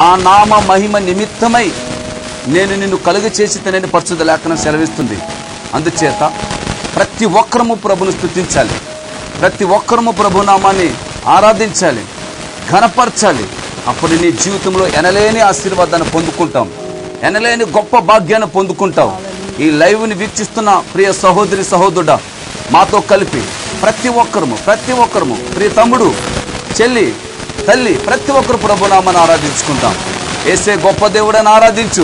ఆ నామ మహిమ నిమిత్తమై నేను నిన్ను కలుగ చేసి తినని పరిశుద్ధ లేఖనం సెలవిస్తుంది అందుచేత ప్రతి ఒక్కరము ప్రభును స్థుతించాలి ప్రతి ఒక్కరము ప్రభు నామాన్ని ఆరాధించాలి ఘనపరచాలి అప్పుడు నీ జీవితంలో ఎనలేని ఆశీర్వాదాన్ని పొందుకుంటాం ఎనలేని గొప్ప భాగ్యాన్ని పొందుకుంటావు ఈ లైవ్ని వీక్షిస్తున్న ప్రియ సహోదరి సహోదరుడా మాతో కలిపి ప్రతి ఒక్కరము ప్రతి ఒక్కరము ప్రియ తమ్ముడు చెల్లి తల్లి ప్రతి ఒక్కరు ప్రభునామని ఆరాధించుకుంటాం ఏసే గొప్ప దేవుడని ఆరాధించు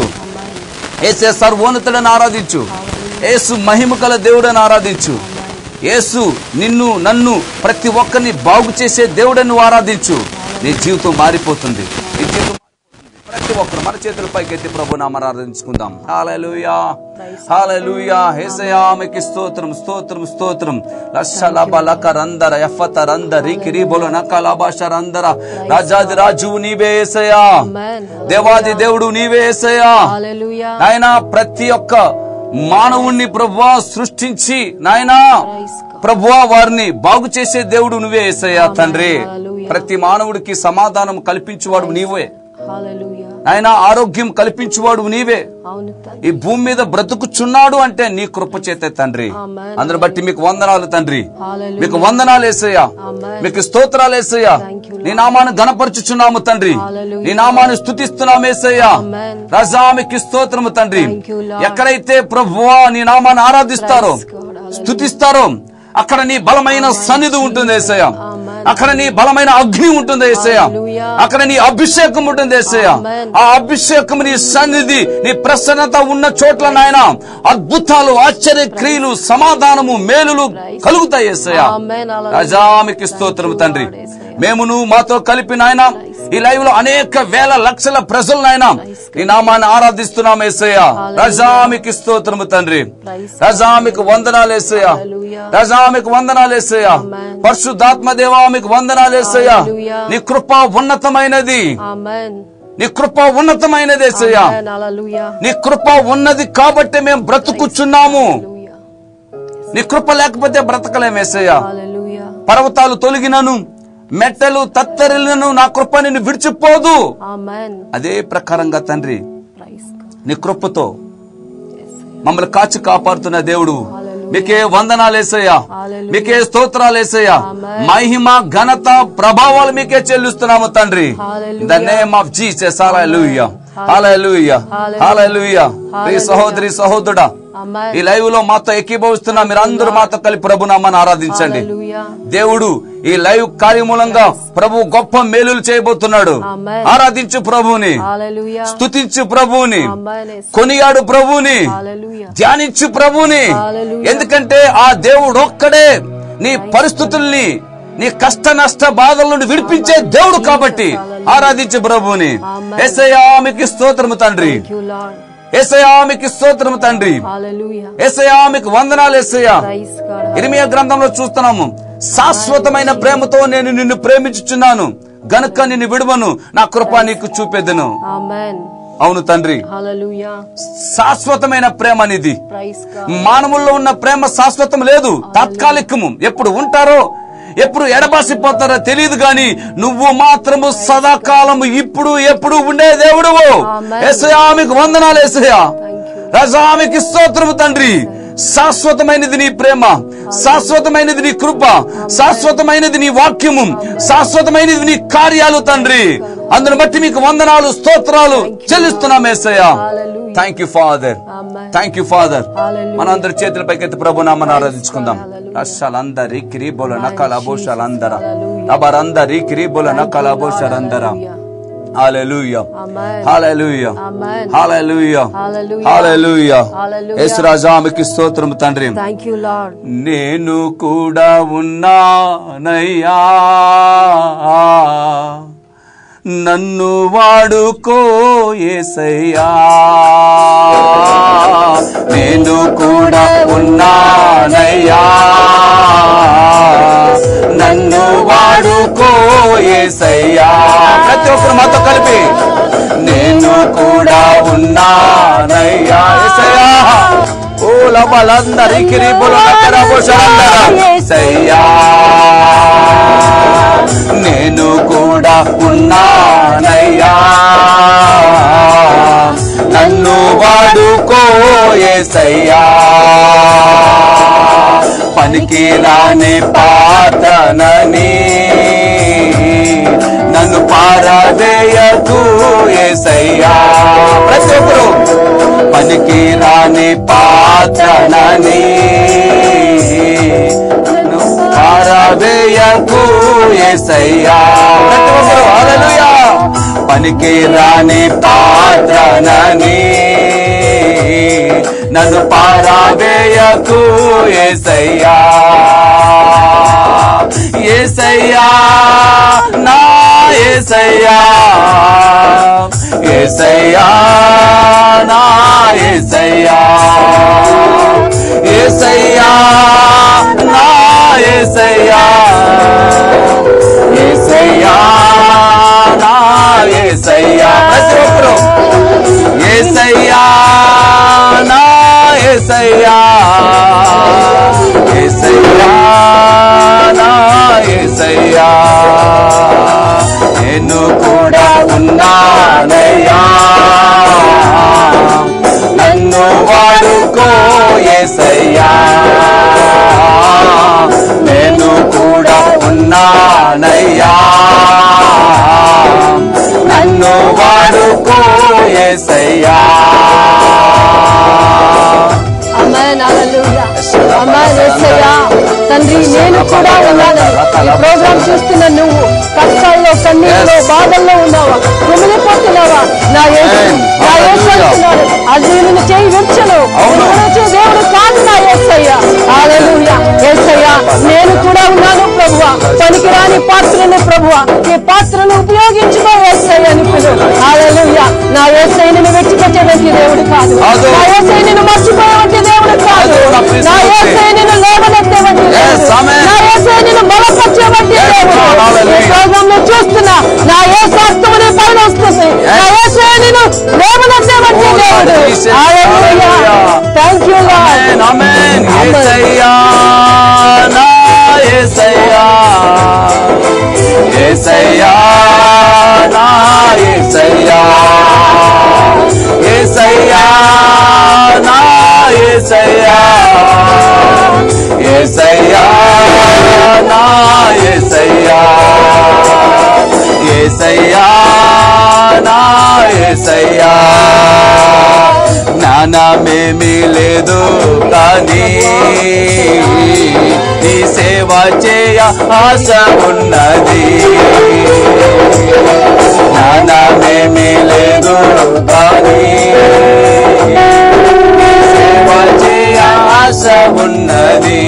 ఏసే సర్వోన్నతుడని ఆరాధించు ఏసు మహిమ గల దేవుడని ఆరాధించు యేసు నిన్ను నన్ను ప్రతి ఒక్కరిని బాగు చేసే దేవుడని నువ్వు ఆరాధించు నీ జీవితం మారిపోతుంది నీ జీవితం ప్రతి ఒక్కరు మన చేతుల పైకి ఎత్తి ప్రభు నామని ఆరాధించుకుందాం హాలూయా హాలూయా హేసయా ఆమెకి స్తోత్రం స్తోత్రం స్తోత్రం లక్షల బలక రందర ఎఫత రంద రికి రీబోల నకల భాష రందర రాజాది రాజువు నీవే ఏసయా Amen. దేవాది దేవుడు నీవే ఏసయా Hallelujah. నాయనా ప్రతి ఒక్క మానవుణ్ణి ప్రభువా సృష్టించి నాయనా Praise God. ప్రభువా వారిని బాగు చేసే దేవుడు నువ్వే ఏసయ్యా తండ్రి Hallelujah. ప్రతి మానవుడికి సమాధానం కల్పించువాడు నీవే Hallelujah. ఆయన ఆరోగ్యం కల్పించువాడు నీవే అవును తండ్రి. ఈ భూమి మీద బ్రతుకుచున్నాడు అంటే నీ కృప చేతే తండ్రి Amen. అందరు బట్టి మీకు వందనాలు తండ్రి Hallelujah. మీకు వందనాలు వేసయ్యా Amen. మీకు స్తోత్రాలు వేసయ్యా Thank you, నీ నామాన్ని గణపరచుచున్నాము తండ్రి Hallelujah. నీ నామాన్ని స్తుతిస్తున్నాము ఏసయ్యా Amen. రాజా మీకు స్తోత్రము తండ్రి Thank you, Lord. ఎక్కడైతే ప్రభువా నీ నామాన్ని ఆరాధిస్తారో Praise God. Hallelujah. స్తుతిస్తారో అక్కడ నీ బలమైన సన్నిధి ఉంటుంది ఏసయ్య Amen. అక్కడ నీ బలమైన అగ్ని ఉంటుంది ఏసయ్య Hallelujah. అక్కడ నీ అభిషేకం ఉంటుంది ఏసయ్య Amen. ఆ అభిషేకం నీ సన్నిధి నీ ప్రసన్నత ఉన్న చోట్ల నాయన అద్భుతాలు ఆశ్చర్య క్రియలు సమాధానము మేలులు కలుగుతాయి ఏసయ్య Amen. Hallelujah. రాజామికి స్తోత్రం తండ్రి మేమును మాతో కలిపి నాయన ఈ లైవ్ లో అనేక వేల లక్షల ప్రజలు నాయన ఈ నామాన్ని ఆరాధిస్తున్నాం ఏసయ్య రజామికి స్తోత్రము తండ్రి Praise రజామికి వందనాలు ఏసయ్య Hallelujah. రజామికి వందనాలు ఏసయ్య Amen. పరిశుద్ధాత్మ దేవా మీకు వందనాలు ఏసయ్య Hallelujah. నీ కృప ఉన్నతమైనది Amen. నీ కృప ఉన్నతమైనది ఏసయ్య Amen. Hallelujah. నీ కృప ఉన్నది కాబట్టి మేము బ్రతుకుచున్నాము Hallelujah. నీ కృప లేకపోతే బ్రతకలేం ఏసయ్య Hallelujah. పర్వతాలు తొలగినను మెట్టలు తత్తరిలను నా కృప నిన్ను విడిచిపోదు Amen. అదే ప్రకారంగా తండ్రి Praise God. నీ కృపతో Yes. మమ్మల్ని కాచి కాపాడుతున్న దేవుడు Hallelujah. మీకే వందనాలేసయ్యా Hallelujah. మీకే స్తోత్రాలేసయ్యా Amen. మహిమ ఘనత ప్రభావాలు మీకే చెల్లిస్తున్నాము తండ్రి Hallelujah. The name of Jesus hallelujah hallelujah Hallelujah. Hallelujah Priya Hallelujah. సహోదరి సహోదరుడా Amen. ఈ లైవ్ లో మాతో ఎక్కిభవిస్తున్న మీరందరూ మాతో కలిపి ప్రభునామాన్ని ఆరాధించండి Hallelujah. దేవుడు ఈ లైవ్ కార్యమూలంగా ప్రభు గొప్ప మేలులు చేయబోతున్నాడు Amen. ఆరాధించు ప్రభువుని Hallelujah. స్తుతించు ప్రభువుని Amen. Yes. కొనియాడు ప్రభువుని Hallelujah. ధ్యానించు ప్రభువుని Hallelujah. ఎందుకంటే ఆ దేవుడు ఒక్కడే నీ పరిస్థితుల్ని నీ కష్ట నష్ట బాధల నుండి విడిపించే దేవుడు కాబట్టి Hallelujah. ఆరాధించు ప్రభువుని Amen. ఎసయా మీకు స్తోత్రము తండ్రి Thank you, Lord. ఎసయా మీకు స్తోత్రము తండ్రి Hallelujah. ఎసయా మీకు వందనాలు ఎసయా Praise God. ఇరిమియా గ్రంథంలో చూస్తున్నాము శాశ్వతమైన ప్రేమతో నేను నిన్ను ప్రేమించుచున్నాను గనుక నిన్ను విడువను నా కృప నీకు చూపెదను Amen. అవును తండ్రి Hallelujah. శాశ్వతమైన ప్రేమ అనేది Praise God. మానవుల్లో ఉన్న ప్రేమ శాశ్వతం లేదు తాత్కాలికము ఎప్పుడు ఉంటారో ఎప్పుడు ఎడబాసిపోతారో తెలియదు గాని నువ్వు మాత్రము సదాకాలము ఇప్పుడు ఎప్పుడు ఉండే దేవుడువు Amen. ఎసయా మీకు వందనాలు ఎసయా Thank you. రజామికి స్తోత్రము తండ్రి శాశ్వతమైనది నీ ప్రేమ శాశ్వతమైనది నీ కృప శాశ్వతమైనది నీ వాక్యము శాశ్వతమైనది నీ కార్యాలు తండ్రి అందును బట్టి మీకు వందనాలు స్తోత్రాలు చెల్లిస్తున్నాం Yesayya Hallelujah. Thank you father Amen. Thank you father Hallelujah. మనందరి చేతులపైకి ఎత్తి ప్రభు నామని ఆరాధించుకుందాం Hallelujah. అస్సలందరి కిరీబోల నకల అబోషాలందర Hallelujah. అబరందరి కిరీబోల నకల అబోషాలందర Hallelujah. హల్లెలూయా Amen. Hallelujah Amen. హల్లెలూయా Hallelujah. హల్లెలూయా Hallelujah. యేసు రాజా మీకు స్తోత్రం తండ్రి Thank you, Lord. నేను కూడా ఉన్నానయ్యా నన్ను వాడుకో ఏసయ్యా నేను కూడా ఉన్నానయ్యా నన్ను వాడుకో ఏసయ్యా ప్రతి ఒక్కరు మాతో కలిపి నేను కూడా ఉన్నానయ్యా ఏసయ్యా ఓ లబలందరికి ఏసయ్యా నేను కూడా ఉన్నానయ్యా ఏసయ్యా పనికి రాని పాత్రనని నన్ను పారవేయకు ఏసయ్యా ప్రతి ఒక్కరు పనికి రాని పాత్రనని నన్ను పారవేయకు ఏసయ్యా ప్రతి ఒక్కరు హల్లెలూయా పనికి రాని పాత్రనని నన్ను పారావేయకు ఏసయ్యా ఏసయ్యా నా ఏసయ్యా ఏసయ్యా నా ఏసయ్యా ఏసయ్యా నా ఏసయ్యా ఏసయ్యా నా ఏసయ్యా ప్రతి ఒక్కరు ఏసయ్యా నా ఏసయ్యా ఏసయ్యా నా ఏసయ్యా నేను కూడా ఉన్నానయ్యా నన్ను వాడుకో ఏసయ్యా నేను కూడా ఉన్నానయ్యా నన్ను వాడుకో ఏసయ్యా అమ్మాయి అమ్మాయి యేసయ్యా తండ్రి నేను కూడా ఉన్నాను ఈ ప్రోగ్రామ్ చూస్తున్న నువ్వు కష్టాల్లో కన్నీళ్ళలో బాధల్లో ఉన్నావా కుమిలిపోతున్నావా నా యేసు నా యేసు అంటున్నాడు అది నిన్ను చేయి విడిచను అవును. విడిచే దేవుడు కాదు నా యేసయ్య హల్లెలూయా యేసయ్య నేను కూడా ఉన్నాను ప్రభువా పనికిరాని పాత్రను ప్రభువా ఈ పాత్రను ఉపయోగించుకో యేసయ్య అని పిలు హల్లెలూయా నా యేసయ్య నిన్ను విడిచిపెట్టేటువంటి దేవుడు కాదు కాదు. నా యేసయ్య నిన్ను మర్చిపోయేటువంటి దేవుడు కాదు కాదు, నా ప్రియ నా యేసయ్య నిన్ను లేవనెత్తేటువంటి Yes, దేవుడు amen. నా యేసయ్య నిన్ను బలపరిచేటువంటి Yes, దేవుడు Lord, hallelujah. ఈ ప్రోగ్రామ్ లో చూస్తున్నా నా యేసు హస్తము నీ పైన వస్తుంది నా యేసయ్య నిన్ను లేవనెత్తేటువంటి Oh, Lord దేవుడు Jesus, hallelujah hallelujah. Thank you ఆమేన్, ఆమేన్. యేసయ్యా, నా యేసయ్యా. యేసయ్యా, నా యేసయ్యా. యేసయ్యా, నా యేసయ్యా. యేసయ్యా, నా యేసయ్యా. యేసయ్యా, నా యేసయ్యా. జ్ఞానమేమీ లేదు కానీ నీ సేవ చేయ ఆశ ఉన్నది జ్ఞానమేమీ లేదు కానీ నీ సేవ చేయ ఆశ ఉన్నది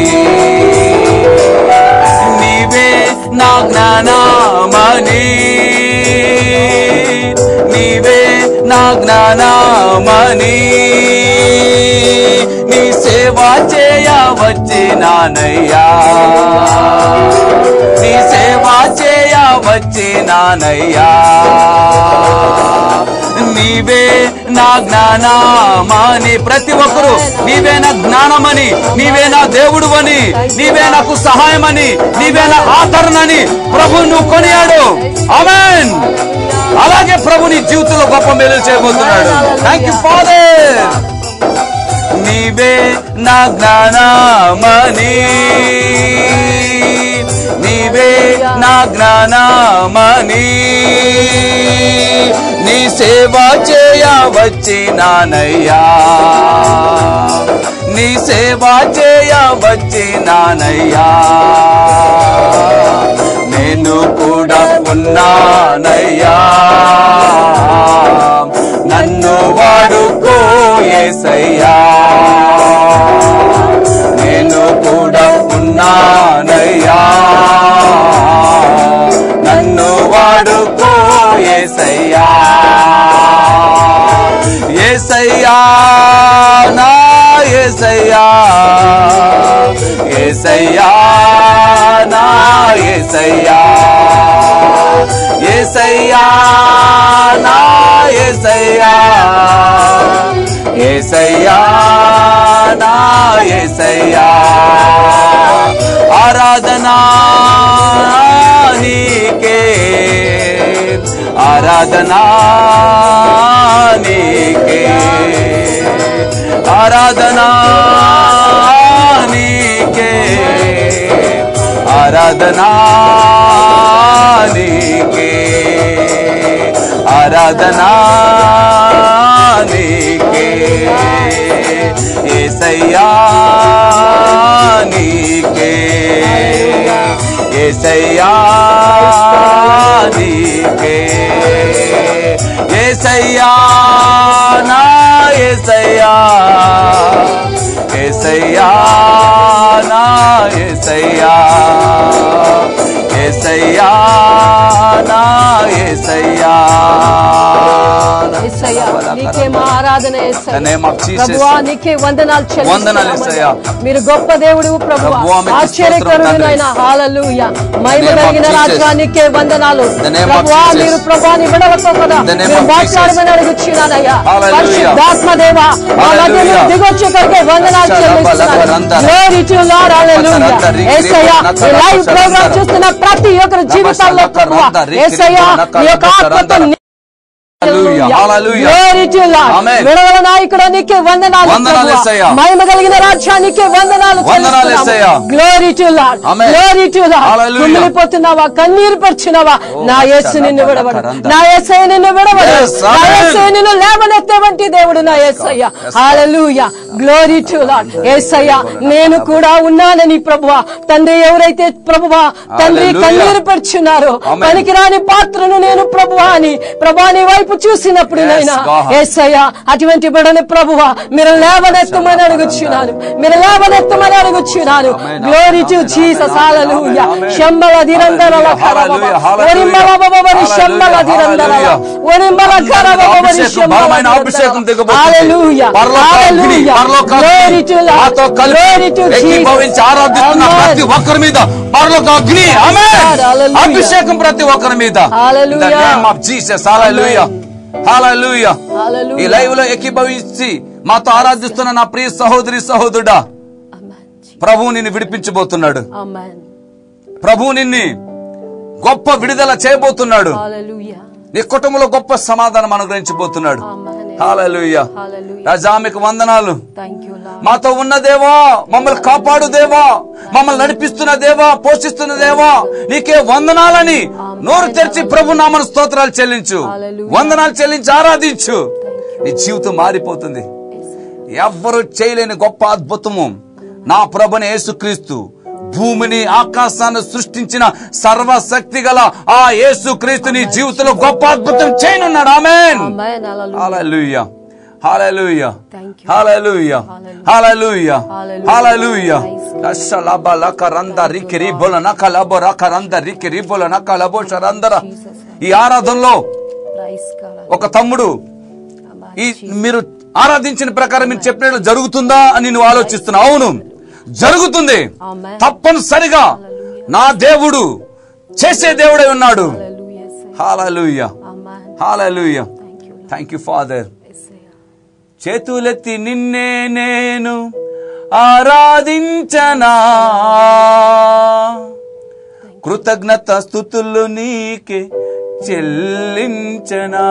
నీవే నా జ్ఞానమని నీవే నా జ్ఞానమని నీ సేవ చేయ వచ్చినానయ్యా నీ సేవ చేయ వచ్చినానయ్యా నీవే నా జ్ఞానమని ప్రతి ఒక్కరు నీవే నా జ్ఞానమని నీవే నా దేవుడు అని నీవే నాకు సహాయమని నీవే నా ఆదరణని ప్రభు నువ్వు కొనియాడు ఆమెన్ అలాగే ప్రభు నీ జీవితంలో గొప్ప మేలు చేయబోతున్నాడు థ్యాంక్ యూ ఫాదర్ నీవే నా జ్ఞానమని నీవే నా జ్ఞానమని నీ సేవ చేయ వచ్చినానయ్యా నీ సేవ చేయ వచ్చినానయ్యా నేను కూడా ఉన్నానయ్యా నన్ను వాడుకో ఏసయ్యా నేను కూడా ఉన్నానయ్యా నన్ను వాడుకో ఏసయ్యా ఏసయ్యా నా ఏసయ్యా ఏసయ్యా నా ఏసయ్యా ఏసయ్యా నా ఏసయ్యా ఏసయ్యా నా ఏసయ్యా ఆరాధనా నీకే ఆరాధనా నీకే ఆరాధనా ఆరాధనా నీకే ఆరాధనా నీకే ఏసయ్యా నీకే ఏసయ్యా నీకే ఏసయ్యా నా ఏసయ్యా ఏసయ్యా నా ఏసయ్యా ఏసయ్యా నా ఏసయ్యా యేసయ్యా, నీకే మా ఆరాధన యేసయ్యా. The name of Jesus. ప్రభువా నీకే వందనాలు చెల్లిస్తున్నామయ్యా. వందనాలు యేసయ్యా. మీరు గొప్ప దేవుడు ప్రభువా ప్రభువా, మీకు ఆశ్చర్యకరుడైన హాలూయ మహిమ The name of కలిగిన Jesus. రాజా నీకే వందనాలు The name of ప్రభువా Jesus. మీరు ప్రభువాని విడవతో కదా The name మీరు of మాట్లాడమని అడుగుచున్నానయ్యా Hallelujah. పరిశుద్ధాత్మ దేవా మా మధ్య Hallelujah. దిగొచ్చి ఇక్కడికి వందనాలు చెల్లిస్తున్నాను Glory to Lord, hallelujah. యేసయ్యా, ఈ లైవ్ ప్రోగ్రామ్ చూస్తున్న ప్రతి ఒక్కరి జీవితాల్లో ప్రభువా యేసయ్యా నీ యొక్క ఆత్మతో ని- Hallelujah. Hallelujah. Glory to Lord. Amen. విడవల నాయకుడు నీకే వందనాలు వందనాలు ప్రభువా. యేసయ్యా. మహిమ కలిగిన రాజ్యానికి వందనాలు వందనాలు Yesayya. Glory to Lord Amen. Glory to Lord Hallelujah. కుమిలిపోతున్నావా కన్నీరు పర్చున్నావా నా యేసు నిన్ను విడవడు కరంద. నా యేసయ్య నిన్ను విడవడు Yes, నా Amen. యేసయ్య నిన్ను లేవనెత్తేవంటి దేవుడు నా Yesayya hallelujah glory to Lord Yesayya నేను కూడా ఉన్నానని ప్రభువా తండ్రి ఎవరైతే ప్రభువా తండ్రి Hallelujah. కన్నీరు పరుచున్నారో Amen. పనికిరాని పాత్రను నేను ప్రభువా అని ప్రభా నీ వైపు చూసినప్పుడు Yes, నైనా God. ఏసయ్యా అటువంటి బిడని ప్రభువా మీరు లేవనెత్తమని అడుగుచున్నాను మీరు లేవనెత్తమని అడుగుచున్నాను Amen. Glory to Amen. Jesus Amen. Hallelujah Amen. శంబల దిరందరల Hallelujah. కరబబ Hallelujah. ఒరింబల బబబరి శంబల Hallelujah. దిరందరల Hallelujah. ఒరింబల కరబబరి అభిషేకం, శంబల బలమైన అభిషేకం దిగబోతుంది. హల్లెలూయా పరలోక అగ్ని, హల్లెలూయా పరలోక అగ్ని, గ్లోరీ టు మాతో కలిసి గ్లోరీ టు ఏకీభవించి ఆరాధిస్తున్న ప్రతి ఒక్కరి మీద పరలోక అగ్ని ఆమేన్. Hallelujah. అభిషేకం ప్రతి ఒక్కరి మీద Hallelujah. In the name of Jesus. Hallelujah. Hallelujah. Hallelujah. ఈ లైవ్ లో ఏకీభవించి మాతో ఆరాధిస్తున్న నా ప్రియ సహోదరి సహోదరుడా ప్రభువు నిన్ను విడిపించబోతున్నాడు ఆమేన్ ప్రభువు నిన్ని గొప్ప విడుదల చేయబోతున్నాడు హల్లెలూయా నీ కుటుంబంలో గొప్ప సమాధానం అనుగ్రహించబోతున్నాడు ఆమేన్ హాలూయ హల్లెలూయా రాజా మీకు వందనాలు థాంక్యూ లార్డ్ మాతో ఉన్న దేవా మమ్మల్ని కాపాడు దేవా మమ్మల్ని నడిపిస్తున్న దేవా పోషిస్తున్న దేవా నీకే వందనాలని నోరు తెరిచి ప్రభు నామన స్తోత్రాలు చెల్లించు Hallelujah. వందనాలు చెల్లించి ఆరాధించు నీ జీవితం మారిపోతుంది ఎవ్వరు చేయలేని గొప్ప అద్భుతము నా ప్రభుని యేసుక్రీస్తు భూమిని ఆకాశాన్ని సృష్టించిన సర్వశక్తి గల ఆ యేసుక్రీస్తు నీ జీవితంలో గొప్ప అద్భుతం చేయనున్నాడు amen amen hallelujah Hallelujah. Hallelujah. Thank you. Hallelujah. Hallelujah. Hallelujah. Hallelujah. Hallelujah. Praise Ashalaba laka randa riki ribola naka labo raka randa riki ribola naka labo sharanదర ఈ ఆరాధనలో ప్రైస్ గాడ్ ఒక తమ్ముడు ఈ మీరు ఆరాధించిన ప్రకారం మీరు చెప్పినట్లు జరుగుతుందా అని నువ్వు ఆలోచిస్తున్నావు అవును జరుగుతుంది Amen. తప్పనిసరిగా నా దేవుడు చేసే దేవుడై ఉన్నాడు hallelujah hallelujah amen hallelujah thank you thank you father Yesayya చేతులెత్తి నిన్నే నేను ఆరాధించనా కృతజ్ఞత స్థుతులు నీకే చెల్లించనా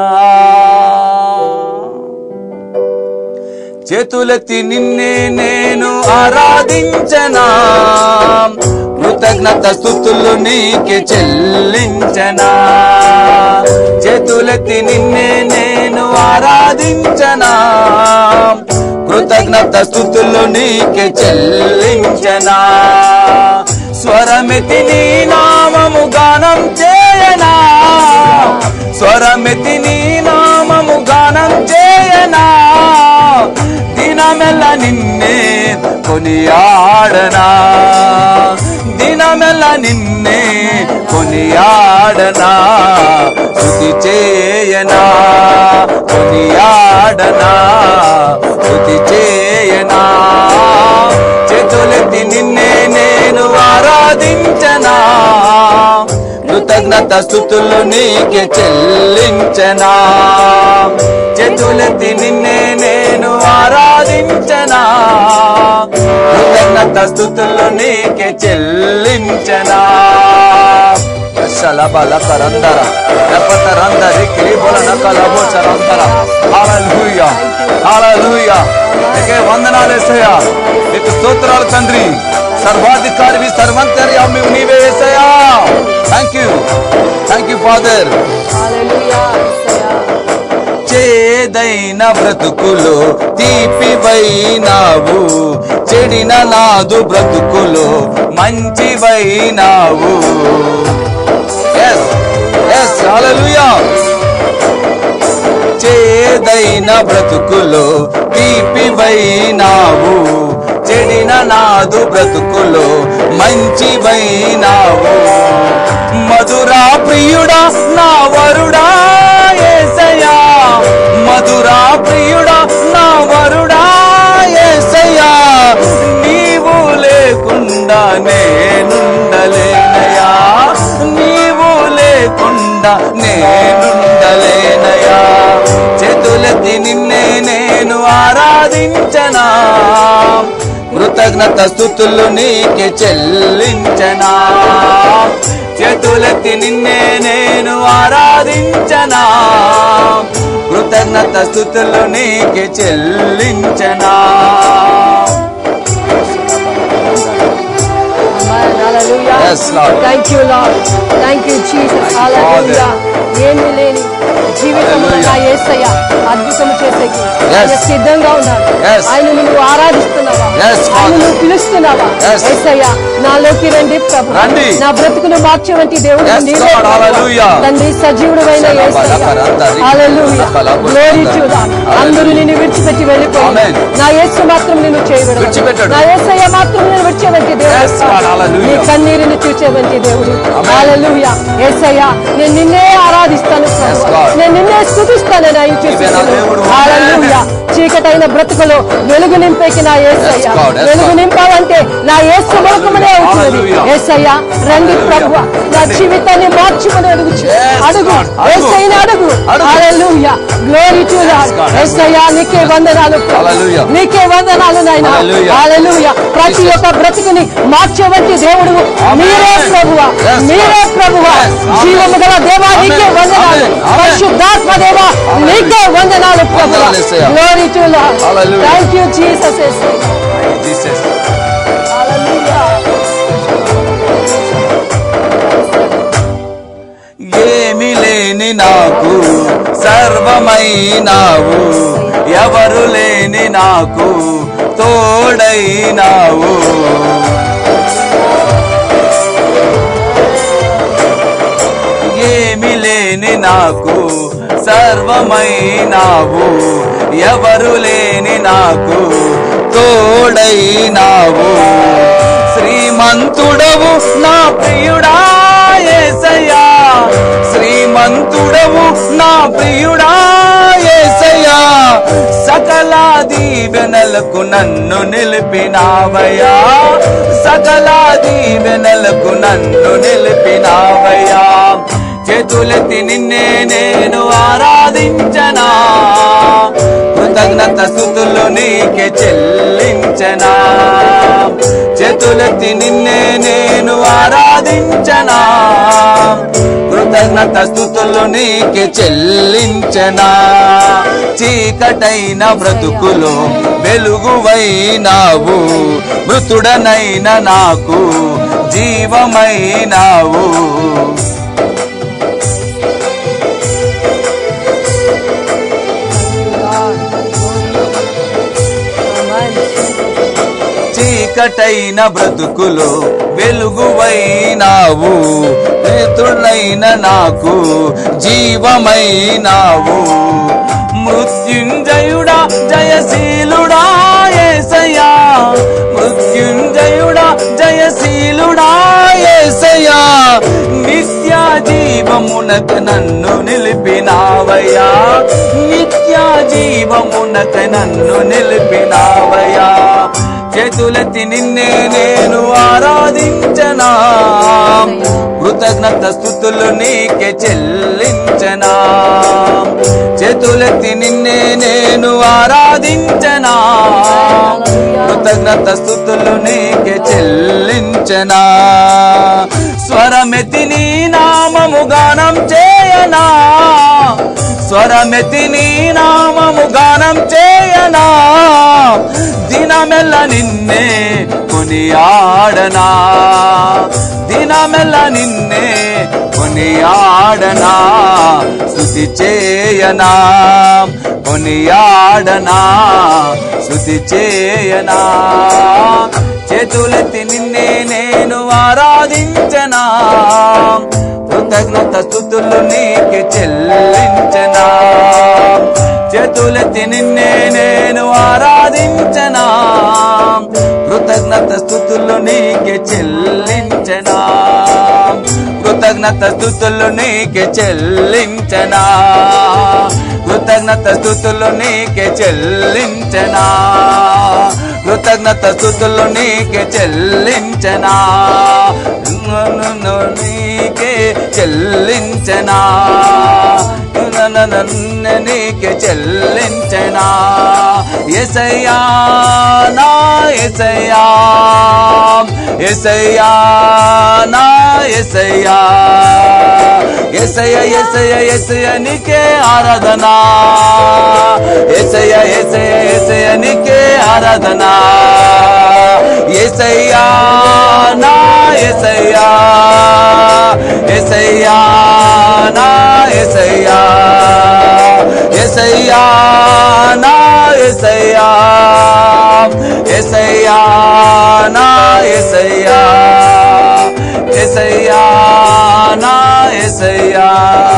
చేతులెత్తి నిన్నే నేను ఆరాధించనా కృతజ్ఞత స్థుతులు నీకే చెల్లించనా చేతులెత్తి నిన్నే నేను ఆరాధించనా కృతజ్ఞత స్థుతులు నీకే చెల్లించనా స్వరమెతి నీ నామము గానం చేయనా స్వరమెతి నీ నామము గానం చేయనా దినమెల్ల నిన్నే కొనియాడనా దినమెల్ల నిన్నే కొనియాడనా స్థుతి చేయనా కొనియాడనా స్థుతి చేయనా చేతులెత్తి నిన్నే నేను ఆరాధించనా కృతజ్ఞత స్థుతులు నీకే చెల్లించనా చేతులెత్తి నిన్నే నేను ఆరాధించనా కృతజ్ఞత స్థుతులు నీకే చెల్లించనా శలబల కరందర నపతరందరి కిరిబుల నకల బోచరందర హల్లెలూయా హల్లెలూయా నీకే వందనాలు యేసయ్యా నీకు స్తోత్రాలు తండ్రి సర్వాధికారివి సర్వంతర్యామి నీవే Yesayya thank you thank you father hallelujah Yesayya చేదైన బ్రతుకులో తీపివైనావు చెడిన నాదు బ్రతుకులో మంచివైనావు ఎస్ ఎస్ హల్లెలూయా చేదైన బ్రతుకులో తీపివైనావు చెడిన నాదు బ్రతుకులో మంచివైనావు మధురా ప్రియుడా నా వరుడా ఏసయ్యా మధురా ప్రియుడా నా వరుడా ఏసయ్యా నీవు లేకుండా నేనుండలేనయా నీవు లేకుండా నేనుండలేనయా చేతులెత్తి నిన్నే నేను ఆరాధించనా కృతజ్ఞత స్థుతులు నీకే చెల్లించనా చేతులెత్తి నిన్నే నేను ఆరాధించనా కృతజ్ఞత స్థుతులు నీకే చెల్లించనా Amen. Hallelujah. Yes, Lord. Thank you, Lord. Thank you, Jesus. Thank you, Hallelujah. ఏమీ లేని జీవితంలో నా Hallelujah. యేసయ్య అద్భుతం చేసేకి Yes. ఆయన సిద్ధంగా ఉన్నాడు Yes. ఆయన నువ్వు ఆరాధిస్తున్నావా Yes, ఆయన Father. నువ్వు పిలుస్తున్నావా Yes. యేసయ్య నాలోకి రండి ప్రభు రండి. నా బ్రతుకును మార్చేవంటి దేవుడు Yes, నీవే Lord. ప్రభువా. Hallelujah. తండ్రి సజీవుడైన Yesayya Shalabalabaratari. Hallelujah Shalabalabaratari. Glory to God Hallelujah. అందరూ నిన్ను విడిచిపెట్టి వెళ్ళిపోయి Amen. నా యేసు మాత్రం నిన్ను చేయబడు విడిచిపెట్టడు. నా యేసయ్య మాత్రం నేను విడిచేవంటి Yes, దేవుడు God. Hallelujah. నీ కన్నీరుని చూచేవంటి దేవుడు Amen. హల్లెలూయా యేసయ్యా నేను నిన్నే ఆరాధిస్తాను Yes, ప్రభువా. God. నేను నిన్నే స్తుతిస్తాను ఆయన నీవే నా దేవుడు. హల్లెలూయా చీకటైన బ్రతుకులో వెలుగు నింపేకి నా యేసయ్య Yes, God. Yes, వెలుగు God. నింపావంటే నా యేసు ముఖమునే అవుతున్నది Hallelujah. యేసయ్య రండి Hallelujah. ప్రభువా నా జీవితాన్ని మార్చుకుని అడుగు Yes, అడుగు God. అడుగు. యేసయ్యని అడుగు అడుగు. Hallelujah glory to Lord God. Yesayya నీకే వందనాలు ప్రభు. Hallelujah. నీకే వందనాలు నాయనా Hallelujah. హల్లెలూయా ప్రతి Jesus. ఒక్క బ్రతుకుని మార్చేవంటి దేవుడు Amen. మీరే ప్రభువా Yes, మీరే God. ప్రభువా Yes. Amen. జీవము గల దేవా నీకే Amen. వందనాలు Amen. Amen. పరిశుద్ధాత్మ దేవా Hallelujah. నీకే వందనాలు ప్రభువా వందనాలు Yesayya. Glory to Lord Hallelujah. Thank you Jesus Yesayya Jesus hallelujah ఏమి లేని నాకు సర్వమైనావు ఎవరు లేని నాకు తోడైనావు ఏమి లేని నాకు సర్వమైనావు ఎవరు లేని నాకు తోడైనావు శ్రీమంతుడవు నా ప్రియుడా యేసయ్యా శ్రీమంతుడవు నా ప్రియుడా యేసయ్యా సకల దీవెనలకు నన్ను నిలిపినావయ్యా సకల దీవెనలకు నన్ను నిలిపినావయ్యా చేతులెత్తి నిన్నే నేను ఆరాధించనా కృతజ్ఞత స్థుతులు నీకే చెల్లించనా చేతులెత్తి నిన్నే నేను ఆరాధించనా కృతజ్ఞత స్థుతులు నీకే చెల్లించనా చీకటైన బ్రతుకులో వెలుగువైనావు మృతుడనైన నాకు జీవమైనావు చీకటైన బ్రతుకులో వెలుగువైనావు మృతుడైన నాకు జీవమైనావు మృత్యుంజయుడా జయశీలుడా ఏసయ్యా మృత్యుంజయుడా జయశీలుడా ఏసయ్యా నిత్య జీవమునకు నన్ను నిలిపినావయ్యా నిత్య జీవమునకు నన్ను నిలిపినావయ్యా చేతులెత్తి నిన్నే నేను ఆరాధించనా కృతజ్ఞత స్థుతులు నీకే చెల్లించనా చేతులెత్తి నిన్నే నేను ఆరాధించనా కృతజ్ఞత స్థుతులు నీకే చెల్లించనా స్వరమెతి నీ నామము గానం చేయనా స్వరమెతి నీ నామము గానం చేయనా దినమెల్ల నిన్నే కొనియాడనా దినమెల్ల నిన్నే కొనియాడనా స్తుతి చేయనా కొనియాడనా స్తుతి చేయనా చేతులెత్తి నిన్నే నేను ఆరాధించనా కృతజ్ఞత స్థుతులు నీకే చెల్లించనా చేతులెత్తి నిన్నే నేను ఆరాధించనా కృతజ్ఞత స్థుతులు నీకే చెల్లించనా కృతజ్ఞత స్థుతులు నీకే చెల్లించనా కృతజ్ఞత స్థుతులు నీకే చెల్లించనా కృతజ్ఞత స్థుతులు నీకే చెల్లించనా నన్ను నీకే చెల్లించనా నన్ను నీకే చెల్లించనా ఎసయ్యా నా ఎసయ్యా ఎసయ్యా నా ఎసయ్యా ఎసయ్య ఎసయ్య ఎసయ్య నీకే ఆరాధనా ఎసయ్య ఎసయ్య ఎసయ్య నీకే ఆరాధనా ఎసయ్యా నా ఎసయ్యా ఎసయ్యా నా ఎసయ్యా ఎసయ్యా నా ఎసయ్యా ఎసయ్యా నా ఎసయ్యా ఎసయ్యా నా ఎసయ్యా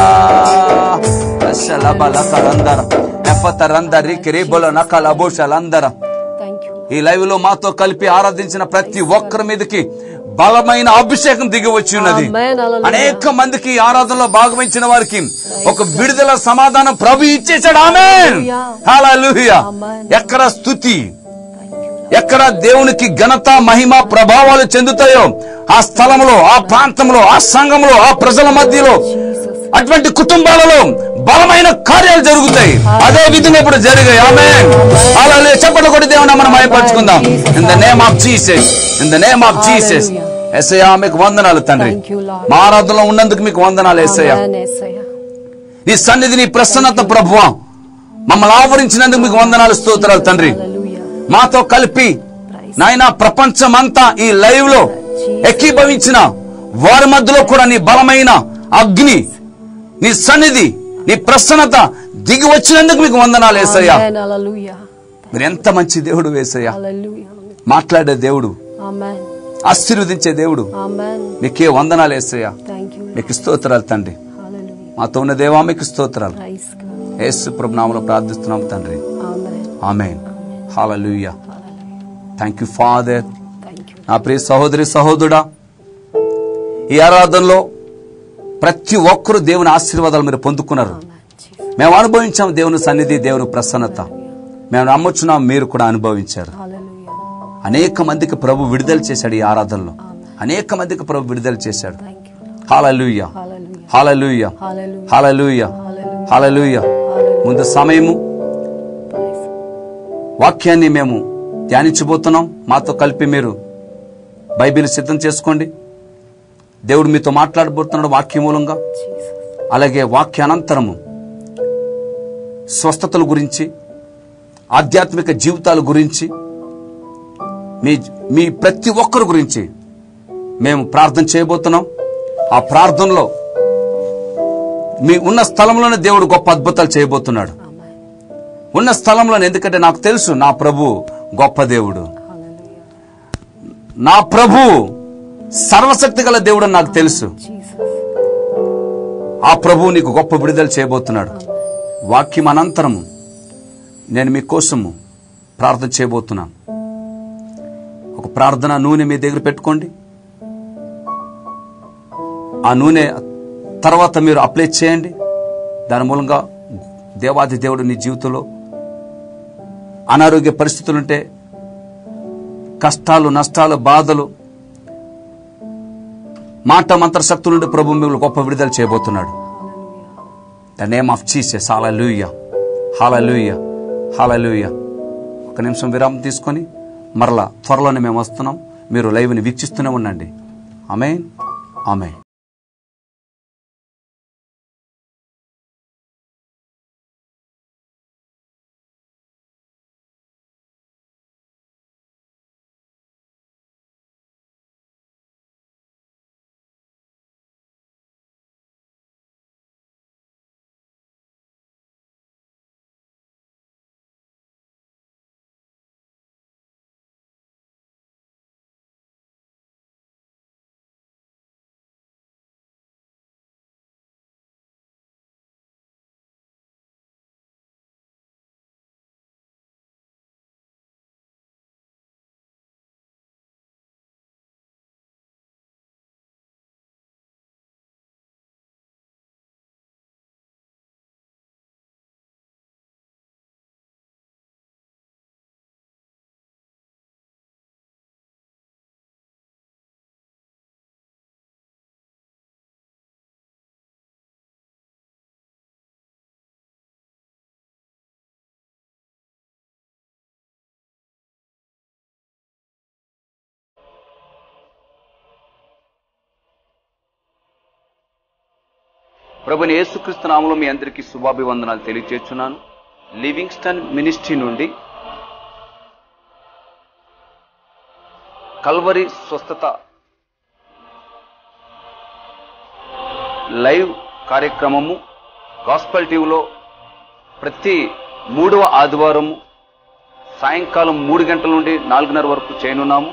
శలబల కలందర ఎఫతరందరి కిరీబుల నకల భూషలందర థ్యాంక్ యూ ఈ లైవ్ లో మాతో కలిపి ఆరాధించిన ప్రతి ఒక్కరి మీదకి బలమైన అభిషేకం దిగి వచ్చి ఉన్నది Amen. Hallelujah. అనేక మందికి ఈ ఆరాధనలో భాగవహించిన వారికి ఒక విడుదల సమాధానం ప్రభు ఇచ్చేసాడు ఆమె Hallelujah. Amen. ఎక్కడ స్థుతి థ్యాంక్ యూ ఎక్కడ దేవునికి ఘనత మహిమ ప్రభావాలు చెందుతాయో ఆ స్థలంలో ఆ ప్రాంతంలో ఆ సంఘంలో ఆ ప్రజల మధ్యలో జీసస్ అటువంటి కుటుంబాలలో బలమైన కార్యాలు జరుగుతాయి అదే విధంగా ఇప్పుడు జరిగాయి ఆమె అలా చెప్పండి కొట్టి దేవుని మనం మయపరుచుకుందాం in the name of Jesus in the name of Jesus Yesayya మీకు వందనాలు తండ్రి Thank you, Lord. మా ఆరాధనలో ఉన్నందుకు మీకు వందనాలు ఎస్ఐయా ఆమేన్ యేసయ్యా నీ సన్నిధి నీ ప్రసన్నత ప్రభువా మమ్మల్ని ఆవరించినందుకు మీకు వందనాలు స్తోత్రాలు తండ్రి హల్లెలూయా మాతో కలిపి నాయన ప్రపంచమంతా ఈ లైవ్ లో ఎక్కిభవించిన వారి మధ్యలో కూడా నీ బలమైన అగ్ని నీ సన్నిధి నీ ప్రసన్నత దిగి వచ్చినందుకు మీకు వందనాలు వేసయ్యా ఆమేన్ హల్లెలూయా మీరు ఎంత మంచి దేవుడు వేసయ్యా హల్లెలూయా మాట్లాడే దేవుడు ఆమేన్ ఆశీర్వదించే దేవుడు ఆమేన్ మీకే వందనాలు వేసయ్యా థ్యాంక్ యూ మీకు స్తోత్రాలు తండ్రి హల్లెలూయా మాతో ఉన్న దేవా మీకు స్తోత్రాలు ప్రైజ్ గాడ్ యేసు ప్రభు నామములో ప్రార్థిస్తున్నాం తండ్రి amen amen hallelujah thank you father thank you నా ప్రియ సహోదరి సహోదరుడా ఈ ఆరాధనలో ప్రతి ఒక్కరూ దేవుని ఆశీర్వాదాలు మీరు పొందుకున్నారు ఆమేన్ జీసస్ మేము అనుభవించాం దేవుని సన్నిధి దేవుని ప్రసన్నత మేము నమ్ముచున్నాం మీరు కూడా అనుభవించారు హల్లెలూయా అనేక మందికి ప్రభు విడుదల చేశాడు ఈ ఆరాధనలో అనేక మందికి ప్రభు విడుదల చేశాడు థ్యాంక్ యూ హాలూయ హల్లెలూయా హాలూయ హల్లెలూయా హాలూయ హాలూయ ముందు సమయము ప్రైజ్ వాక్యాన్ని మేము ధ్యానించబోతున్నాం మాతో కలిపి మీరు బైబిల్ సిద్ధం చేసుకోండి దేవుడు మీతో మాట్లాడబోతున్నాడు వాక్య మూలంగా జీసస్ అలాగే వాక్యానంతరము స్వస్థతల గురించి ఆధ్యాత్మిక జీవితాల గురించి మీ మీ ప్రతి ఒక్కరి గురించి మేము ప్రార్థన చేయబోతున్నాం ఆ ప్రార్థనలో మీ ఉన్న స్థలంలోనే దేవుడు గొప్ప అద్భుతాలు చేయబోతున్నాడు ఆమేన్ ఉన్న స్థలంలోనే ఎందుకంటే నాకు తెలుసు నా ప్రభు గొప్ప దేవుడు హల్లెలూయా నా ప్రభు సర్వశక్తి గల దేవుడు అని నాకు తెలుసు జీసస్ ఆ ప్రభు నీకు గొప్ప విడుదల చేయబోతున్నాడు వాక్యం అనంతరము నేను మీకోసము ప్రార్థన చేయబోతున్నాను ఒక ప్రార్థన నూనె మీ దగ్గర పెట్టుకోండి ఆ నూనె తర్వాత మీరు అప్లై చేయండి దాని మూలంగా దేవాది దేవుడు నీ జీవితంలో అనారోగ్య పరిస్థితులుంటే కష్టాలు నష్టాలు బాధలు మాట మంత్ర శక్తుల నుండి ప్రభు మిమ్మల్ని గొప్ప విడుదల చేయబోతున్నాడు the name of Jesus hallelujah hallelujah hallelujah ఒక నిమిషం విరామం తీసుకొని మరలా త్వరలోనే మేము వస్తున్నాం మీరు లైవ్ని వీక్షిస్తూనే ఉండండి ఆమెన్ ఆమెన్ ప్రభుని యేసుక్రీస్తు నామములో మీ అందరికీ శుభాభివందనాలు తెలియజేస్తున్నాను లివింగ్స్టన్ మినిస్ట్రీ నుండి కల్వరి స్వస్థత లైవ్ కార్యక్రమము గాస్పల్ టీవీలో ప్రతి మూడవ ఆదివారము సాయంకాలం మూడు గంటల నుండి నాలుగున్నర వరకు చేయనున్నాము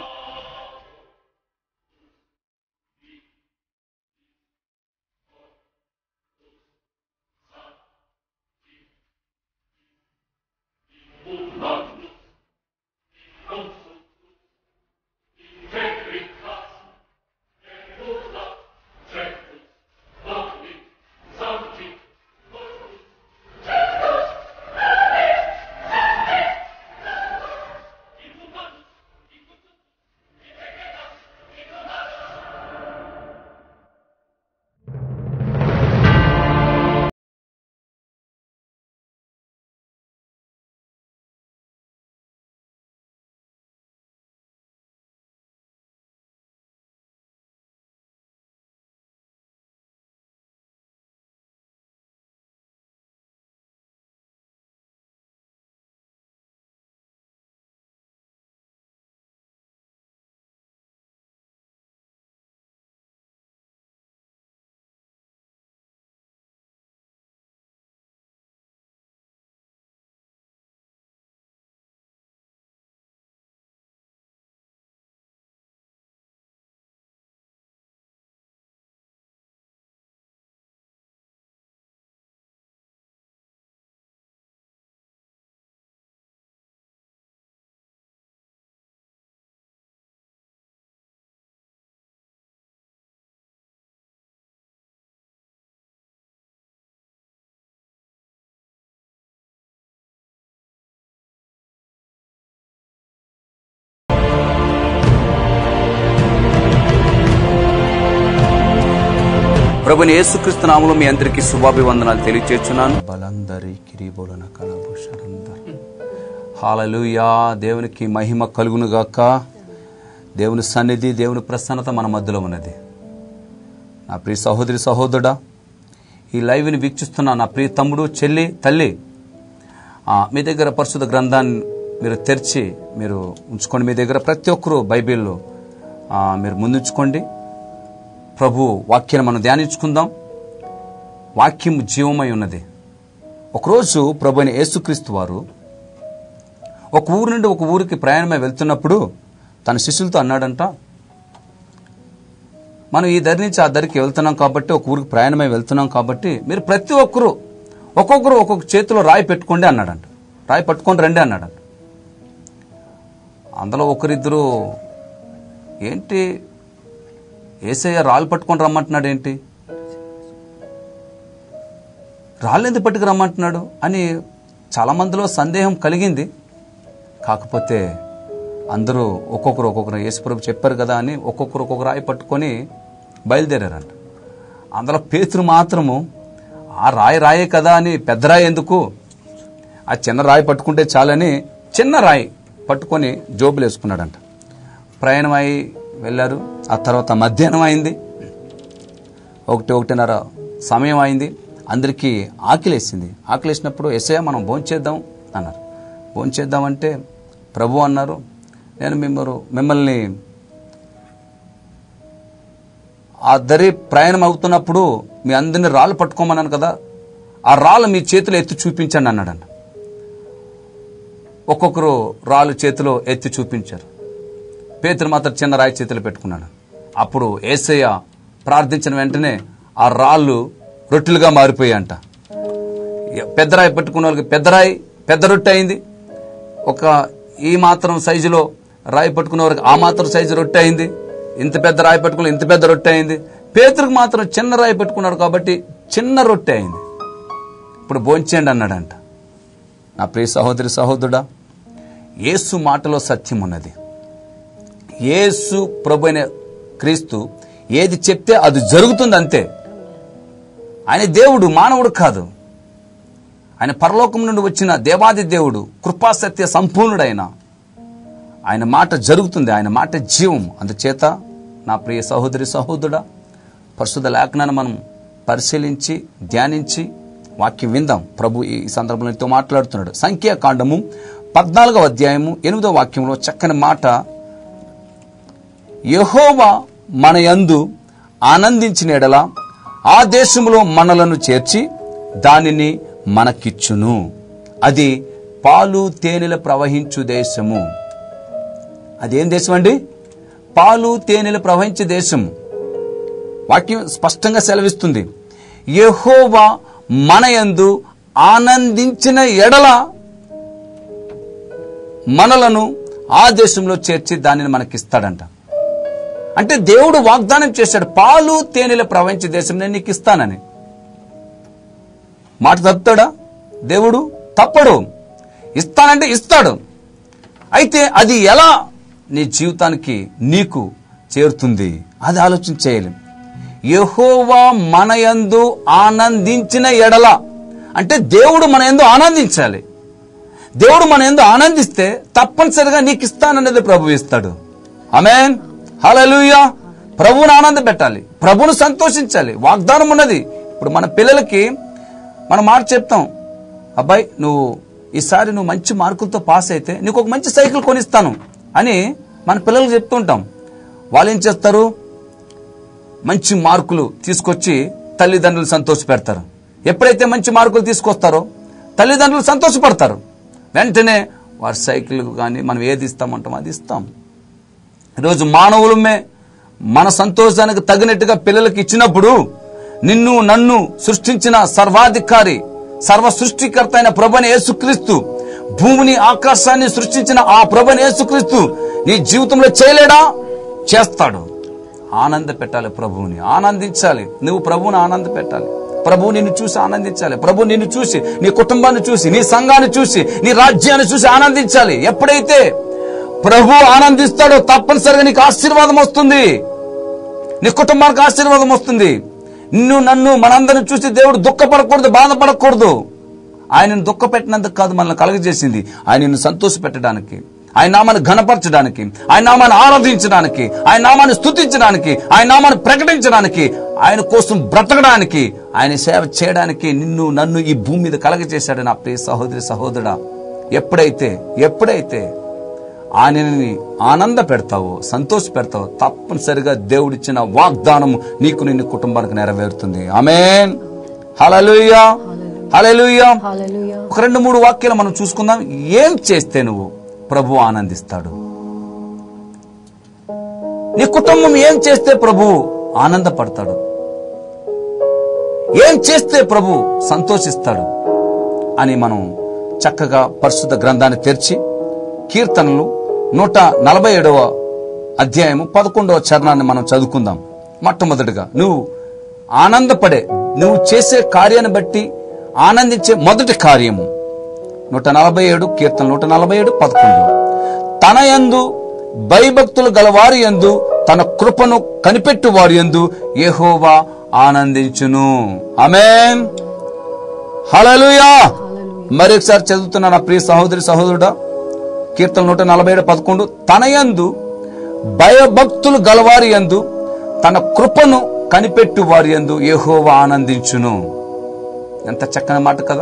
ప్రభుని యేసుక్రీస్తు నామములో మీ అందరికీ శుభాభివందనాలు తెలియజేస్తున్నాను బలందరి కిరీబోలన హాలలుయా దేవునికి మహిమ కలుగును గాక దేవుని సన్నిధి దేవుని ప్రసన్నత మన మధ్యలో ఉన్నది నా ప్రియ సహోదరి సహోదరుడా ఈ లైవ్ని వీక్షిస్తున్న నా ప్రియ తమ్ముడు చెల్లి తల్లి ఆ, మీ దగ్గర పరిశుద్ధ గ్రంథాన్ని మీరు తెరిచి మీరు ఉంచుకోండి మీ దగ్గర ప్రతి ఒక్కరూ బైబిల్లో ఆ, మీరు ముందుంచుకోండి ప్రభు వాక్యాన్ని మనం ధ్యానించుకుందాం వాక్యం జీవమై ఉన్నది ఒకరోజు ప్రభు అయిన యేసుక్రీస్తు వారు ఒక ఊరు నుండి ఒక ఊరికి ప్రయాణమై వెళ్తున్నప్పుడు తన శిష్యులతో అన్నాడంట మనం ఈ దరి నుంచి ఆ దరికి వెళ్తున్నాం కాబట్టి ఒక ఊరికి ప్రయాణమై వెళ్తున్నాం కాబట్టి మీరు ప్రతి ఒక్కరూ ఒక్కొక్కరు ఒక్కొక్క చేతిలో రాయి పెట్టుకోండి అన్నాడంట రాయి పట్టుకొని రండి అన్నాడంట అందులో ఒకరిద్దరు ఏంటి ఏసయ్య రాళ్ళు పట్టుకొని రమ్మంటున్నాడు ఏంటి రాళ్ళు ఎందుకు పట్టుకు రమ్మంటున్నాడు అని చాలా మందిలో సందేహం కలిగింది కాకపోతే అందరూ ఒక్కొక్కరు ఒక్కొక్కరు యేసుప్రభు చెప్పారు కదా అని ఒక్కొక్కరు ఒక్కొక్క రాయి పట్టుకొని బయలుదేరారంట అందులో పేతురు మాత్రము ఆ రాయి రాయే కదా అని పెద్ద రాయి ఎందుకు ఆ చిన్న రాయి పట్టుకుంటే చాలని చిన్న రాయి పట్టుకొని జోబులు వేసుకున్నాడంట ప్రయాణం అయి వెళ్ళారు ఆ తర్వాత మధ్యాహ్నం అయింది ఒకటి ఒకటిన్నర సమయం అయింది అందరికీ ఆకలేసింది ఆకలేసినప్పుడు ఎస్ఐ మనం భోంచేద్దాం అన్నారు భోంచేద్దామంటే ప్రభు అన్నారు నేను మిమ్మల్ని మిమ్మల్ని ఆ దరి ప్రయాణం అవుతున్నప్పుడు మీ అందరిని రాళ్ళు పట్టుకోమన్నాను కదా ఆ రాళ్ళు మీ చేతిలో ఎత్తి చూపించండి అన్నాడంట ఒక్కొక్కరు రాళ్ళు చేతిలో ఎత్తి చూపించారు పేతురు మాత్రం చిన్న రాయి చేతిలో పెట్టుకున్నాడు అప్పుడు ఏసయ్య ప్రార్థించిన వెంటనే ఆ రాళ్ళు రొట్టెలుగా మారిపోయాయంట పెద్ద రాయి పట్టుకున్న వాళ్ళకి పెద్ద రాయి పెద్ద రొట్టె అయింది ఒక ఈ మాత్రం సైజులో రాయి పట్టుకున్న వారికి ఆ మాత్రం సైజు రొట్టె అయింది ఇంత పెద్ద రాయి పట్టుకున్న ఇంత పెద్ద రొట్టె అయింది పేతురికి మాత్రం చిన్న రాయి పెట్టుకున్నాడు కాబట్టి చిన్న రొట్టె అయింది ఇప్పుడు భోంచేయండి అన్నాడంట నా ప్రియ సహోదరి సహోదరుడా యేసు మాటలో సత్యం ఉన్నది యేసు ప్రభు అయిన క్రీస్తు ఏది చెప్తే అది జరుగుతుంది అంతే ఆయన దేవుడు మానవుడు కాదు ఆయన పరలోకం నుండి వచ్చిన దేవాది దేవుడు కృపాసత్య సంపూర్ణుడైన ఆయన మాట జరుగుతుంది ఆయన మాట జీవం అందుచేత నా ప్రియ సహోదరి సహోదరుడా పరిశుద్ధ లేఖనాన్ని మనం పరిశీలించి ధ్యానించి వాక్యం విందాం ప్రభు ఈ సందర్భంలో నీతో మాట్లాడుతున్నాడు సంఖ్యాకాండము పద్నాలుగవ అధ్యాయము ఎనిమిదవ వాక్యంలో చక్కని మాట యెహోవా మన యందు ఆనందించిన ఎడల ఆ దేశములో మనలను చేర్చి దానిని మనకిచ్చును అది పాలు తేనెల ప్రవహించు దేశము అదేం దేశం అండి పాలు తేనెలు ప్రవహించే దేశం వాక్యం స్పష్టంగా సెలవిస్తుంది యెహోవా మనయందు ఆనందించిన ఎడల మనలను ఆ దేశంలో చేర్చి దానిని మనకిస్తాడంట అంటే దేవుడు వాగ్దానం చేశాడు పాలు తేనెల ప్రవహించే దేశం నేను నీకు ఇస్తానని మాట తప్పుతాడా దేవుడు తప్పడు ఇస్తానంటే ఇస్తాడు అయితే అది ఎలా నీ జీవితానికి నీకు చేరుతుంది అది ఆలోచన చేయాలి యెహోవా మనయందు ఆనందించిన ఎడల అంటే దేవుడు మన యందు ఆనందించాలి దేవుడు మన ఎందు ఆనందిస్తే తప్పనిసరిగా నీకు ఇస్తాననేది ప్రభు ఇస్తాడు ఆమెన్ హల్లెలూయా ప్రభువును ఆనంద పెట్టాలి ప్రభువును సంతోషించాలి వాగ్దానం ఉన్నది ఇప్పుడు మన పిల్లలకి మనం మాట చెప్తాం అబ్బాయి నువ్వు ఈసారి నువ్వు మంచి మార్కులతో పాస్ అయితే నీకు ఒక మంచి సైకిల్ కొనిస్తాను అని మన పిల్లలకు చెప్తుంటాం వాళ్ళు ఏం చేస్తారు మంచి మార్కులు తీసుకొచ్చి తల్లిదండ్రులు సంతోష పెడతారు ఎప్పుడైతే మంచి మార్కులు తీసుకొస్తారో తల్లిదండ్రులు సంతోషపడతారు వెంటనే వారి సైకిల్ కానీ మనం ఏది ఇస్తామంటాం అది ఇస్తాం ఈరోజు మానవులమే మన సంతోషానికి తగినట్టుగా పిల్లలకి ఇచ్చినప్పుడు నిన్ను నన్ను సృష్టించిన సర్వాధికారి సర్వ సృష్టికర్త అయిన ప్రభుని యేసుక్రీస్తు భూమిని ఆకాశాన్ని సృష్టించిన ఆ ప్రభుని యేసుక్రీస్తు నీ జీవితంలో చేయలేడా చేస్తాడు ఆనంద పెట్టాలి ప్రభువుని ఆనందించాలి నువ్వు ప్రభువుని ఆనంద పెట్టాలి ప్రభు నిన్ను చూసి ఆనందించాలి ప్రభు నిన్ను చూసి నీ కుటుంబాన్ని చూసి నీ సంఘాన్ని చూసి నీ రాజ్యాన్ని చూసి ఆనందించాలి ఎప్పుడైతే ప్రభు ఆనందిస్తాడో తప్పనిసరిగా నీకు ఆశీర్వాదం వస్తుంది నీ కుటుంబానికి ఆశీర్వాదం వస్తుంది నిన్ను నన్ను మనందరిని చూసి దేవుడు దుఃఖపడకూడదు బాధపడకూడదు ఆయనను దుఃఖపెట్టినందుకు కాదు మనల్ని కలగజేసింది ఆయనను సంతోష పెట్టడానికి ఆయన నామాన్ని ఘనపరచడానికి ఆయన నామాన్ని ఆరాధించడానికి ఆయన నామాన్ని స్తుతించడానికి ఆయన నామాన్ని ప్రకటించడానికి ఆయన కోసం బ్రతకడానికి ఆయన సేవ చేయడానికి నిన్ను నన్ను ఈ భూమి మీద కలగజేశాడు నా ప్రియ సహోదరి సహోదరుడా ఎప్పుడైతే ఎప్పుడైతే ఆయనని ఆనంద పెడతావో సంతోష పెడతావో తప్పనిసరిగా దేవుడిచ్చిన వాగ్దానం నీకు నిన్ను కుటుంబానికి నెరవేరుతుంది ఆమెన్ హలలుయా హలలుయా హల్లెలూయా ఒక రెండు మూడు వాక్యాలు మనం చూసుకుందాం ఏం చేస్తే నువ్వు ప్రభు ఆనందిస్తాడు నీ కుటుంబం ఏం చేస్తే ప్రభు ఆనందపడతాడు ఏం చేస్తే ప్రభు సంతోషిస్తాడు అని మనం చక్కగా పరిశుద్ధ గ్రంథాన్ని తెరిచి కీర్తనలు నూట నలభై ఏడవ అధ్యాయము పదకొండవ చరణాన్ని మనం చదువుకుందాం మొట్టమొదటిగా నువ్వు ఆనందపడే నువ్వు చేసే కార్యాన్ని బట్టి ఆనందించే మొదటి కార్యము నూట నలభై ఏడు కీర్తన నూట నలభై ఏడు పదకొండు తన యందు భయభక్తులు గలవారి యందు తన కృపను కనిపెట్టు వారి యందు యెహోవా ఆనందించును ఆమేన్ హల్లెలూయా మరొకసారి చదువుతున్నా నా ప్రియ సహోదరి సహోదరుడా కీర్తన నూట నలభై ఏడు పదకొండు తన యందు భయభక్తులు గలవారి యందు తన కృపను కనిపెట్టు వారి యందు యెహోవా ఆనందించును ఎంత చక్కని మాట కదా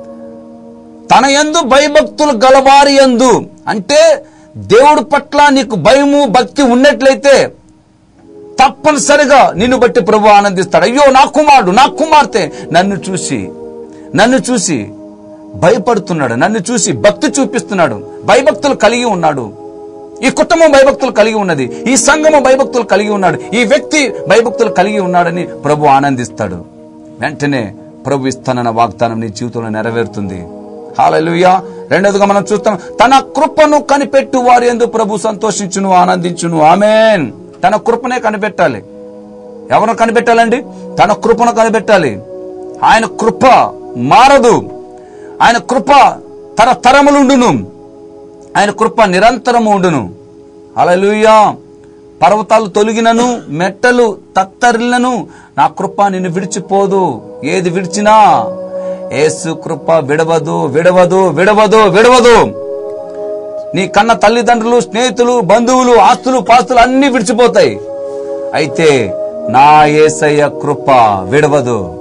తన యందు భయభక్తులు గలవారి యందు అంటే దేవుడి పట్ల నీకు భయము భక్తి ఉన్నట్లయితే తప్పనిసరిగా నిన్ను బట్టి ప్రభు ఆనందిస్తాడు అయ్యో నా కుమారుడు నా కుమార్తె నన్ను చూసి నన్ను చూసి భయపడుతున్నాడు నన్ను చూసి భక్తి చూపిస్తున్నాడు భయభక్తులు కలిగి ఉన్నాడు ఈ కుటుంబం భయభక్తులు కలిగి ఉన్నది ఈ సంఘము భయభక్తులు కలిగి ఉన్నాడు ఈ వ్యక్తి భయభక్తులు కలిగి ఉన్నాడని ప్రభు ఆనందిస్తాడు వెంటనే ప్రభు ఇస్తానన్న వాగ్దానం నీ జీవితంలో నెరవేరుతుంది హాలలుయా రెండోదిగా మనం చూస్తాం తన కృపను కనిపెట్టు వారి ఎందు ప్రభు సంతోషించును ఆనందించును ఆమెన్ తన కృపనే కనిపెట్టాలి ఎవరు కనిపెట్టాలండి తన కృపను కనిపెట్టాలి ఆయన కృప మారదు ఆయన కృప తరతరములుండును ఆయన కృప నిరంతరము ఉండును అలలుయా పర్వతాలు తొలగినను మెట్టలు తత్తరిల్లను నా కృప నిన్ను విడిచిపోదు ఏది విడిచినా ఏసు కృప విడవదు విడవదు విడవదు విడవదు నీ కన్న తల్లిదండ్రులు స్నేహితులు బంధువులు ఆస్తులు పాస్తులు అన్ని విడిచిపోతాయి అయితే నా ఏసయ్య కృప విడవదు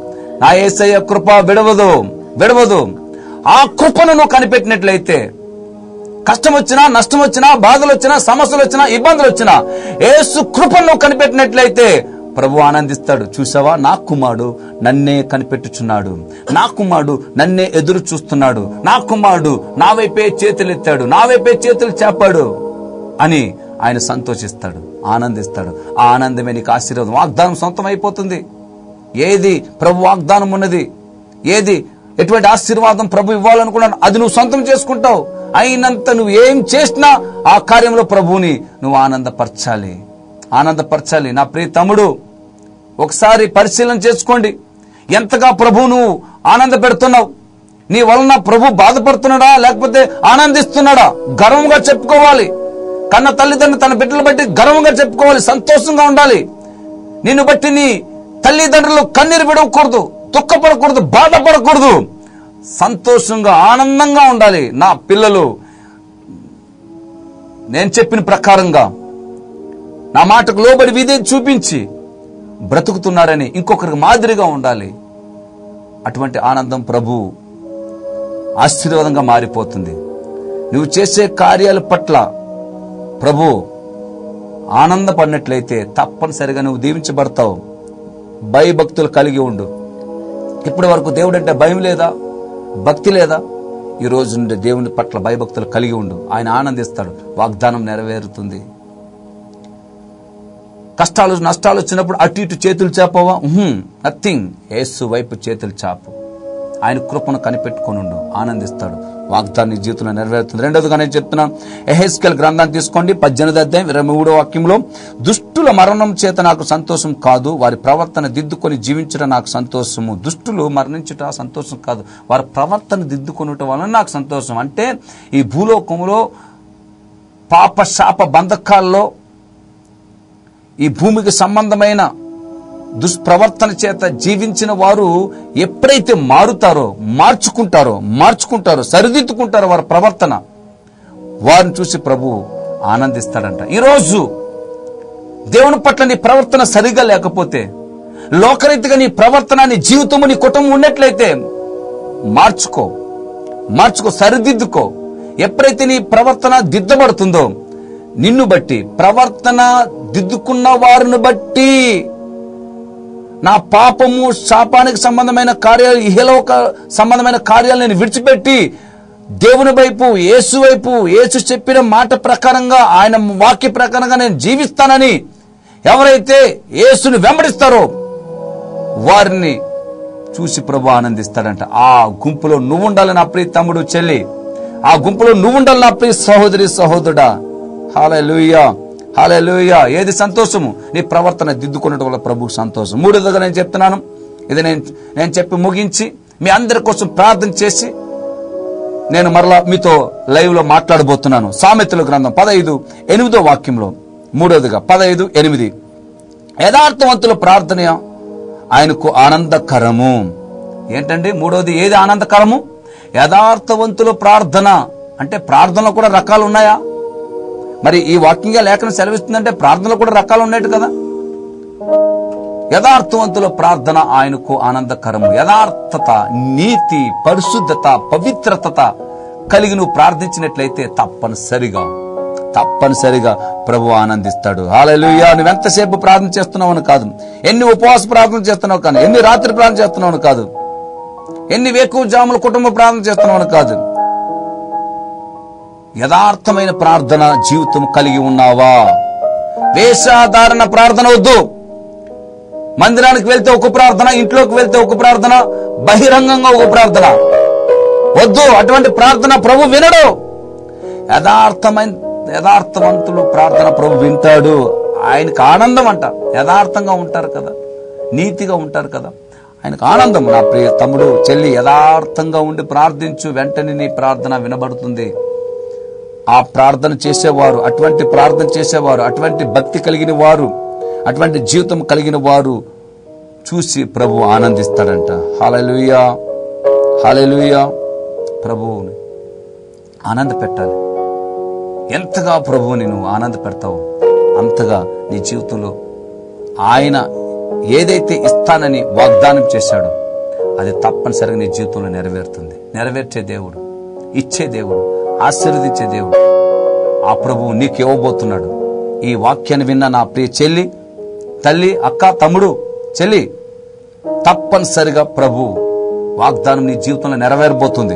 నా ఏసయ్య కృప విడవదు విడవదు ఆ కృపను నువ్వు కనిపెట్టినట్లయితే కష్టం వచ్చినా నష్టం వచ్చినా బాధలు వచ్చినా సమస్యలు వచ్చినా ఇబ్బందులు వచ్చినా ఏసు కృపను నువ్వు కనిపెట్టినట్లయితే ప్రభు ఆనందిస్తాడు చూసావా నా కుమారుడు నన్నే కనిపెట్టుచున్నాడు నా కుమారుడు నన్నే ఎదురు చూస్తున్నాడు నా కుమారుడు నా వైపే చేతులెత్తాడు నా వైపే చేతులు చేపాడు అని ఆయన సంతోషిస్తాడు ఆనందిస్తాడు ఆ ఆనందమే నీకు ఆశీర్వాదం వాగ్దానం సొంతం అయిపోతుంది ఏది ప్రభు వాగ్దానం ఉన్నది ఏది ఎటువంటి ఆశీర్వాదం ప్రభు ఇవ్వాలనుకున్నాను అది నువ్వు సొంతం చేసుకుంటావు అయినంత నువ్వు ఏం చేసినా ఆ కార్యంలో ప్రభువుని నువ్వు ఆనందపరచాలి ఆనందపరచాలి నా ప్రియ తమ్ముడు ఒకసారి పరిశీలన చేసుకోండి ఎంతగా ప్రభు నువ్వు ఆనంద పెడుతున్నావు నీ వలన ప్రభు బాధపడుతున్నాడా లేకపోతే ఆనందిస్తున్నాడా గర్వంగా చెప్పుకోవాలి కన్న తల్లిదండ్రులు తన బిడ్డలు బట్టి గర్వంగా చెప్పుకోవాలి సంతోషంగా ఉండాలి నిన్ను బట్టి నీ తల్లిదండ్రులు కన్నీరు విడవకూడదు దుఃఖపడకూడదు బాధపడకూడదు సంతోషంగా ఆనందంగా ఉండాలి నా పిల్లలు నేను చెప్పిన ప్రకారంగా నా మాటకు లోబడి విధే చూపించి బ్రతుకుతున్నారని ఇంకొకరికి మాదిరిగా ఉండాలి అటువంటి ఆనందం ప్రభు ఆశీర్వాదంగా మారిపోతుంది నువ్వు చేసే కార్యాల పట్ల ప్రభు ఆనందపడినట్లయితే తప్పనిసరిగా నువ్వు దీవించబడతావు భయభక్తులు కలిగి ఉండు ఇప్పటి వరకు దేవుడు అంటే భయం లేదా భక్తి లేదా ఈ రోజు నుండి దేవుని పట్ల భయభక్తులు కలిగి ఉండు ఆయన ఆనందిస్తాడు వాగ్దానం నెరవేరుతుంది కష్టాలు నష్టాలు వచ్చినప్పుడు అటు ఇటు చేతులు చాపవా నథింగ్ యేసు వైపు చేతులు చాపు ఆయన కృపను కనిపెట్టుకొనుండు ఆనందిస్తాడు వాగ్దాన్ని జీవితంలో నెరవేరుతుంది రెండోదిగా నేను చెప్తున్నాను ఎహెస్కెల్ గ్రంథాన్ని తీసుకోండి పద్దెనిమిది అధ్యాయం ఇరవై మూడో వాక్యంలో దుష్టుల మరణం చేత నాకు సంతోషం కాదు వారి ప్రవర్తన దిద్దుకొని జీవించడం నాకు సంతోషము దుష్టులు మరణించుట సంతోషం కాదు వారి ప్రవర్తన దిద్దుకొనుట వలన నాకు సంతోషం అంటే ఈ భూలోకములో పాప శాప బంధకాల్లో ఈ భూమికి సంబంధమైన దుష్ప్రవర్తన చేత జీవించిన వారు ఎప్పుడైతే మారుతారో మార్చుకుంటారో మార్చుకుంటారో సరిదిద్దుకుంటారో వారి ప్రవర్తన వారిని చూసి ప్రభు ఆనందిస్తాడంట ఈరోజు దేవుని పట్ల నీ ప్రవర్తన సరిగా లేకపోతే లోకరీతిగా నీ ప్రవర్తన నీ జీవితము నీ కుటుంబం ఉన్నట్లయితే మార్చుకో మార్చుకో సరిదిద్దుకో ఎప్పుడైతే నీ ప్రవర్తన దిద్దబడుతుందో నిన్ను బట్టి ప్రవర్తన దిద్దుకున్న వారిని బట్టి నా పాపము శాపానికి సంబంధమైన కార్యాలు ఇహలోక సంబంధమైన కార్యాలు నేను విడిచిపెట్టి దేవుని వైపు యేసు వైపు యేసు చెప్పిన మాట ప్రకారంగా ఆయన వాక్య ప్రకారంగా నేను జీవిస్తానని ఎవరైతే యేసుని వెంబడిస్తారో వారిని చూసి ప్రభు ఆనందిస్తాడంట ఆ గుంపులో నువ్వు ఉండాలి నా ప్రియ తమ్ముడు చెల్లి ఆ గుంపులో నువ్వు ఉండాలి నా ప్రియ సహోదరి సహోదరుడా హాలూయా హాలూయా ఏది సంతోషము నీ ప్రవర్తన దిద్దుకున్నట్టు వల్ల ప్రభుకు సంతోషం మూడోదిగా నేను చెప్తున్నాను ఇది నేను నేను చెప్పి ముగించి మీ అందరి కోసం ప్రార్థన చేసి నేను మరలా మీతో లైవ్ లో మాట్లాడబోతున్నాను సామెతల గ్రంథం పదహైదు ఎనిమిదో వాక్యంలో మూడోదిగా పదహైదు ఎనిమిది యథార్థవంతుల ప్రార్థన ఆయనకు ఆనందకరము ఏంటండి మూడోది ఏది ఆనందకరము యథార్థవంతుల ప్రార్థన అంటే ప్రార్థనలో కూడా రకాలు ఉన్నాయా మరి ఈ వాక్యంగా లేఖనం సెలవిస్తుందంటే ప్రార్థనలో కూడా రకాలు ఉన్నాయి కదా యథార్థవంతుల ప్రార్థన ఆయనకు ఆనందకరము యథార్థత నీతి పరిశుద్ధత పవిత్రత కలిగి నువ్వు ప్రార్థించినట్లయితే తప్పనిసరిగా తప్పనిసరిగా ప్రభు ఆనందిస్తాడు హాలూయా నువ్వు ఎంతసేపు ప్రార్థన చేస్తున్నావు కాదు ఎన్ని ఉపవాస ప్రార్థన చేస్తున్నావు కానీ ఎన్ని రాత్రి ప్రార్థన చేస్తున్నావు కాదు ఎన్ని వేకువ జాముల కుటుంబ ప్రార్థన చేస్తున్నావు కాదు యథార్థమైన ప్రార్థన జీవితం కలిగి ఉన్నావా వేషాధారణ ప్రార్థన వద్దు మందిరానికి వెళ్తే ఒక ప్రార్థన ఇంట్లోకి వెళ్తే ఒక ప్రార్థన బహిరంగంగా ఒక ప్రార్థన వద్దు అటువంటి ప్రార్థన ప్రభు వినడు యథార్థమైన యథార్థవంతులు ప్రార్థన ప్రభు వింటాడు ఆయనకు ఆనందం అంట యథార్థంగా ఉంటారు కదా నీతిగా ఉంటారు కదా ఆయనకు ఆనందం నా ప్రియ తమ్ముడు చెల్లి యథార్థంగా ఉండి ప్రార్థించు వెంటనే నీ ప్రార్థన వినబడుతుంది ఆ ప్రార్థన చేసేవారు అటువంటి ప్రార్థన చేసేవారు అటువంటి భక్తి కలిగిన వారు అటువంటి జీవితం కలిగిన వారు చూసి ప్రభు ఆనందిస్తాడంట హాలలుయా హాలలుయా ప్రభువుని ఆనంద పెట్టాలి ఎంతగా ప్రభువుని నువ్వు ఆనంద పెడతావో అంతగా నీ జీవితంలో ఆయన ఏదైతే ఇస్తానని వాగ్దానం చేశాడో అది తప్పనిసరిగా నీ జీవితంలో నెరవేరుతుంది నెరవేర్చే దేవుడు ఇచ్చే దేవుడు ఆశీర్వదించే దేవుడు ఆ ప్రభువు నీకు ఇవ్వబోతున్నాడు ఈ వాక్యాన్ని విన్న నా ప్రియ చెల్లి తల్లి అక్క తమ్ముడు చెల్లి తప్పనిసరిగా ప్రభు వాగ్దానం నీ జీవితంలో నెరవేరబోతుంది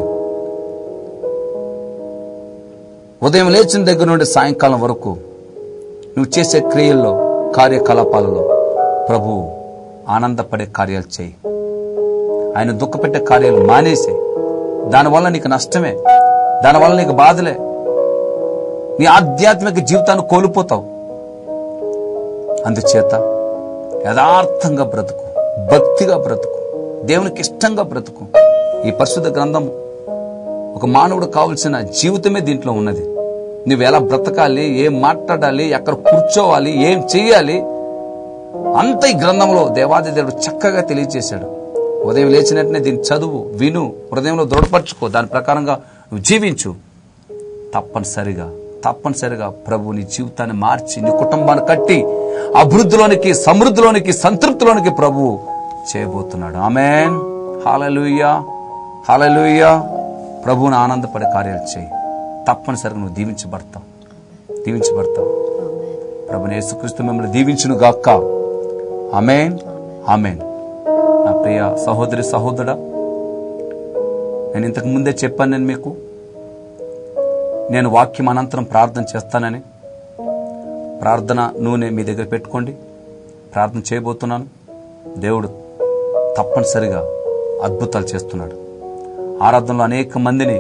ఉదయం లేచిన దగ్గర నుండి సాయంకాలం వరకు నువ్వు చేసే క్రియల్లో కార్యకలాపాలలో ప్రభు ఆనందపడే కార్యాలు చేయి ఆయన దుఃఖపెట్టే కార్యాలు మానేసే దానివల్ల నీకు నష్టమే దానివల్ల నీకు బాధలే నీ ఆధ్యాత్మిక జీవితాన్ని కోల్పోతావు అందుచేత యథార్థంగా బ్రతుకు భక్తిగా బ్రతుకు దేవునికి ఇష్టంగా బ్రతుకు ఈ పరిశుద్ధ గ్రంథం ఒక మానవుడు కావలసిన జీవితమే దీంట్లో ఉన్నది నువ్వు ఎలా బ్రతకాలి ఏం మాట్లాడాలి ఎక్కడ కూర్చోవాలి ఏం చెయ్యాలి అంత ఈ గ్రంథంలో దేవాది దేవుడు చక్కగా తెలియజేశాడు ఉదయం లేచినట్టునే దీన్ని చదువు విను హృదయంలో దృఢపరచుకో దాని ప్రకారంగా నువ్వు జీవించు తప్పనిసరిగా తప్పనిసరిగా ప్రభు నీ జీవితాన్ని మార్చి నీ కుటుంబాన్ని కట్టి అభివృద్ధిలోనికి సమృద్ధిలోనికి సంతృప్తిలోనికి ప్రభు చేయబోతున్నాడు ఆమెన్ హాలలుయ్యా హాలలుయ్యా ప్రభువుని ఆనందపడే కార్యాలు చేయి తప్పనిసరిగా నువ్వు దీవించబడతావు దీవించబడతావు ప్రభుని యేసుక్రీస్తు మిమ్మల్ని దీవించును గాక ఆమెన్ ఆమెన్ నా ప్రియ సహోదరి సహోదరుడా నేను ఇంతకు ముందే చెప్పాను నేను మీకు నేను వాక్యం అనంతరం ప్రార్థన చేస్తానని ప్రార్థన నూనె మీ దగ్గర పెట్టుకోండి ప్రార్థన చేయబోతున్నాను దేవుడు తప్పనిసరిగా అద్భుతాలు చేస్తున్నాడు ఆరాధనలో అనేక మందిని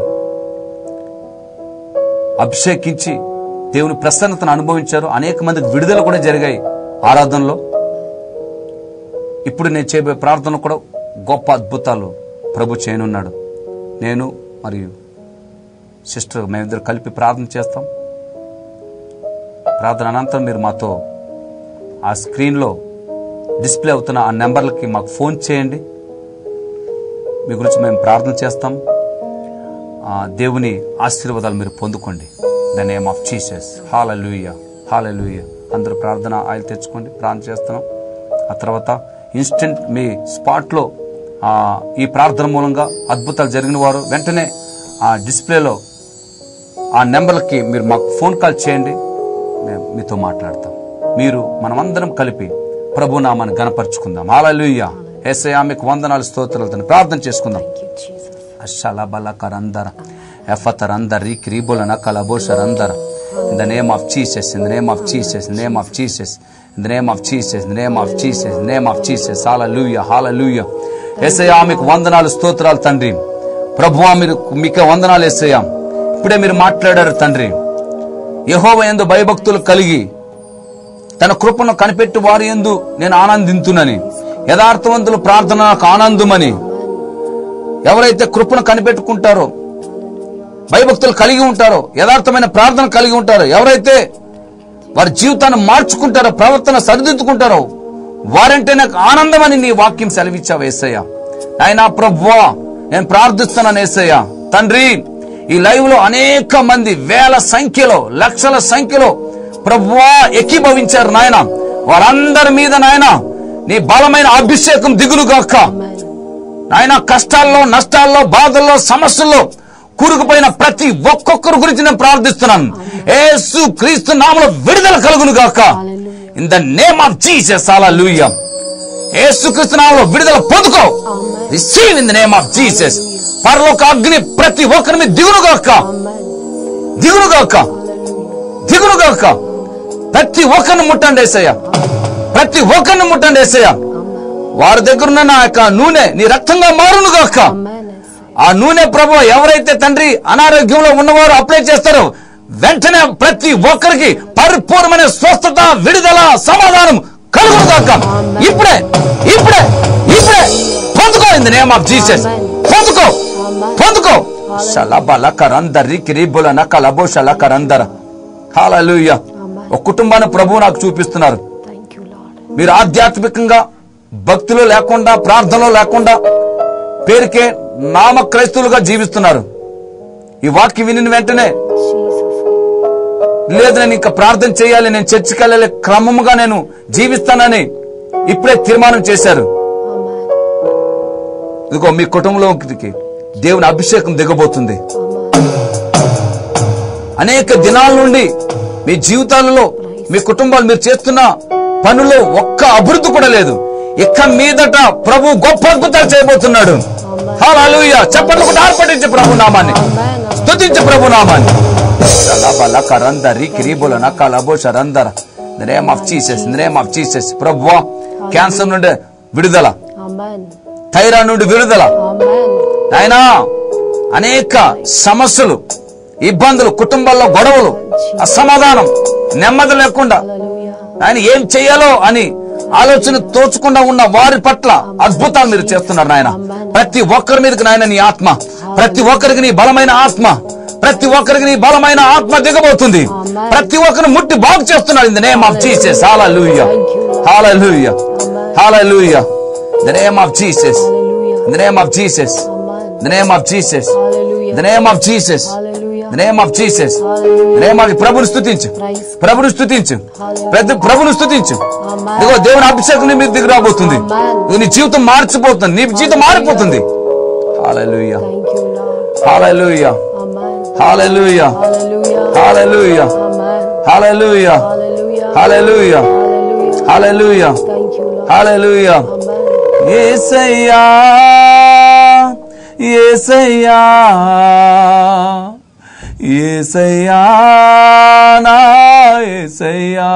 అభిషేకించి దేవుని ప్రసన్నతను అనుభవించారు అనేక మందికి విడుదల కూడా జరిగాయి ఆరాధనలో ఇప్పుడు నేను చేయబోయే ప్రార్థనలో కూడా గొప్ప అద్భుతాలు ప్రభు చేయనున్నాడు నేను మరియు సిస్టర్ మేమిద్దరు కలిపి ప్రార్థన చేస్తాం ప్రార్థన అనంతరం మీరు మాతో ఆ స్క్రీన్లో డిస్ప్లే అవుతున్న ఆ నెంబర్లకి మాకు ఫోన్ చేయండి మీ గురించి మేము ప్రార్థన చేస్తాం ఆ దేవుని ఆశీర్వాదాలు మీరు పొందుకోండి the name of Jesus hallelujah hallelujah అందరూ ప్రార్థన ఆయిల్ తెచ్చుకోండి ప్రార్థన చేస్తున్నాం ఆ తర్వాత ఇన్స్టెంట్ మీ స్పాట్లో ఆ, ఈ ప్రార్థన మూలంగా అద్భుతాలు జరిగిన వారు వెంటనే ఆ డిస్ప్లేలో ఆ నెంబర్లకి మీరు మాకు ఫోన్ కాల్ చేయండి మేము మీతో మాట్లాడతాం మీరు మనమందరం కలిపి ప్రభు నామాన్ని గనపరుచుకుందాం హాలూయ ఏసయా మీకు వందనాలు స్తోత్రాలతో ప్రార్థన చేసుకుందాం Ashalabalakarandara. Efataranda rik ribolana kalabosharandara. In the name of Jesus, in the name of Jesus, in the name of Jesus, in the name of Jesus, in the name of Jesus, in the name of Jesus. Hallelujah, hallelujah. ఏసయ్యా మీకు వందనాలు స్తోత్రాలు తండ్రి ప్రభువా మీరు మీకు వందనాలు ఏసయ్యా ఇప్పుడే మీరు మాట్లాడారు తండ్రి యహోవ ఎందు భయభక్తులు కలిగి తన కృపను కనిపెట్టి వారి ఎందు నేను ఆనందింతునని యథార్థవంతులు ప్రార్థన నాకు ఆనందమని ఎవరైతే కృపను కనిపెట్టుకుంటారో భయభక్తులు కలిగి ఉంటారో యథార్థమైన ప్రార్థన కలిగి ఉంటారో ఎవరైతే వారి జీవితాన్ని మార్చుకుంటారో ప్రవర్తన సరిదిద్దుకుంటారో వారంటే నాకు ఆనందం అని నీ వాక్యం సెలవిచ్చావు ఏసయ్య నాయనా ప్రభువా నేను ప్రార్థిస్తున్నాను ఏసయ్య తండ్రి ఈ లైవ్ లో అనేక మంది వేల సంఖ్యలో లక్షల సంఖ్యలో ప్రభువా ఎక్కిభవించారు నాయన వారందరి మీద నాయన నీ బలమైన అభిషేకం దిగులుగాక నాయన కష్టాల్లో నష్టాల్లో బాధల్లో సమస్యల్లో కూరుకుపోయిన ప్రతి ఒక్కొక్కరి గురించి నేను ప్రార్థిస్తున్నాను యేసు క్రీస్తు నామలో విడుదల కలుగును గాక in the name of Jesus hallelujah Yesu Kristu నామలో విడుదల పొందుకో receive in the name of Jesus పరలోక అగ్ని ప్రతి ఒక్కరి మీద దిగును గాక దిగును గాక దిగును గాక ప్రతి ఒక్కరిని ముట్టండి ఏసయ్య ప్రతి ఒక్కరిని ముట్టండి ఏసయ్య వారి దగ్గర ఉన్న నా యొక్క నూనె నీ రక్తంగా మారును గాక ఆ నూనె ప్రభు ఎవరైతే తండ్రి అనారోగ్యంలో ఉన్నవారు అప్లై చేస్తారో వెంటనే ప్రతి ఒక్కరికి పరిపూర్ణమైన స్వస్థత విడుదల సమాధానం కలుగును గాక ఇప్పుడే ఇప్పుడే ఇప్పుడే పొందుకో in the name of Jesus పొందుకో పొందుకో షలబల కరందరి కిరీబుల నకలబో షల కరందర హాలూయ ఒక కుటుంబాన్ని ప్రభు నాకు చూపిస్తున్నారు థ్యాంక్ యూ లార్డ్ మీరు ఆధ్యాత్మికంగా భక్తిలో లేకుండా ప్రార్థనలో లేకుండా పేరుకే నామ క్రైస్తవులుగా జీవిస్తున్నారు ఈ వాక్యం వినిన వెంటనే జీసస్ లేదు నేను ఇంకా ప్రార్థన చేయాలి నేను చర్చికి వెళ్ళాలి క్రమముగా నేను జీవిస్తానని ఇప్పుడే తీర్మానం చేశారు ఆమేన్ ఇదిగో మీ కుటుంబంలోకి దేవుని అభిషేకం దిగబోతుంది అనేక దినాల నుండి మీ జీవితాలలో మీ కుటుంబాలు మీరు చేస్తున్న పనుల్లో ఒక్క అభివృద్ధి కూడా లేదు ఇక మీదట ప్రభు గొప్ప అద్భుతాలు చేయబోతున్నాడు హల్లెలూయా చెప్పండి కూడా ఆర్పటించే ప్రభు నామాన్ని స్తుతించే ప్రభు నామాన్ని లబల కరందరి కిరీబులన కలబో శరందర name of Jesus name of Jesus ప్రభు క్యాన్సర్ నుండి విడుదల ఆమెన్ థైరాయిడ్ నుండి విడుదల ఆమెన్ నాయనా అనేక సమస్యలు ఇబ్బందులు కుటుంబాల్లో గొడవలు అసమాధానం నెమ్మది లేకుండా హల్లెలూయా ఆయన ఏం చేయాలో అని ఆలోచన తోచకుండా ఉన్న వారి పట్ల అద్భుతాలు మీరు చేస్తున్నారు నాయన ప్రతి ఒక్కరి మీదకి నాయన నీ ఆత్మ ప్రతి ఒక్కరికి నీ బలమైన ఆత్మ ప్రతి ఒక్కరికి నీ బలమైన ఆత్మ దిగబోతుంది ప్రతి ఒక్కరిని ముట్టి బాగు చేస్తున్నారు in the name of Jesus hallelujah hallelujah hallelujah the name of Jesus hallelujah In the name of Jesus. Amen In the name of Jesus. Hallelujah In the name of Jesus. Hallelujah In the name of Jesus. In the name of ప్రభుని స్తుతించు praise ప్రభుని స్తుతించు పెద్ద ప్రభుని స్తుతించు amen ఇదిగో దేవుని అభిషేకం నీ మీద దిగి రాబోతుంది Amen. ఇదిగో నీ జీవితం మార్చిపోతుంది నీ జీవితం మారిపోతుంది hallelujah thank you Lord hallelujah amen hallelujah hallelujah hallelujah amen hallelujah hallelujah hallelujah hallelujah hallelujah thank you Lord hallelujah amen Yesayya Yesayya Yesayya నా ఏసయ్యా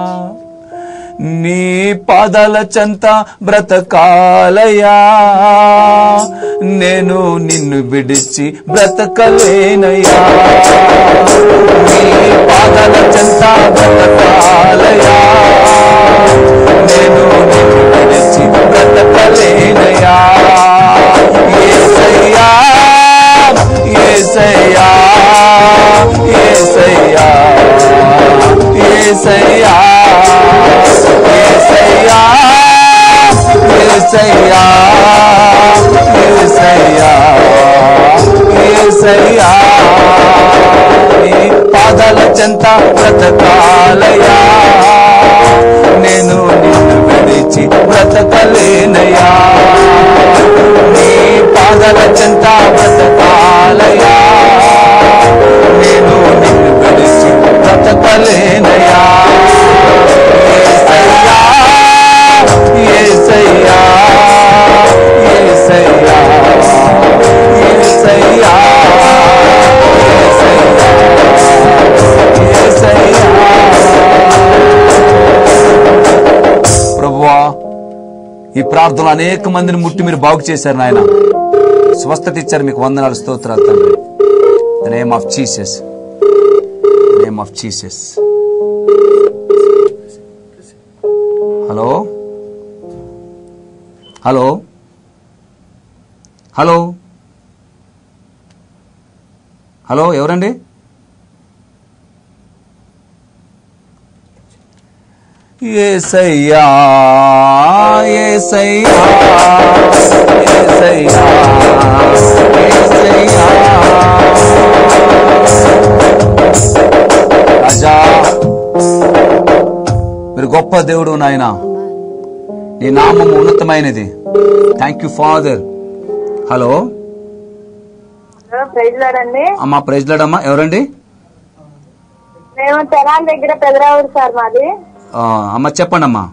నీ పాదాల చెంత బ్రతకాలయా నేను నిన్ను విడిచి బ్రతకలేనయ్యా నీ పాదాల చెంత బ్రతకాలయా నేను నిన్ను విడిచి బ్రతకలేనయ్యా యేసయ్యా యేసయ్యా యేసయ్యా యేసయ్యా యేసయ్యా యేసయ్యా యేసయ్యా యేసయ్యా నీ పాదాల చెంత బ్రతకాలయా నేను నిన్ను విడిచి బ్రతకలేనయ్యా నీ పాదాల చెంత బ్రతకాలయా నేను నిన్ను విడిచి బ్రతకలేనయ్యా యేసయ్యా యేసయ్యా యేసయ్యా యేసయ్యా ప్రభువా ఈ ప్రార్థనలు అనేక మందిని ముట్టి మీరు బాగు చేశారు నాయన స్వస్థత ఇచ్చారు మీకు వందనాలు స్తోత్రాలు తండ్రి the name of Jesus name of Jesus hello hello hello hello ఎవరండి ఏసయ్యా ఏసయ్యా ఏసయ్యా ఏసయ్యా రాజా మీరు గొప్ప దేవుడు నాయన నీ నామం ఉన్నతమైనది thank you father hello praise లాడండి అమ్మా ప్రెజ్లాడమ్మా ఎవరండి మేము తెనాల దగ్గర పెదరావుడు సార్ మాది ఆ, అమ్మ చెప్పండి అమ్మా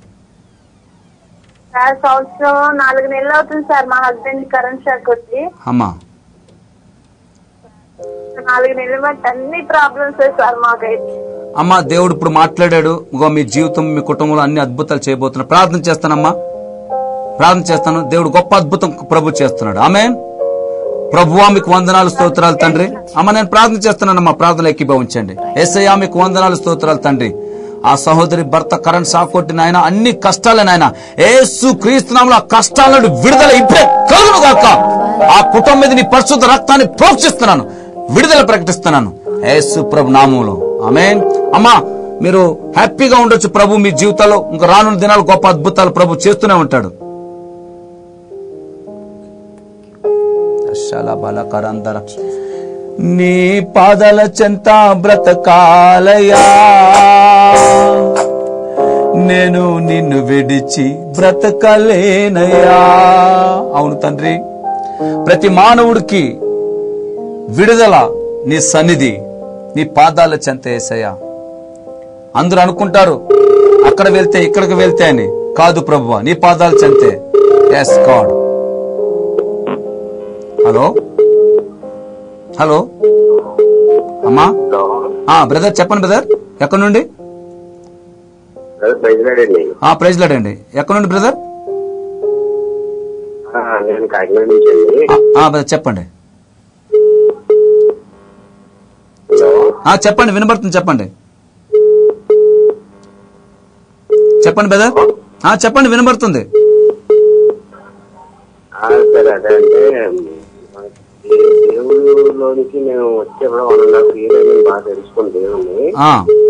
సార్ సంవత్సరం నాలుగు నెలలు అవుతుంది సార్ మా హస్బెండ్ కరెంట్ షాక్ వచ్చి అమ్మా నాలుగు నెలలు బట్టి అన్ని ప్రాబ్లమ్స్ సార్ మాకైతే అమ్మ దేవుడు ఇప్పుడు మాట్లాడాడు ఇగో మీ జీవితం మీ కుటుంబంలో అన్ని అద్భుతాలు చేయబోతున్నా ప్రార్థన చేస్తానమ్మా ప్రార్థన చేస్తాను దేవుడు గొప్ప అద్భుతం ప్రభు చేస్తున్నాడు ఆమె ప్రభువా మీకు వందనాలు స్తోత్రాలు తండ్రి అమ్మ నేను ప్రార్థన చేస్తున్నానమ్మా ప్రార్థన ఎక్కిభవించండి ఎస్ఐయా మీకు వందనాలు స్తోత్రాలు తండ్రి ఆ సహోదరి భర్త కరెంట్ షాక్ కొట్టిన ఆయన అన్ని కష్టాలే నాయన ఏసు క్రీస్తునాములు ఆ కష్టాల నుండి విడుదల ఇప్పుడే కలుగును గాక ఆ కుటుంబం మీద నీ పరిశుద్ధ రక్తాన్ని ప్రోక్షిస్తున్నాను విడుదల ప్రకటిస్తున్నాను ఏసు ప్రభు నామంలో ఆమె అమ్మా మీరు హ్యాపీగా ఉండొచ్చు ప్రభు మీ జీవితాల్లో ఇంకా రానున్న దినాలు గొప్ప అద్భుతాలు ప్రభు చేస్తూనే ఉంటాడు శలబలకరందర నీ పాదల చెంత బ్రతకాలయా నేను నిన్ను విడిచి బ్రతకలేనయ్యా అవును తండ్రి ప్రతి మానవుడికి విడుదల నీ సన్నిధి నీ పాదాల చెంత ఏసయ్యా అందరూ అనుకుంటారు అక్కడ వెళ్తే ఇక్కడికి వెళ్తే అని కాదు ప్రభు నీ పాదాలు చెంతే ఎస్ గాడ్ హలో హలో అమ్మా ఆ బ్రదర్ చెప్పండి బ్రదర్ ఎక్కడి నుండి ప్రజలాడండి ఆ ప్రైజ్ లాడండి ఎక్కడి నుండి బ్రదర్ నేను కాకినాడ నుంచి అండి ఆ, ఆ, బ్రదర్ చెప్పండి హలో ఆ చెప్పండి వినబడుతుంది చెప్పండి చెప్పండి బ్రదర్ ఆ చెప్పండి వినబడుతుంది ఆ, సరే అదే అంటే మనకి దేవుడిలోనికి నేను వచ్చేప్పుడు వన్ అండ్ హాఫ్ ఇయర్ నేను బాగా తెలుసుకుని దేవుడిని ఆ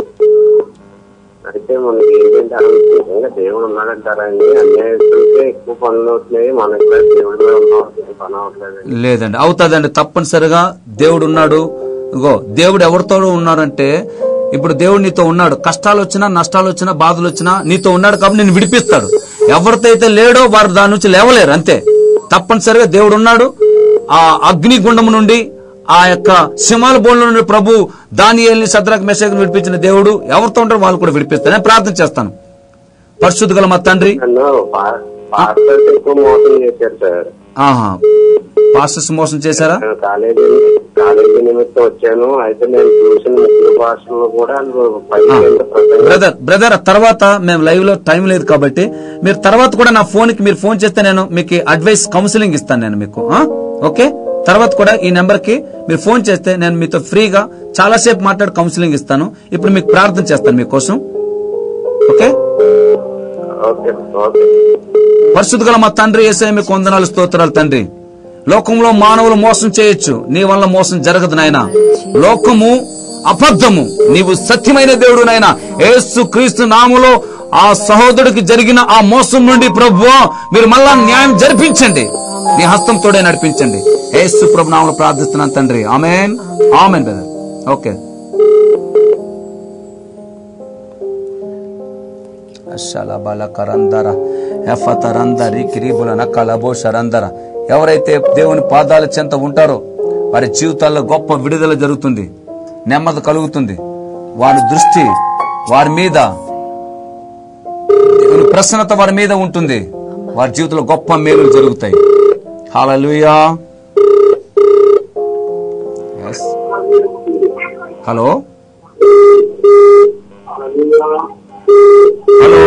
అయితే మనకి ఏంటంటే అసలు నిజంగా దేవుడు ఉన్నాడంటారా అండి అన్యాయస్తులకే ఎక్కువ పనులు అవుతున్నాయి మనకి కూడా దేవుడి మీద ఉన్న పని అవ్వట్లేదు లేదండి అవుతుందండి తప్పనిసరిగా దేవుడు ఉన్నాడు ఇగో దేవుడు ఎవరితో ఉన్నాడంటే ఇప్పుడు దేవుడు నీతో ఉన్నాడు కష్టాలు వచ్చినా నష్టాలు వచ్చినా బాధలు వచ్చినా నీతో ఉన్నాడు కాబట్టి నేను విడిపిస్తాడు ఎవరితో అయితే లేడో వారు దాని నుంచి లేవలేరు అంతే తప్పనిసరిగా దేవుడు ఉన్నాడు ఆ అగ్ని గుండము నుండి ఆ యొక్క సింహాల బోన్ల నుండి ప్రభు దానియేల్ని సద్రాక్ మెసేజ్ విడిపించిన దేవుడు ఎవరితో ఉంటారో వాళ్ళు కూడా విడిపిస్తాను నేను ప్రార్థన చేస్తాను పరిశుద్ధ గల మా తండ్రి నన్ను పా- పాస్టర్స్ ఎక్కువ మోసం చేశారు సార్ ఆహా పాస్టర్స్ మోసం చేశారా నేను కాలేజీ కాలేజీ నిమిత్తం వచ్చాను అయితే నేను చూసిన ముఖ్య భాషల్లో కూడా పైకి ప్రసంగం బ్రదర్ బ్రదర్ తర్వాత మేము లైవ్ లో టైం లేదు కాబట్టి మీరు తర్వాత కూడా నా ఫోన్ కి మీరు ఫోన్ చేస్తే నేను మీకు అడ్వైస్ కౌన్సిలింగ్ ఇస్తాను నేను మీకు ఆ? ఓకే తర్వాత కూడా ఈ నెంబర్ కి మీరు ఫోన్ చేస్తే నేను మీతో ఫ్రీగా చాలాసేపు మాట్లాడి కౌన్సిలింగ్ ఇస్తాను ఇప్పుడు మీకు ప్రార్థన చేస్తాను మీకోసం ఓకే ఓకే ఓకే పరిశుద్ధ గల మా తండ్రి ఏసై మీకు వందనాలు స్తోత్రాలు తండ్రి లోకంలో మానవులు మోసం చేయొచ్చు నీ వల్ల మోసం జరగదు నాయన లోకము అబద్ధము నీవు సత్యమైన దేవుడు నాయన యేసు క్రీస్తు నాములో ఆ సహోదరుడికి జరిగిన ఆ మోసం నుండి ప్రభు మీరు మళ్ళా న్యాయం జరిపించండి నీ హస్తం తోడే నడిపించండి యేసు ప్రభు నామలో ప్రార్థిస్తున్నాను తండ్రి ఆమెన్ ఆమెన్ బ్రదర్ ఓకే శలబల కరందర ఎఫతరందరి కిరీబులన కలబో శరందర ఎవరైతే దేవుని పాదాల చెంత ఉంటారో వారి జీవితాల్లో గొప్ప విడుదల జరుగుతుంది నెమ్మది కలుగుతుంది వారి దృష్టి వారి మీద దేవుని ప్రసన్నత వారి మీద ఉంటుంది వారి జీవితంలో గొప్ప మేలులు జరుగుతాయి hallelujah Yes. Hello hello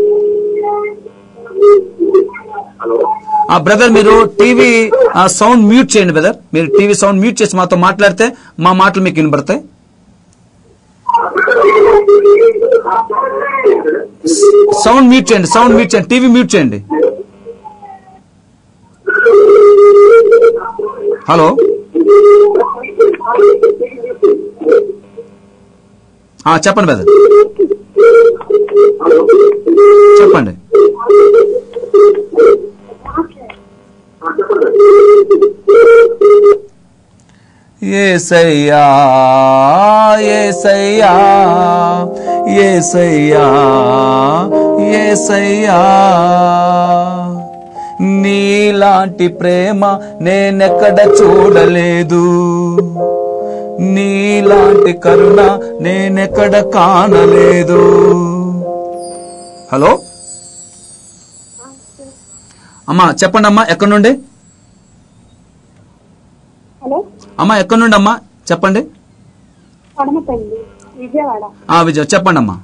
hello ఆ బ్రదర్ మీరు టీవీ సౌండ్ మ్యూట్ చేయండి బ్రదర్ మీరు టీవీ సౌండ్ మ్యూట్ చేసి మాతో మాట్లాడితే మా మాటలు మీకు వినబడతాయి సౌండ్ మ్యూట్ చేయండి సౌండ్ మ్యూట్ చేయండి టీవీ మ్యూట్ చేయండి హలో ఆ, చెప్పండి బ్రదర్ చెప్పండి ఏసయ్యా ఏసయ్యా ఏసయ్యా ఏసయ్యా నీలాంటి ప్రేమ నేనెక్కడ చూడలేదు నీలాంటి కరుణ నేనెక్కడ కానలేదు హలో అమ్మా చెప్పండి అమ్మా ఎక్కడి నుండి హలో అమ్మా ఎక్కడి నుండి అమ్మా చెప్పండి పడమపల్లి విజయవాడ ఆ విజయ్ చెప్పండి అమ్మా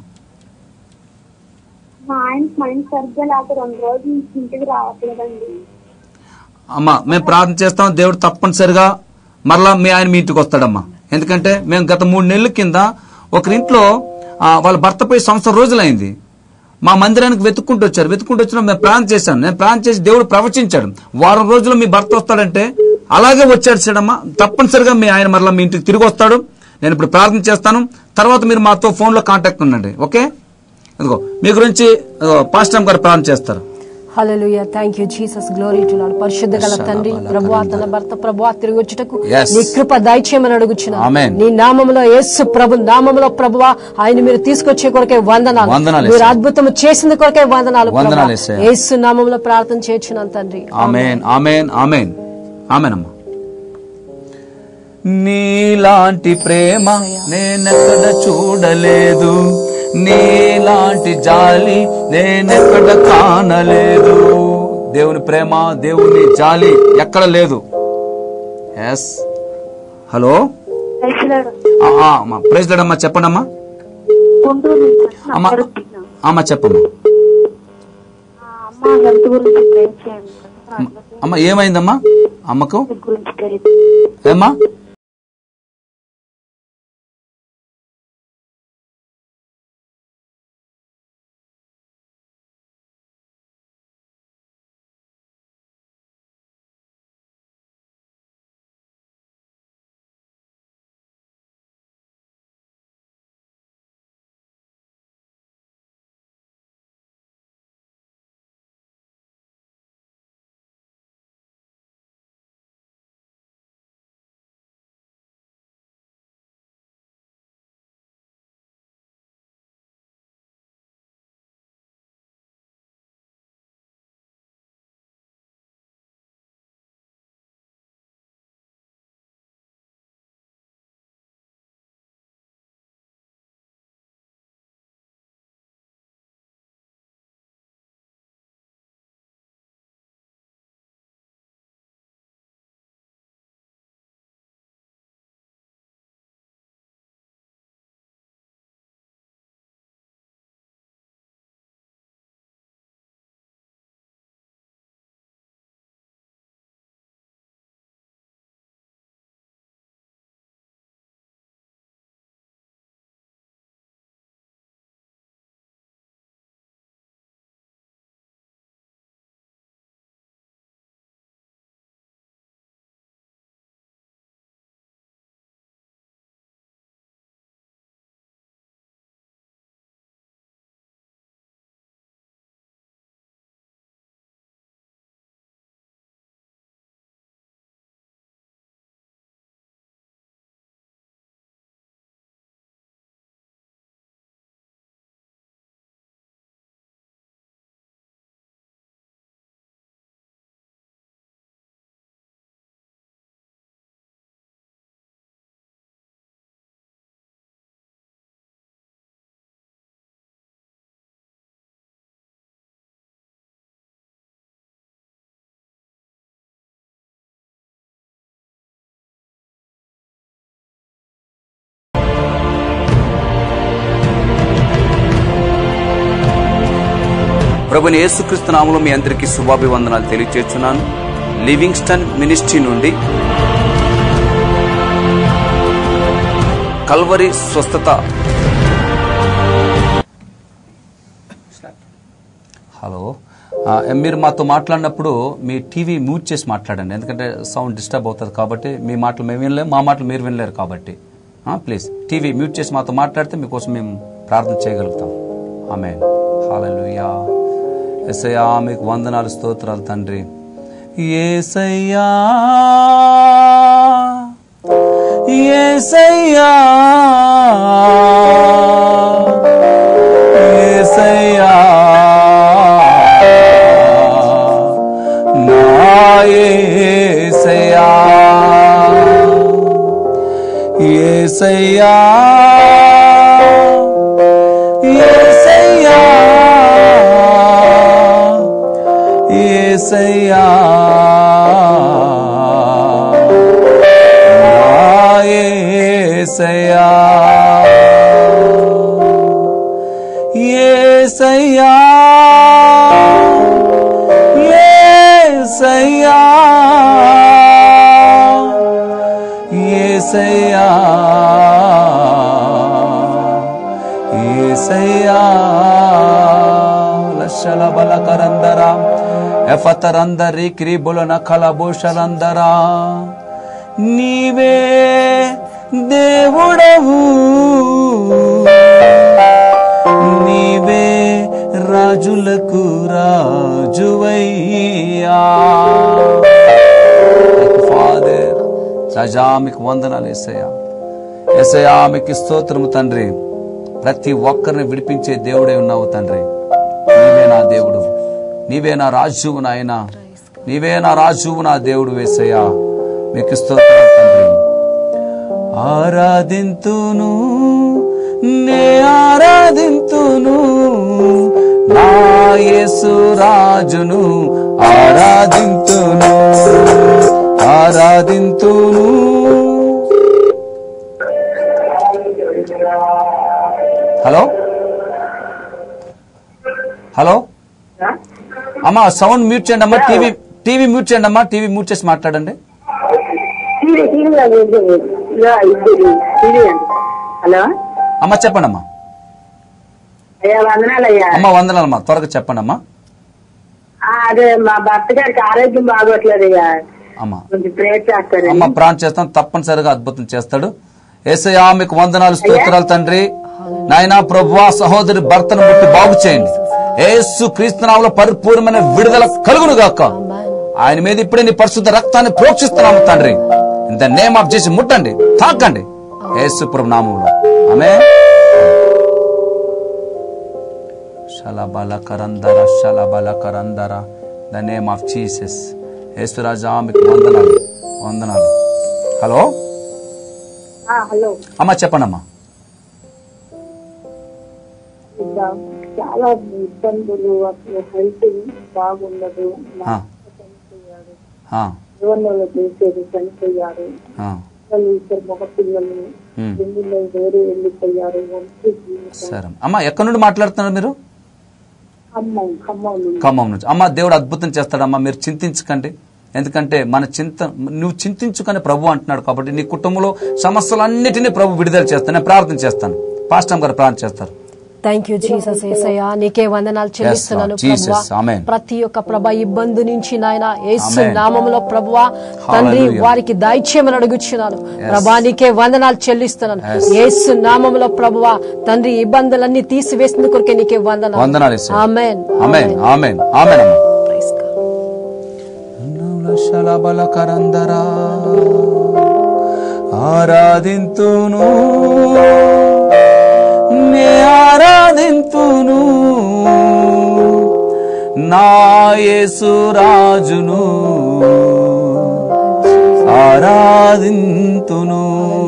మా ఆయన మైండ్ సరిగ్గా లేక రెండు రోజుల నుంచి ఇంటికి రావట్లేదండి అమ్మా మేము ప్రార్థన చేస్తాం దేవుడు తప్పనిసరిగా మరలా మీ ఆయన మీ ఇంటికి వస్తాడమ్మా ఎందుకంటే మేము గత మూడు నెలల కింద ఒకరింట్లో ఆ, వాళ్ళ భర్త పోయి సంవత్సరం రోజులైంది మా మందిరానికి వెతుక్కుంటూ వచ్చారు వెతుక్కుంటూ వచ్చిన మేము ప్రార్థన చేశాను నేను ప్రార్థన చేసి దేవుడు ప్రవచించాడు వారం రోజులు మీ భర్త వస్తాడంటే అలాగే వచ్చాడు చూడమ్మా తప్పనిసరిగా మీ ఆయన మరలా మీ ఇంటికి తిరిగి వస్తాడు నేను ఇప్పుడు ప్రార్థన చేస్తాను తర్వాత మీరు మాతో ఫోన్లో కాంటాక్ట్ ఉండండి ఓకే ఇదిగో మీ గురించి ఇదిగో పాస్టర్ గారు ప్రార్థన చేస్తారు hallelujah thank you Jesus glory to Lord పరిశుద్ధ గల తండ్రి ప్రభువా తన భర్త ప్రభువా తిరిగి వచ్చుటకు Yes. నీ కృప దయచేయమని అడుగుచున్నా Amen. నీ నామములో యేసు ప్రభు నామములో ప్రభువా ఆయన మీరు తీసుకొచ్చే కొరకే వందనాలు వందనాలు మీరు యేసయ్య. అద్భుతం చేసిన కొరకే వందనాలు వందనాలు ప్రభువా. యేసయ్య. యేసు నామములో ప్రార్థన చేయుచున్నాను తండ్రి ఆమెన్ ఆమెన్ ఆమెన్ ఆమెనమ్మా నీలాంటి ప్రేమ నేనెక్కడ చూడలేదు నీలాంటి జాలి నేనెక్కడ కానలేదు దేవుని ప్రేమ దేవుని జాలి ఎక్కడ లేదు ఎస్ హలో ప్రైజ్ లేడమ్మా చెప్పండమ్మా గుంటూరు నుంచి వచ్చిన అమ్మా అడుగుతున్నా. అమ్మా చెప్పమ్మా ఆ, అమ్మ హెల్త్ గురించి ప్రే చేయండి అమ్మ ఏమైందమ్మా అమ్మకు గురించి తెలియదు ఏమ్మా ప్రభుని యేసుక్రీస్తు నామములో మీ అందరికీ శుభాభివందనాలు తెలియజేస్తున్నాను లివింగ్స్టన్ మినిస్ట్రీ నుండి కల్వరి స్వస్థత హలో ఆ, మీరు మాతో మాట్లాడినప్పుడు మీ టీవీ మ్యూట్ చేసి మాట్లాడండి ఎందుకంటే సౌండ్ డిస్టర్బ్ అవుతుంది కాబట్టి మీ మాటలు మేము వినలేము మా మాటలు మీరు వినలేరు కాబట్టి ఆ, ప్లీజ్ టీవీ మ్యూట్ చేసి మాతో మాట్లాడితే మీకోసం మేము ప్రార్థన చేయగలుగుతాం ఆమె హాలూయా ఎసయ్యా మీకు వందనాలు స్తోత్రాలు తండ్రి ఏసయ్యా ఏసయ్యా ఏసయ్యా నా ఏసయ్యా ఏసయ్యా ఏసయ్యా ఏసయ్యా నా ఏసయ్యా ఏసయ్యా ఏసయ్యా ఏసయ్యా ఏసయ్యా లశల బలకరందరా ఎఫతరందరి క్రీబులన కలభూషలందరా నీవే దేవుడవు నీవే రాజులకు రాజువై రాజా మీకు వందనాలు ఏసయ్యా ఏసయ్యా మీకు స్తోత్రము తండ్రి ప్రతి ఒక్కరిని విడిపించే దేవుడే ఉన్నావు తండ్రి నీవే నా దేవుడు నీవే నా రాజువు నాయన నీవే నా రాజువు నా దేవుడు వేసయ్యా మీకు స్తోత్రం తండ్రి ఆరాధింతును నే ఆరాధింతును నా యేసు రాజును ఆరాధింతును ఆరాధింతును హలో హలో అమ్మా సౌండ్ మ్యూట్ చేయండి అమ్మా టీవీ టీవీ మ్యూట్ చేయండి అమ్మా టీవీ మ్యూట్ చేసి మాట్లాడండి టీవీ టీవీ అది ఇది. ఇదిగో ఇది టీవీ అండి హలో అమ్మా చెప్పండి అమ్మా అయ్యా వందనాలయ్యా అమ్మ వందనాలమ్మా త్వరగా చెప్పండి అమ్మా ఆ, అదే మా భర్త గారికి ఆరోగ్యం బాగోట్లేదు అయ్యా అమ్మా కొంచెం ప్రేర్ చేస్తారు అమ్మ ప్రాణం చేస్తాం తప్పనిసరిగా అద్భుతం చేస్తాడు ఏసయ్యా మీకు వందనాలు స్తోత్రాలు తండ్రి నాయనా ప్రభువా సహోదరి భర్తను ముట్టి బాగు చేయండి ఏసు క్రీస్తునామలో పరిపూర్ణమైన విడుదల కలుగును గాక ఆయన మీద ఇప్పుడే నీ పరిశుద్ధ రక్తాన్ని ప్రోక్షిస్తున్నాము తండ్రి ఇన్ ద నేమ్ ఆఫ్ చేసి ముట్టండి తాకండి ఏసు ప్రభు నామంలో ఆమె శలబల కరందర శలబల కరందర ద నేమ్ ఆఫ్ జీసస్ యేసురాజా మీకు వందనాలు వందనాలు హలో ఆ, హలో అమ్మ చెప్పండి అమ్మా ఇంకా చాలా ఇబ్బందులు అసలు హెల్త్ బాగుండదు ఆ, ఆ, జీవనంలో చేసేది చనిపోయారు ఆ, పిల్లలు ఇద్దరు మగ పిల్లలు ఉమ్. పెళ్లిలో వేరే వెళ్ళిపోయారు ఒంటి జీవితం సరే అమ్మ ఎక్కడి నుండి మాట్లాడుతున్నారు మీరు ఖమ్మం ఖమ్మం నుండి ఖమ్మం నుంచి అమ్మ దేవుడు అద్భుతం చేస్తాడమ్మా మీరు చింతించకండి ఎందుకంటే మన చింత నువ్వు చింతించుకని ప్రభు అంటున్నాడు కాబట్టి నీ కుటుంబంలో సమస్యలన్నిటినీ ప్రభు విడుదల చేస్తాను నేను ప్రార్థన చేస్తాను పాస్టమ్ గారు ప్రార్థన చేస్తారు థ్యాంక్ యూ జీసస్ ఏసయ్యా నీకే వందనాలు చెల్లిస్తున్నాను Lord. Jesus. ప్రభువా Amen. ప్రతి ఒక్క ప్రభ ఇబ్బంది నుంచి నాయన యేసు Amen. నామములో ప్రభువా తండ్రి Hallelujah. వారికి దైత్యమని అడుగుచున్నాను ప్రభా నీకే వందనాలు చెల్లిస్తున్నాను Yes. యేసు నామములో ప్రభువా తండ్రి ఇబ్బందులన్నీ తీసివేసిన కొరకే నీకే వందనాలు వందనాలు యేసయ్య. ఆమేన్ ఆమెన్ ఆమెన్ ఆమెన్ అమ్మ Praise God. శలబలకరందరా ఆరాధింతును నే ఆరాధింతును నా యేసు రాజును ఆరాధింతును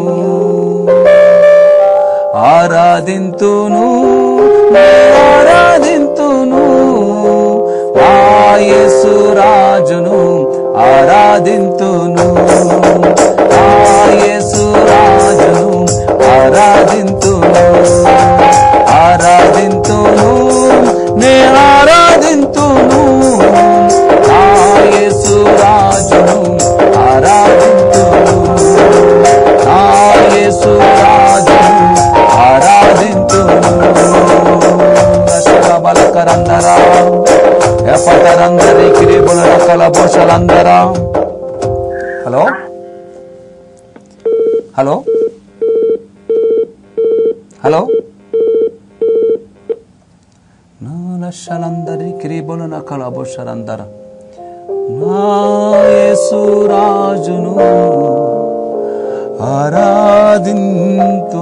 ఆరాధింతును నే ఆరాధింతును నా యేసు రాజును ఆరాధింతును నా యేసు రాజును ఆరాధింతును ఆరాధింతును నే ఆరాధింతును నా యేసు రాజును ఆరాధింతును నా యేసు రాజును ఆరాధింతును శరబలకరందరా ఎపటరందరి కిరీబుల రకల బోషలందరా హలో హలో హలో నా లక్షలందరి కిరీబుల నకల బోషలందర నా యేసు రాజును ఆరాధింతు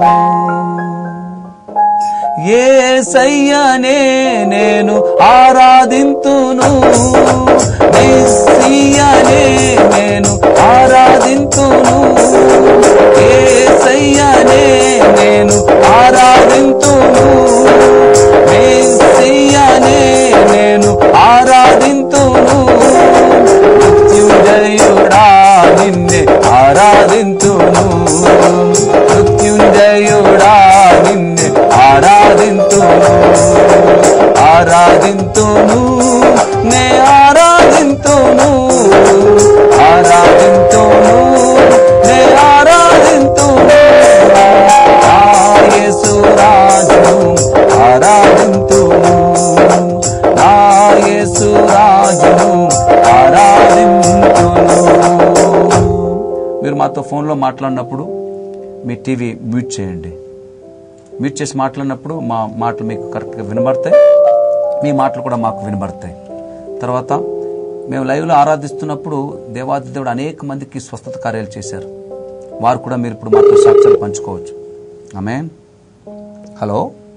ఏసయ్యనే నేను ఆరాధింతును మెస్సియనే నేను ఆరాధింతును ఏసయ్యనే నేను ఆరాధింతును మెస్సియనే నేను ఆరాధింతును మృత్యుంజయుడా నిన్నే ఆరాధింతును మృత్యుంజయుడా నిన్నే ఆరాధింతును ఆరాధింతును నే ఆరాధింతును ఆరాధింతును నే ఆరాధింతును నా యేసు రాజును ఆరాధింతును నా యేసు రాజును ఆరాధింతును మీరు మాతో ఫోన్లో మాట్లాడినప్పుడు మీ టీవీ మ్యూట్ చేయండి మ్యూట్ చేసి మాట్లాడినప్పుడు మా మాటలు మీకు కరెక్ట్గా వినబడతాయి మీ మాటలు కూడా మాకు వినబడతాయి తర్వాత మేము లైవ్లో ఆరాధిస్తున్నప్పుడు దేవాది దేవుడు అనేక మందికి స్వస్థత కార్యాలు చేశారు వారు కూడా మీరు ఇప్పుడు మాతో సాక్ష్యాలు పంచుకోవచ్చు ఆమె హలో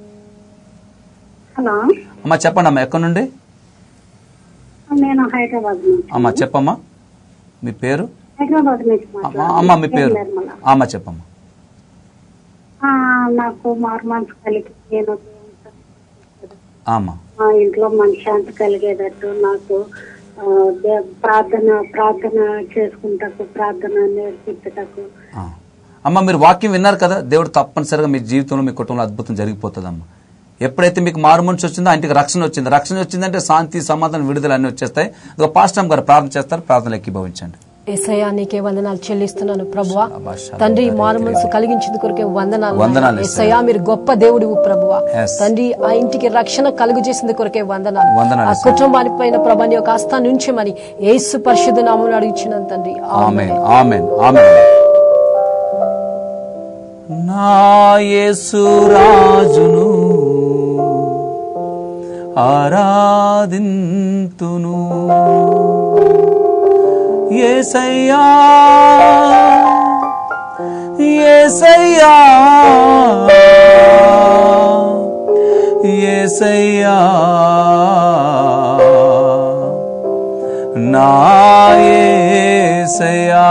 హలో అమ్మ చెప్పండి అమ్మ ఎక్కడి నుండి నేను హైదరాబాద్ నుంచి అమ్మ చెప్పమ్మా మీ పేరు హైదరాబాద్ నుంచి అమ్మ మాట్లాడుతున్నాను. అమ్మ మీ పేరు నిర్మల. అమ్మ చెప్పమ్మా ఆ, నాకు మార్మాన్స్ కలిగి నేను అమ్మ మా ఇంట్లో మనశ్శాంతి కలిగేటట్టు నాకు ఆ, దే- ప్రార్థన ప్రార్థన చేసుకుంటకు ప్రార్థన నేర్పించటకు ఆ. అమ్మ మీరు వాక్యం విన్నారు కదా దేవుడు తప్పనిసరిగా మీ జీవితంలో మీ కుటుంబంలో అద్భుతం జరిగిపోతుందమ్మా ఎప్పుడైతే మీకు మారు మనసు వచ్చిందో ఆ ఇంటికి రక్షణ వచ్చింది రక్షణ వచ్చిందంటే శాంతి సమాధానం విడుదల అన్ని వచ్చేస్తాయి ఇదిగో పాస్టమ్ గారు ప్రార్థన చేస్తారు ప్రార్థన ఎక్కిభవించండి ఏసయ్యా నీకే వందనాలు చెల్లిస్తున్నాను ప్రభువా శబాష్. తండ్రి మారు మనసు కలిగించింది కొరకే వందనాలు వందనాలు ఏసయ్యా మీరు గొప్ప దేవుడివు ప్రభువా Yes. తండ్రి ఆ ఇంటికి రక్షణ కలుగు చేసింది కొరకే వందనాలు వందనాలు, ఆ yes. కుటుంబాని పైన ప్రభాని యొక్క హస్తాన్ని ఉంచమని యేసు పరిశుద్ధ నామమును అడుగుచున్నాను తండ్రి ఆమెన్ ఆమెన్ ఆమెన్ నా యేసు రాజును ఆరాధింతును ఏసయ్యా ఏసయ్యా ఏసయ్యా నా యేసయ్యా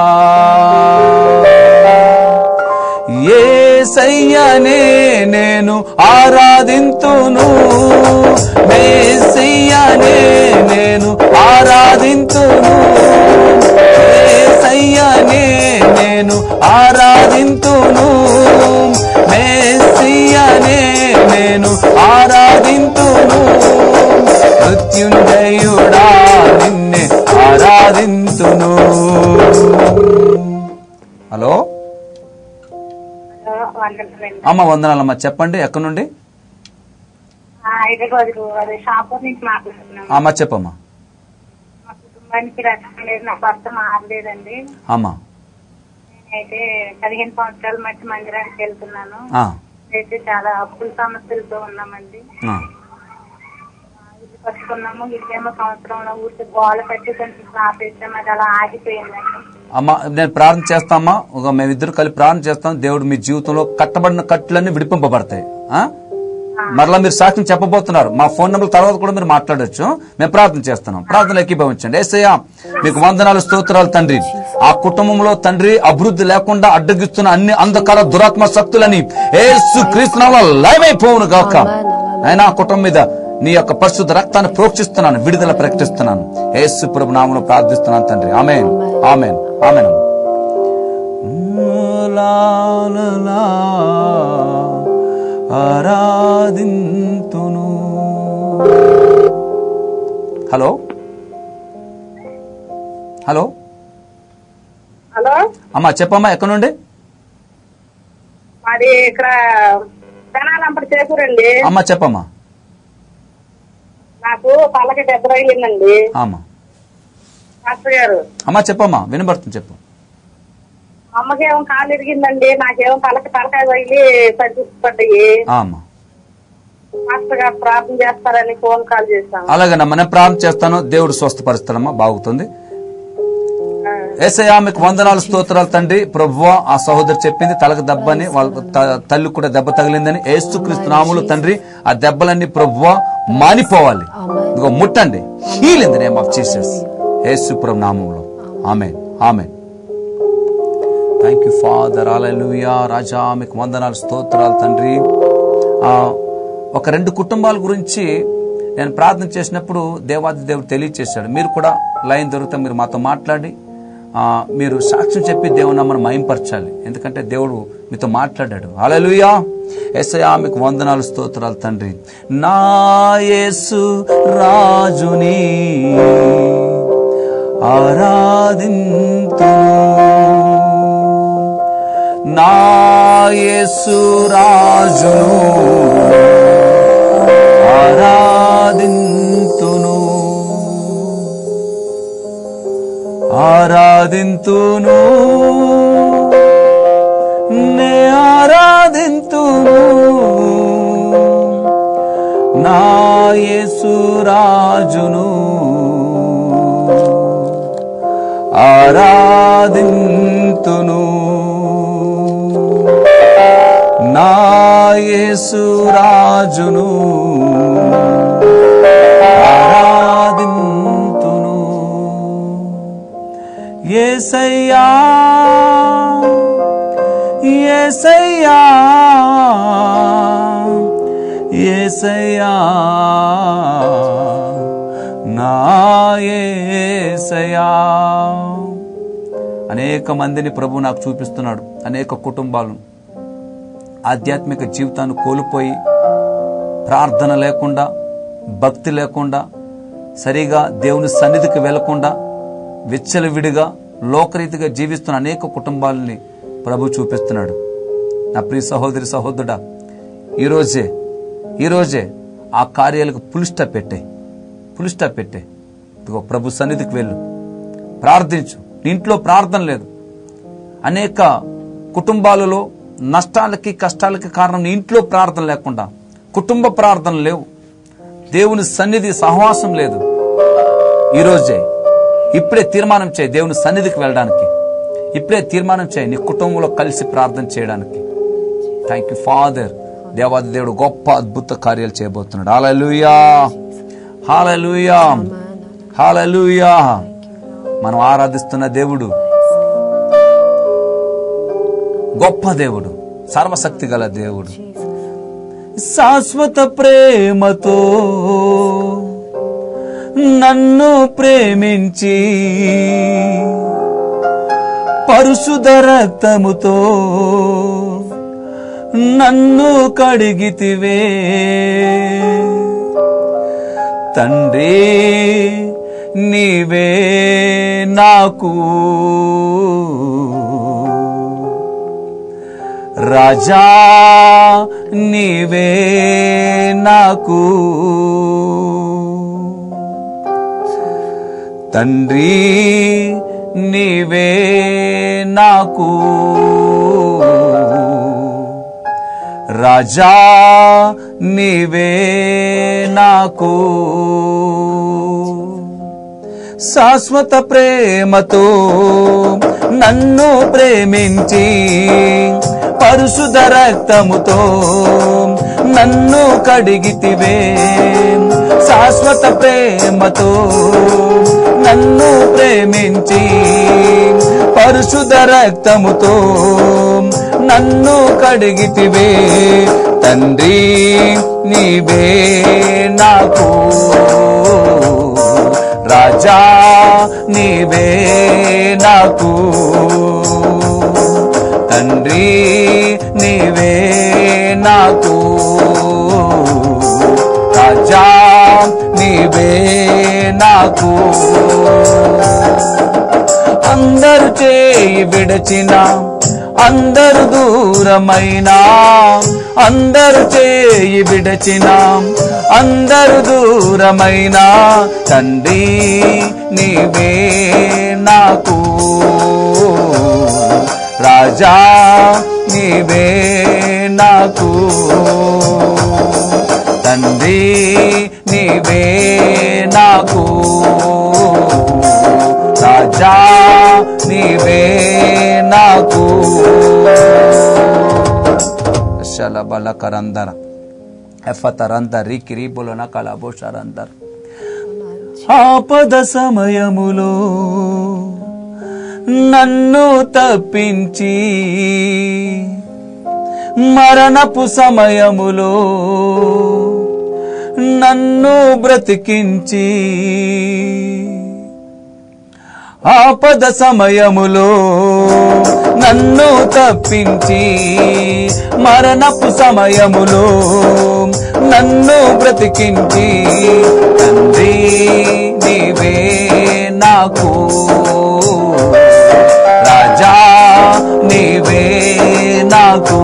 ఏసయ్యనే నేను ఆరాధింతును మేసయ్యనే నేను ఆరాధింతును ఏసయ్యనే నేను ఆరాధింతును మేసయ్యనే నేను ఆరాధింతును మృత్యుంజయుడా నిన్నే ఆరాధింతును హలో వందనాలండి అమ్మ వందనాలమ్మ చెప్పండి ఎక్కడి నుండి హైదరాబాద్ అదే షాపూర్ నుంచి మాట్లాడుతున్నాను అమ్మ చెప్పమ్మా మా కుటుంబానికి రక్షణ లేదు నా భర్త మారలేదండి అమ్మ నేనైతే పదిహేను సంవత్సరాల మధ్య మందిరానికి వెళ్తున్నాను ఆ, అయితే చాలా అప్పుల సమస్యలతో ఉన్నామండి ఆ, ఇల్లు కట్టుకున్నాము ఇల్లేమో సంవత్సరంలో ఊరికి గోల కట్టి కొంచెం ఆపేసాము అది అలా ఆగిపోయిందండి అమ్మ నేను ప్రార్థన చేస్తామా ఒక మేమిద్దరు కలిపి ప్రార్థన చేస్తాం దేవుడు మీ జీవితంలో కట్టబడిన కట్టులన్నీ విడిపింపబడతాయి ఆ? మరలా మీరు సాక్ష్యం చెప్పబోతున్నారు మా ఫోన్ నెంబర్ తర్వాత కూడా మీరు మాట్లాడొచ్చు మేము ప్రార్థన చేస్తున్నాం ప్రార్థన ఎక్కిభవించండి ఏసయ్య మీకు వందనాలు స్తోత్రాలు తండ్రి ఆ కుటుంబంలో తండ్రి అభివృద్ధి లేకుండా అడ్డగిస్తున్న అన్ని అంధకార దురాత్మ శక్తులని ఏసు క్రీస్తునామలో లయమైపోవును గాక అయినా ఆ కుటుంబం మీద నీ యొక్క పరిశుద్ధ రక్తాన్ని ప్రోక్షిస్తున్నాను విడుదల ప్రకటిస్తున్నాను ఏసు ప్రభు నామంలో ప్రార్థిస్తున్నాను తండ్రి ఆమెన్ ఆమెన్ ఆమెన్ ఆరాధింతును హలో హలో హలో అమ్మా చెప్పమ్మా ఎక్కడి నుండి మాది ఇక్కడ తెనాలంపటి చేకూరండి అమ్మా చెప్పమ్మా నాకు పళ్ళకి దెబ్బ తగిలిందండి అమ్మా మాస్టర్ గారు అమ్మా చెప్పమ్మా వినబడుతుంది చెప్పు అమ్మకేమో కాలు ఇరిగిందండి నాకేమో పలక తలకాయ తగిలి పడ్డాయి ఆ అమ్మా మాస్టర్ గారు ప్రార్థన చేస్తారని ఫోన్ కాల్ చేశాను అలాగేనమ్మా నేను ప్రార్థన చేస్తాను దేవుడు స్వస్థపరుస్తానమ్మా బాగుతుంది ఏసయ్యా మీకు వందనాలు స్తోత్రాలు తండ్రి ప్రభువా ఆ సహోదరు చెప్పింది తలకు దెబ్బని వాళ్ళ త- తల్లి కూడా దెబ్బ తగిలిందని ఏసుక్రీస్తు నాములు తండ్రి ఆ దెబ్బలన్నీ ప్రభువా మానిపోవాలి ఇదిగో ముట్టండి heal in the name of Jesus యేసు ప్రభు నామంలో ఆమె ఆమె థ్యాంక్ యూ ఫాదర్ అలలుయా రాజా మీకు వందనాలు స్తోత్రాలు తండ్రి ఆ, ఒక రెండు కుటుంబాల గురించి నేను ప్రార్థన చేసినప్పుడు దేవాది దేవుడు తెలియచేశాడు మీరు కూడా లైన్ దొరికితే మీరు మాతో మాట్లాడి ఆ, మీరు సాక్ష్యం చెప్పి దేవుని నమ్మను మయంపరచాలి ఎందుకంటే దేవుడు మీతో మాట్లాడాడు అలలుయా ఎస్ఐయా మీకు వందనాలు స్తోత్రాలు తండ్రి నా యేసు రాజుని ఆరాధింతు నా యేసు రాజును ఆరాధింతును ఆరాధింతును నే ఆరాధింతును నా యేసు రాజును ఆరాధింతును యేసు రాజును ఆరాధింతును ఏసయ్యా ఏసయ్యా ఏసయ్యా నా ఏసయ్యా అనేక మందిని ప్రభు నాకు చూపిస్తున్నాడు అనేక కుటుంబాలను ఆధ్యాత్మిక జీవితాన్ని కోల్పోయి ప్రార్థన లేకుండా భక్తి లేకుండా సరిగా దేవుని సన్నిధికి వెళ్లకుండా విచ్చలవిడిగా లోకరీతిగా జీవిస్తున్న అనేక కుటుంబాలని ప్రభు చూపిస్తున్నాడు నా ప్రియ సహోదరి సహోదరుడా ఈరోజే ఈరోజే ఆ కార్యాలకు పులిస్టా పెట్టే పులిస్టా పెట్టే ఇదిగో ప్రభు సన్నిధికి వెళ్ళు ప్రార్థించు నీ ఇంట్లో ప్రార్థన లేదు అనేక కుటుంబాలలో నష్టాలకి కష్టాలకి కారణం నీ ఇంట్లో ప్రార్థన లేకుండా కుటుంబ ప్రార్థన లేవు దేవుని సన్నిధి సహవాసం లేదు ఈరోజే ఇప్పుడే తీర్మానం చేయి దేవుని సన్నిధికి వెళ్ళడానికి ఇప్పుడే తీర్మానం చేయి నీ కుటుంబంలో కలిసి ప్రార్థన చేయడానికి థ్యాంక్ యూ ఫాదర్ దేవాది దేవుడు గొప్ప అద్భుత కార్యాలు చేయబోతున్నాడు హాలూయా హాలూయా హాలూయా మనం ఆరాధిస్తున్న దేవుడు గొప్ప దేవుడు సర్వశక్తి గల దేవుడు శాశ్వత ప్రేమతో నన్ను ప్రేమించి పరుశుధ రక్తముతో నన్ను కడిగితివే తండ్రి నీవే నాకు రాజా నీవే నాకు తండ్రి నీవే నాకు రాజా నీవే నాకు శాశ్వత ప్రేమతో నన్ను ప్రేమించి పరుశుధ రక్తముతో నన్ను కడిగితివే శాశ్వత ప్రేమతో నన్ను ప్రేమించి పరుశుధ రక్తముతో నన్ను కడిగితివే తండ్రి నీవే నాకు రాజా నీవే నాకు తండ్రి నీవే నాకు రాజా నీవే నాకు అందరు చేయి విడచిన అందరు దూరమైనా అందరు చేయి విడచిన అందరు దూరమైనా తండ్రి నీవే నాకు రాజా నీవే నాకు తండ్రి నీవే నాకు రాజా నీవే నాకు శలబల కరందర ఎఫతరంద రికిరీబులన కలబోషరందర్ ఆపద సమయములో నన్ను తప్పించి మరణపు సమయములో నన్ను బ్రతికించి ఆపద సమయములో నన్ను తప్పించి మరణపు సమయములో నన్ను బ్రతికించి తండ్రి నీవే నాకు రాజా నీవే నాకు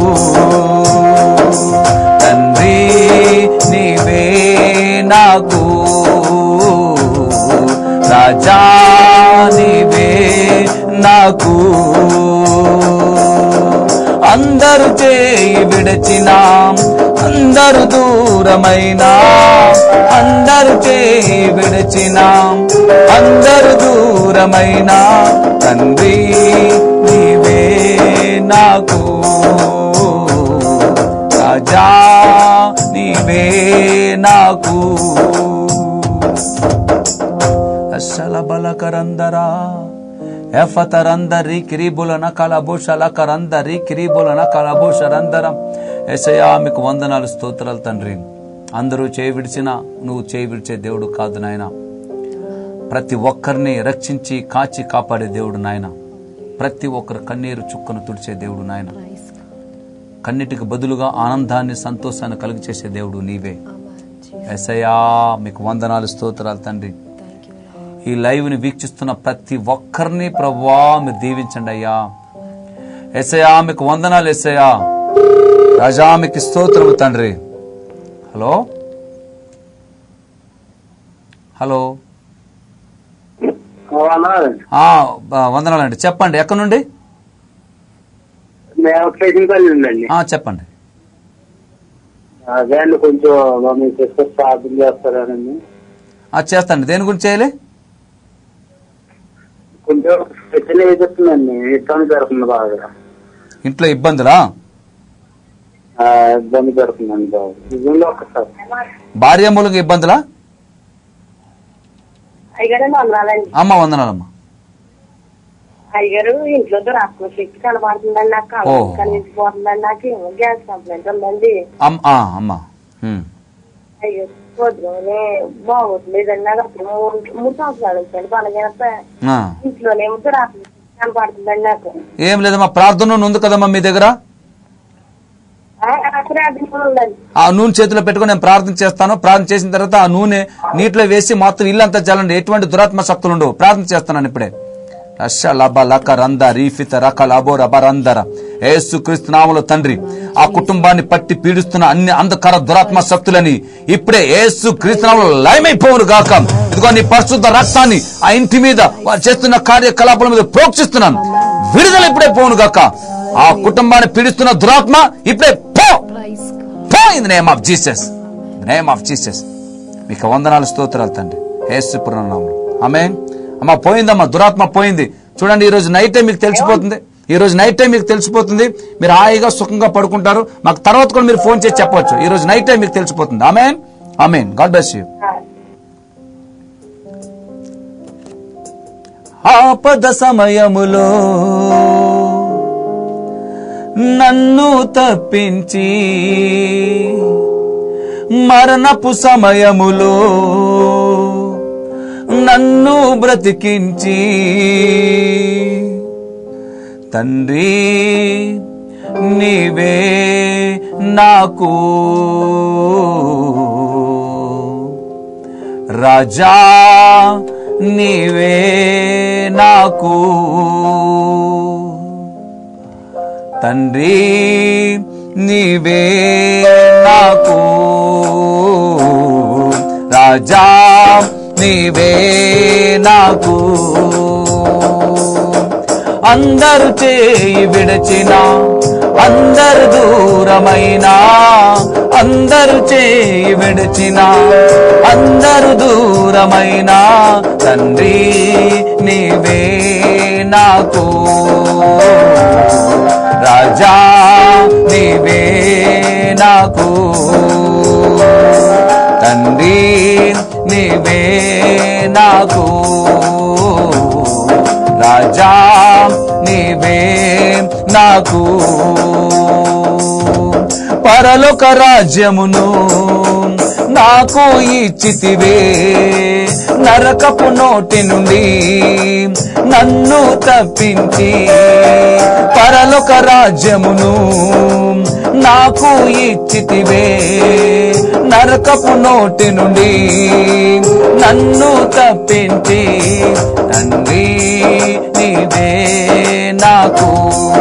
తండ్రి నీవే నాకు రాజా నీవే నాకు అందరు చేయి విడచిన అందరు దూరమైనా అందరు చేయి విడచిన అందరు దూరమైనా తండ్రి నీవే నాకు రాజా నీవే నాకు అస్సల బలకరందరా ఎఫతరందరి కిరీబులన కలభూషల కరందరి కిరీబులన కలభూషరందరం ఎసయా మీకు వందనాలు స్తోత్రాలు తండ్రి అందరూ చేయి విడిచినా నువ్వు చేయి విడిచే దేవుడు కాదు నాయన ప్రతి ఒక్కరిని రక్షించి కాచి కాపాడే దేవుడు నాయన ప్రతి ఒక్కరు కన్నీరు చుక్కను తుడిచే దేవుడు నాయన కన్నిటికి బదులుగా ఆనందాన్ని సంతోషాన్ని కలుగు చేసే దేవుడు నీవే ఎసయా మీకు వందనాలు స్తోత్రాలు తండ్రి ఈ లైవ్ ని వీక్షిస్తున్న ప్రతి ఒక్కరిని ప్రభువా మీరు దీవించండి అయ్యా ఎసయా మీకు వందనాలు ఎసయా రాజా మీకు స్తోత్రము తండ్రి హలో హలో ఆ, బ- వందనాలండి చెప్పండి ఎక్కడి నుండి మేము స్టేషన్ పల్లి ఉందండి ఆ, చెప్పండి అదే అండి కొంచెం మా మీ సిస్టర్ ప్రార్థన చేస్తారని ఆ, చేస్తాండి దేని గురించి చేయాలి కొంచెం స్పెషల్ చెప్తుందండి ఇబ్బంది పెడుతుంది బాగా ఇంట్లో ఇబ్బందులా ఆ, ఇబ్బంది పెడుతుందండి బాగా ఇబ్బంది ఒక్కసారి భార్య మూలంగా ఇబ్బందులా అయ్యగారు వందనాలండి అమ్మ వందనాలమ్మ అయ్యగారు ఇంట్లో దురాత్మ శక్తి కనబడుతుందండి నాకు ఓ. కళ్ళు కలిసిపోతుందండి నాకు ఏమో గ్యాస్ కంప్లైంట్ ఉందండి అమ్మ ఆ, అమ్మ ఉమ్. అయ్యో పొద్దునే బాగోట్లేదండి నాకు అప్పుడు మూడు మూడు సంవత్సరాలు వచ్చాను బాగా ఆ. ఇంట్లోనే దురాత్మ శక్తి కనబడుతుందండి నాకు ఏం లేదమ్మా ప్రార్థన ఉంది కదమ్మా మీ దగ్గర ఆ, ప్రార్థన ఉందండి ఆ నూనె చేతిలో పెట్టుకొని నేను ప్రార్థన చేస్తాను ప్రార్థన చేసిన తర్వాత ఆ నూనె నీటిలో వేసి మొత్తం ఇల్లంతా చల్లండి ఎటువంటి దురాత్మ శక్తులు ఉండవు ప్రార్థన చేస్తున్నాను ఇప్పుడే రష లబ లక రంద రీఫిత రక లబో రబ రందర ఏసు క్రీస్తు నామములో తండ్రి ఆ కుటుంబాన్ని పట్టి పీడిస్తున్న అన్ని అంధకార దురాత్మ శక్తులని ఇప్పుడే ఏసు క్రీస్తు నామములో లయమైపోవును గాక ఇదిగో నీ పరిశుద్ధ రక్తాన్ని ఆ ఇంటి మీద వారు చేస్తున్న కార్యకలాపాల మీద ప్రోక్షిస్తున్నాను విడుదల ఇప్పుడే పోవును గాక ఆ కుటుంబాన్ని పీడిస్తున్న దురాత్మ ఇప్పుడే పో పో in the name of Jesus name of Jesus మీకు వందనాలు స్తోత్రాలు తండ్రి ఏసుపురనామం ఆమె అమ్మ పోయిందమ్మా దురాత్మ పోయింది చూడండి ఈ రోజు నైట్ టైం మీకు తెలిసిపోతుంది ఈ రోజు నైట్ టైం మీకు తెలిసిపోతుంది మీరు హాయిగా సుఖంగా పడుకుంటారు మాకు తర్వాత కూడా మీరు ఫోన్ చేసి చెప్పవచ్చు ఈ రోజు నైట్ టైం మీకు తెలిసిపోతుంది amen amen God bless you ఆపద సమయములో నన్ను తప్పించి మరణపు సమయములో నన్ను బ్రతికించి తండ్రి నీవే నాకు రాజా నీవే నాకు తండ్రి నీవే నాకు రాజా నీవే నాకు అందరు చేయి విడచిన అందరు దూరమైనా అందరు చేయి విడచిన అందరు దూరమైనా తండ్రి నీవే నాకు రాజా నీవే నాకు తండ్రి నీవే నాకు రాజా నీవే నాకు పరలోక రాజ్యమును నాకు ఇచ్చితివే నరకపు నోటి నుండి నన్ను తప్పించి పరలోక రాజ్యమును నాకు ఇచ్చితివే నరకపు నోటి నుండి నన్ను తప్పించి తండ్రి నీవే నాకు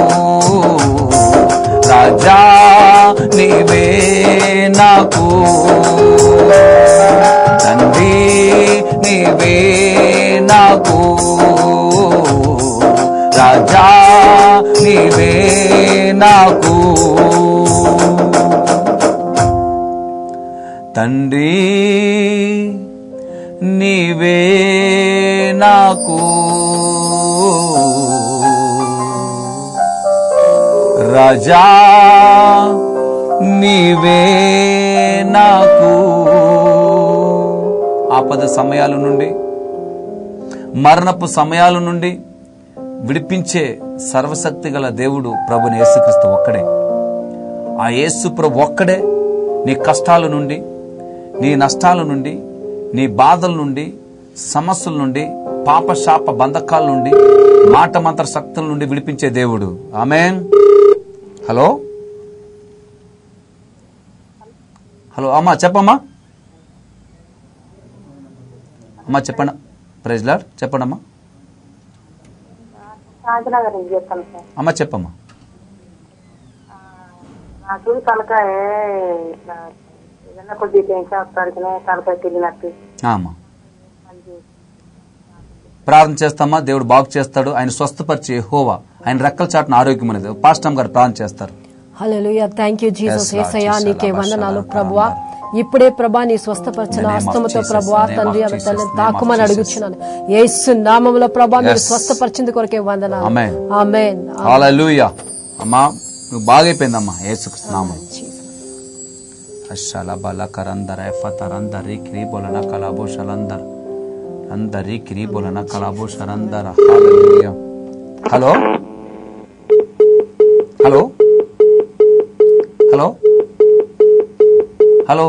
రాజా నీవే నాకు తండ్రి నీవే నాకు రాజా నీవే నాకు తండ్రి నీవే నాకు రాజా నీవే నాకు ఆపద సమయాల నుండి మరణపు సమయాల నుండి విడిపించే సర్వశక్తి గల దేవుడు ప్రభుని యేసుక్రీస్తు ఒక్కడే ఆ యేసు ప్రభు ఒక్కడే నీ కష్టాల నుండి నీ నష్టాల నుండి నీ బాధల నుండి సమస్యల నుండి పాప శాప బంధకాల నుండి మాట మంత్ర శక్తుల నుండి విడిపించే దేవుడు ఆమెన్ హలో హలో అమ్మా చెప్పమ్మా అమ్మా చెప్పండి ప్రైజ్ లాడ్ చెప్పండి అమ్మా శాంతినగర్ నుంచి చెప్తాను సార్ అమ్మా చెప్పమ్మా నాకు తలకాయ ఇట్లా ఏదన్నా కొద్దిగా టెన్షన్ వస్తాడుకునే తలకాయ తిరిగినట్టు ఆ అమ్మా ప్రార్థన చేస్తామా దేవుడు బాగు చేస్తాడు ఆయన స్వస్థపరిచే హోవా ఆయన రెక్కల చాటున ఆరోగ్యం అనేది పాస్టమ్ గారు ప్రార్థన చేస్తారు hallelujah thank you Jesus Yes, Lord. ఏసయ్యా Jesus, నీకే Lord. వందనాలు Shalom, ప్రభువా ఇప్పుడే ప్రభా నీ స్వస్థపరిచిన In the name of హస్తముతో Jesus, ప్రభువా in the name తండ్రి of అవి Jesus, తల్లిని in the name of తాకుమని Jesus. అడుగుచున్నాను యేసు నామములో ప్రభా మీరు Yes. స్వస్థపరిచింది కొరకే వందనాలు Amen. ఆమేన్ హల్లెలూయా అమ్మా నువ్వు బాగైపోయిందమ్మా యేసుక్రీస్తు నామం అషల బల కరందర ఎఫతరందరి క్రీబులన కలాబో షలందర్ అందరి క్రీబులన కలాబో షరందర hallelujah hello hello hello hello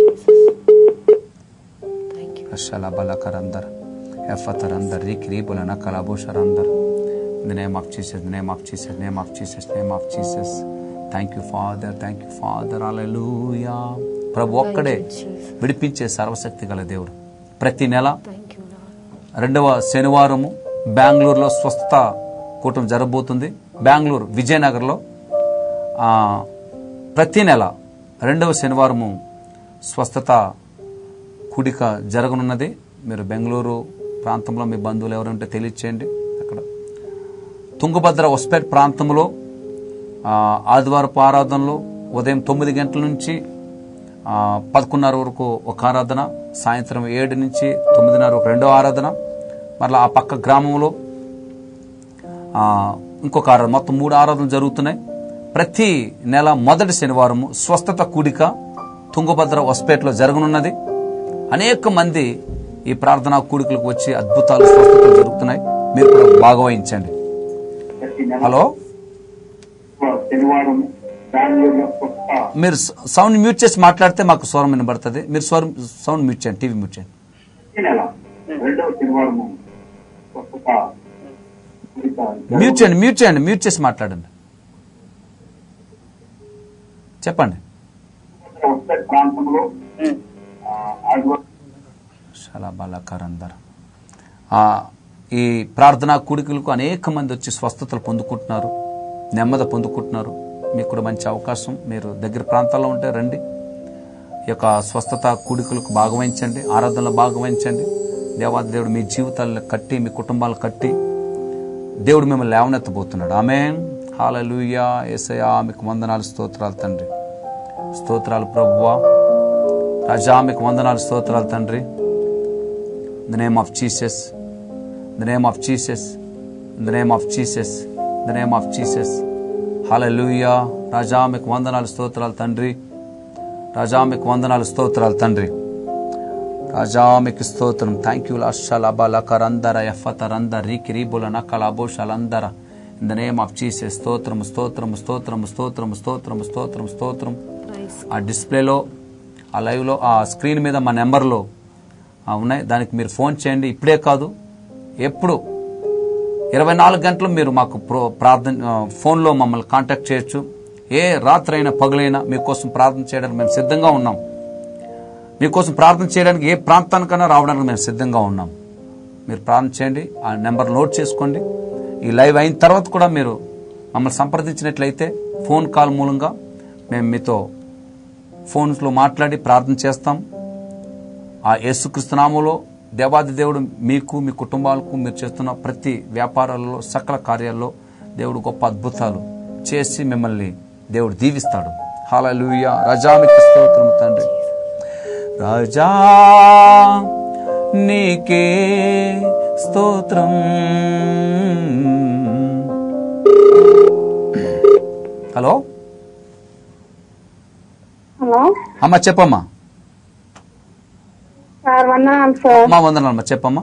అషల బల కరందర్ ఎఫతరందరి క్రీబులన కలాబో షరందర్ In the name of Jesus, the name of Jesus, name of Jesus, name of Jesus. Thank you, Father. Thank you, Father. Hallelujah. ప్రభు ఒక్కడే విడిపించే సర్వశక్తి గల దేవుడు ప్రతి నెల థ్యాంక్ యూ లార్డ్ రెండవ శనివారము బెంగళూరులో స్వస్థత కూటమి జరగబోతుంది బెంగళూరు విజయనగర్లో ఆ, ప్రతి నెల రెండవ శనివారము స్వస్థత కూడిక జరగనున్నది మీరు బెంగళూరు ప్రాంతంలో మీ బంధువులు ఎవరు ఉంటే తెలియచేయండి అక్కడ తుంగభద్ర ఒస్పేట్ ప్రాంతంలో ఆ, ఆదివారపు ఆరాధనలో ఉదయం తొమ్మిది గంటల నుంచి ఆ, పదకొండున్నర వరకు ఒక ఆరాధన సాయంత్రం ఏడు నుంచి తొమ్మిదిన్నర వరకు రెండో ఆరాధన మరలా ఆ పక్క గ్రామంలో ఆ, ఇంకొక ఆరాధన మొత్తం మూడు ఆరాధనలు జరుగుతున్నాయి ప్రతి నెల మొదటి శనివారము స్వస్థత కూడిక తుంగభద్ర ఒస్పేట్లో జరగనున్నది అనేక మంది ఈ ప్రార్థనా కూడికలకు వచ్చి అద్భుతాలు స్వస్థతలు జరుగుతున్నాయి మీరు కూడా భాగవహించండి హలో శనివారం బెంగళూరులో కొత్త మీరు స- సౌండ్ మ్యూట్ చేసి మాట్లాడితే మాకు స్వరం వినబడుతుంది మీరు స్వరం సౌండ్ మ్యూట్ చేయండి టీవీ మ్యూట్ చేయండి ఈ నెల రెండవ శనివారం కొత్త మ్యూట్ చేయండి మ్యూట్ చేయండి మ్యూట్ చేసి మాట్లాడండి చెప్పండి వస్తే ప్రాంతంలో ఆ, ఆదివారం శలబలకరందర్ ఆ, ఈ ప్రార్థనా కూడికలకు అనేక మంది వచ్చి స్వస్థతలు పొందుకుంటున్నారు నెమ్మది పొందుకుంటున్నారు మీకు కూడా మంచి అవకాశం మీరు దగ్గర ప్రాంతాల్లో ఉంటే రండి ఈ యొక్క స్వస్థత కూడికలకు భాగవహించండి ఆరాధనలో భాగవహించండి దేవాది దేవుడు మీ జీవితాలను కట్టి మీ కుటుంబాలు కట్టి దేవుడు మిమ్మల్ని లేవనెత్తబోతున్నాడు ఆమె హాలలుయా ఏసయా మీకు వందనాలు స్తోత్రాలు తండ్రి స్తోత్రాలు ప్రభువా రాజా మీకు వందనాలు స్తోత్రాలు తండ్రి In the name of Jesus. In the name of Jesus. In the name of Jesus. In the name of Jesus. Hallelujah. రాజా మీకు వందనాలు స్తోత్రాలు తండ్రి రాజా మీకు వందనాలు స్తోత్రాలు తండ్రి రాజా మీకు స్తోత్రం థ్యాంక్ యూ లషలబలకరందర ఎఫతరంద రీకిరీబుల నకలబోషలందర in the name of Jesus స్తోత్రం స్తోత్రం స్తోత్రం స్తోత్రం స్తోత్రం స్తోత్రం స్తోత్రం ఆ డిస్ప్లేలో ఆ లైవ్లో ఆ స్క్రీన్ మీద మా నెంబర్లో ఆ ఉన్నాయి దానికి మీరు ఫోన్ చేయండి ఇప్పుడే కాదు ఎప్పుడు ఇరవై నాలుగు గంటలు మీరు మాకు ప్రో ప్రార్థన ఆ, ఫోన్లో మమ్మల్ని కాంటాక్ట్ చేయొచ్చు ఏ రాత్రి అయినా పగులైనా మీకోసం ప్రార్థన చేయడానికి మేము సిద్ధంగా ఉన్నాం మీకోసం ప్రార్థన చేయడానికి ఏ ప్రాంతానికైనా రావడానికి మేము సిద్ధంగా ఉన్నాం మీరు ప్రార్థన చేయండి ఆ నెంబర్ నోట్ చేసుకోండి ఈ లైవ్ అయిన తర్వాత కూడా మీరు మమ్మల్ని సంప్రదించినట్లయితే ఫోన్ కాల్ మూలంగా మేము మీతో ఫోన్స్లో మాట్లాడి ప్రార్థన చేస్తాం ఆ యేసుక్రీస్తు నామంలో దేవాది దేవుడు మీకు మీ కుటుంబాలకు మీరు చేస్తున్న ప్రతి వ్యాపారాలలో సకల కార్యాల్లో దేవుడు గొప్ప అద్భుతాలు చేసి మిమ్మల్ని దేవుడు దీవిస్తాడు హాలూయ రజా మీకు స్తోత్రం తండ్రి రాజా నీకే స్తోత్రం హలో హలో అమ్మ చెప్పమ్మా సార్ వందనాలు సార్ అమ్మా వందనాలమ్మా చెప్పమ్మా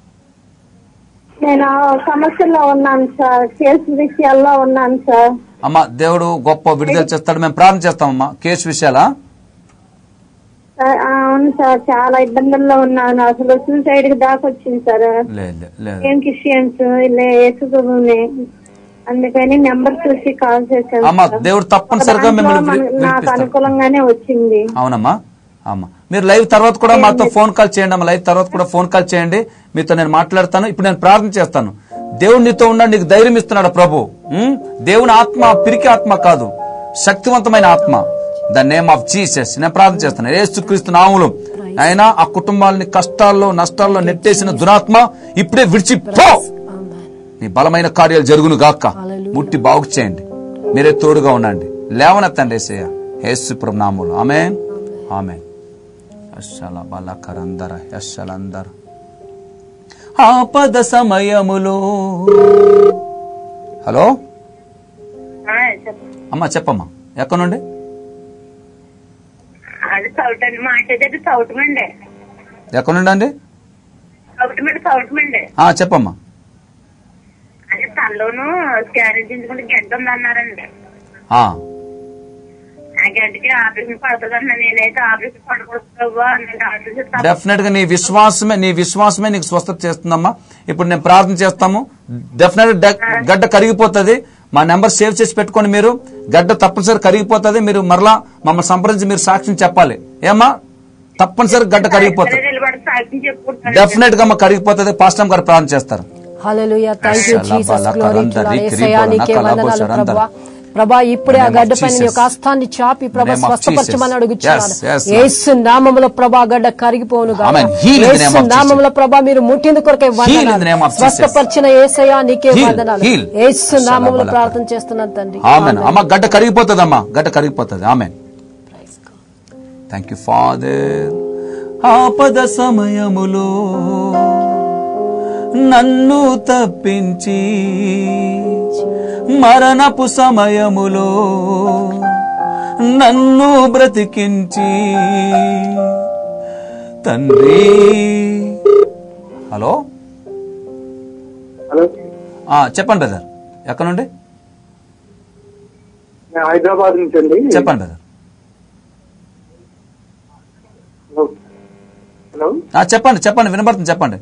నేను సమస్యల్లో ఉన్నాను సార్ కేసు విషయాల్లో ఉన్నాను సార్ అమ్మ దేవుడు గొప్ప విడుదల చేస్తాడు మేము ప్రార్థన చేస్తామమ్మా కేసు విషయాలా సార్, ఆ, అవును సార్ చాలా ఇబ్బందుల్లో ఉన్నాను అసలు సూసైడ్ కి దాకా వచ్చింది సార్ లేదు లేదు, లేదు ఏం క్రిస్టియన్స్ ఇలా యేసుప్రభుని అందుకని నెంబర్ చూసి కాల్ చేశాను అమ్మ సార్. దేవుడు తప్పనిసరిగా దాంట్లో మిమ్మల్ని మన- విడి- నాకు విడిపిస్తాడు అనుకూలంగానే వచ్చింది అవునమ్మా అమ్మా మీరు లైవ్ తర్వాత కూడా మాతో ఫోన్ కాల్ చేయండి అమ్మా లైవ్ తర్వాత కూడా ఫోన్ కాల్ చేయండి మీతో నేను మాట్లాడతాను ఇప్పుడు నేను ప్రార్థన చేస్తాను దేవుడు నీతో ఉన్నాడు నీకు ధైర్యం ఇస్తున్నాడు ప్రభు ఉం? దేవుని ఆత్మ పిరికి ఆత్మ కాదు శక్తివంతమైన ఆత్మ ద నేమ్ ఆఫ్ జీసస్ నేను ప్రార్థన చేస్తాను ఏసుక్రీస్తు నాములు ఆయన ఆ కుటుంబాలని కష్టాల్లో నష్టాల్లో నెట్టేసిన దురాత్మ ఇప్పుడే విడిచిపో నీ బలమైన కార్యాలు జరుగును గాక ముట్టి బాగు చేయండి మీరే తోడుగా ఉండండి లేవనెత్తండి ఏసయ్య యేసుప్రభు నాములు ఆమె ఆమె యశల బలకరందర యశలందర ఆపద సమయములో హలో అమ్మా చెప్పమ్మా ఎక్కడ నుండి అది చౌటండి మాట దగ్గర చౌటమండి ఎక్కడ నుండి అండి చౌటమండి చౌటమండి ఆ, చెప్పమ్మా అదే తనలోను స్కాన్ చేయించుకుంటే గంట ఉందన్నారండి ఆ, ఆ గంటకి ఆపరేషన్ పడుతుందండి నేనైతే ఆపరేషన్ పడకూడదు అని డాక్టర్ చెప్తాను డెఫినెట్ గా నీ విశ్వాసమే నీ విశ్వాసమే నీకు స్వస్థత చేస్తుందమ్మా ఇప్పుడు నేను ప్రార్థన చేస్తాము డెఫినెట్ గా గడ్డ కరిగిపోతుంది మా నెంబర్ సేవ్ చేసి పెట్టుకోండి మీరు గడ్డ తప్పనిసరి కరిగిపోతుంది మీరు మరలా మమ్మల్ని సంప్రదించి మీరు సాక్ష్యం చెప్పాలి ఏమ్మా తప్పనిసరి గడ్డ కరిగిపోతుంది నిలబడి సాక్షి చెప్పుకుంటాను డెఫినెట్ గా అమ్మ కరిగిపోతుంది పాస్టమ్ గారు ప్రార్థన చేస్తారు హల్లెలూయా థ్యాంక్ యూ అషలా జీసస్ బలక గ్లోరీ టు రందరి లార్డ్ క్రీబోల యేసయ్యా నీకే నకల వందనాలు బోష రందర. ప్రభువా ప్రభా ఇప్పుడే ఆ In the name గడ్డ of పైన నీ Jesus. యొక్క హస్తాన్ని చాపి ప్రభా In the name of స్వస్థపరచమని Jesus. అడుగుచున్నాను Yes, yes, Lord. యేసు నామములో ప్రభా గడ్డ కరిగిపోను గాక. Amen. Heal in the name Yesu of Jesus. నామములో ప్రభా మీరు ముట్టింది కొరకే Heal in the name వందనాలు of Jesus. స్వస్థపరిచిన యేసయ్యా నీకే Heal, వందనాలు heal. యేసు నామములో అషలా ప్రార్థన చేస్తున్నాను తండ్రి ఆమెన్ అమ్మ గడ్డ కరిగిపోతుంది అమ్మా గడ్డ కరిగిపోతుంది ఆమెన్ థ్యాంక్ యూ ఫాదర్ ఆపద సమయములో నన్ను తప్పించి మరణపు సమయములో నన్ను బ్రతికించి తండ్రి హలో హలో ఆ, చెప్పండి బ్రదర్ ఎక్కడ నుండి నేను హైదరాబాద్ నుంచి అండి చెప్పండి బ్రదర్ హలో హలో ఆ, చెప్పండి చెప్పండి వినబడుతుంది చెప్పండి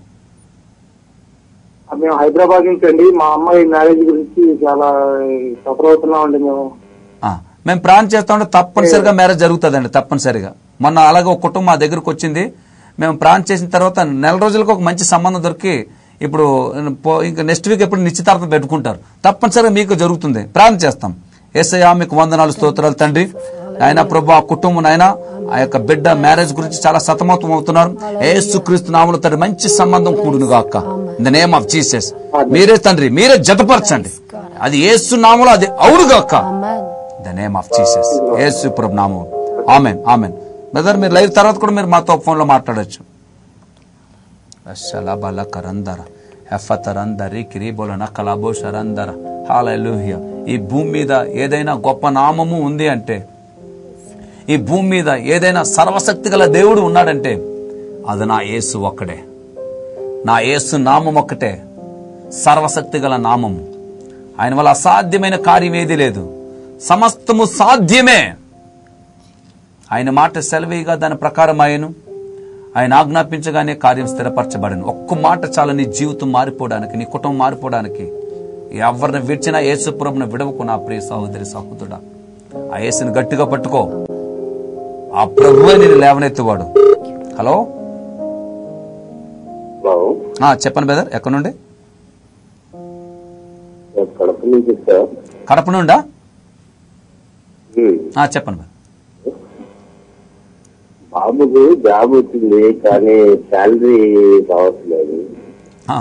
మేము హైదరాబాద్ నుంచి అండి మా అమ్మాయి మ్యారేజ్ గురించి చాలా సఫర్ అవుతున్నాం అండి మేము ఆ, మేము ప్రాణం చేస్తా ఉంటే తప్పనిసరిగా మ్యారేజ్ జరుగుతుందండి తప్పనిసరిగా మొన్న అలాగే ఒక కుటుంబం మా దగ్గరకు వచ్చింది మేము ప్రాణం చేసిన తర్వాత నెల రోజులకు ఒక మంచి సంబంధం దొరికి ఇప్పుడు పో- ఇంకా నెక్స్ట్ వీక్ ఎప్పుడు నిశ్చితార్థం పెట్టుకుంటారు తప్పనిసరిగా మీకు జరుగుతుంది ప్రార్థన చేస్తాం ఏసయ్యా మీకు వందనాలు స్తోత్రాలు తండ్రి ఆయన ప్రభు ఆ కుటుంబం ఆయన ఆ యొక్క బిడ్డ మ్యారేజ్ గురించి చాలా సతమతం అవుతున్నారు ఏసుక్రీస్తు నామములో తండ్రి మంచి సంబంధం కూడును గాక in the name of Jesus మీరే తండ్రి మీరే జతపరచండి అది ఏసు నామములో అది అవునుగాక amen the name of Jesus యేసు ప్రభు నామం ఆమెన్ ఆమెన్ బ్రదర్ మీరు లైవ్ తర్వాత కూడా మీరు మాతో ఫోన్ లో మాట్లాడొచ్చు శలబల కరందర హెఫతరందరి కిరీబోల నకలబో శరందర హాలూహ్య ఈ భూమి మీద ఏదైనా గొప్ప నామము ఉంది అంటే ఈ భూమి మీద ఏదైనా సర్వశక్తి గల దేవుడు ఉన్నాడంటే అది నా యేసు ఒక్కడే నా యేసు నామం ఒక్కటే సర్వశక్తి గల నామము ఆయన వల్ల అసాధ్యమైన కార్యం ఏదీ లేదు సమస్తము సాధ్యమే ఆయన మాట సెలవేగా దాని ప్రకారం ఆయను ఆయన ఆజ్ఞాపించగానే కార్యం స్థిరపరచబడను ఒక్క మాట చాలు నీ జీవితం మారిపోవడానికి నీ కుటుంబం మారిపోవడానికి ఎవరిని విడిచినా యేసుప్రభుని విడవకు నా ప్రియ సహోదరి సహోదరుడా ఆ యేసుని గట్టిగా పట్టుకో ఆ ప్రభువే నేను లేవనెత్తువాడు హలో హలో ఆ, చెప్పండి బ్రదర్ ఎక్కడి నుండి నేను కడప నుంచి సార్ కడప నుండా ఉమ్. ఆ, చెప్పండి బ్రదర్ బాబుకు జాబ్ వచ్చింది కానీ శాలరీ రావట్లేదు ఆ.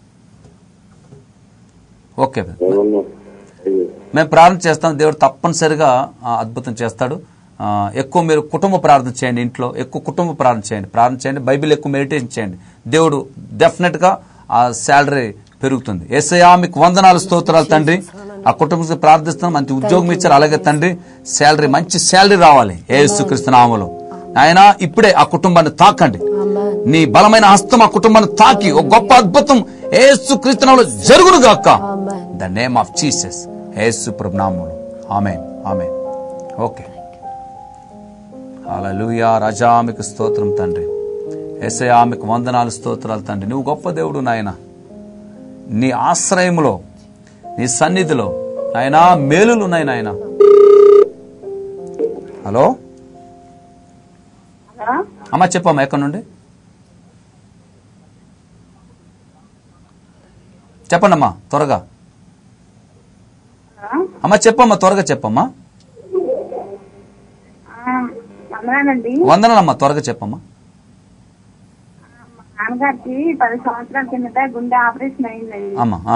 ఓకే బ్రదర్ ఏమన్నా మేము ప్రార్థన చేస్తాం దేవుడు తప్పనిసరిగా ఆ, అద్భుతం చేస్తాడు ఆ, ఎక్కువ మీరు కుటుంబ ప్రార్థన చేయండి ఇంట్లో ఎక్కువ కుటుంబ ప్రార్థన చేయండి ప్రార్థన చేయండి బైబిల్ ఎక్కువ మెడిటేషన్ చేయండి దేవుడు డెఫినెట్ గా ఆ శాలరీ పెరుగుతుంది ఎస్ఐయా మీకు వందనాలు స్తోత్రాలు తండ్రి ఆ కుటుంబం గురించి ప్రార్థిస్తున్నాం మంచి ఉద్యోగం ఇచ్చారు అలాగే తండ్రి శాలరీ మంచి శాలరీ రావాలి ఏసుక్రీస్తు నామములో ఆయన ఇప్పుడే ఆ కుటుంబాన్ని తాకండి ఆమెన్ నీ బలమైన హస్తం ఆ కుటుంబాన్ని తాకి ఒక గొప్ప అద్భుతం ఏసు క్రీస్తునామలో జరుగును గాక amen the name of Jesus ఏసు ప్రభు నామములో ఆమె ఆమె ఓకే హల్లెలూయా రాజా మీకు స్తోత్రం తండ్రి ఏసయా మీకు వందనాలు స్తోత్రాలు తండ్రి నువ్వు గొప్ప దేవుడు నాయన నీ ఆశ్రయములో నీ సన్నిధిలో నాయనా మేలులు ఉన్నాయి నాయన హలో హలో అమ్మ చెప్పమ్మా ఎక్కడి నుండి చెప్పండమ్మా త్వరగా అమ్మ చెప్పమ్మా త్వరగా చెప్పమ్మా వందనాలండి వందనాలమ్మా త్వరగా చెప్పమ్మా నాన్నగారికి పది సంవత్సరాల కిందట గుండె ఆపరేషన్ అయిందండి అమ్మా ఆ.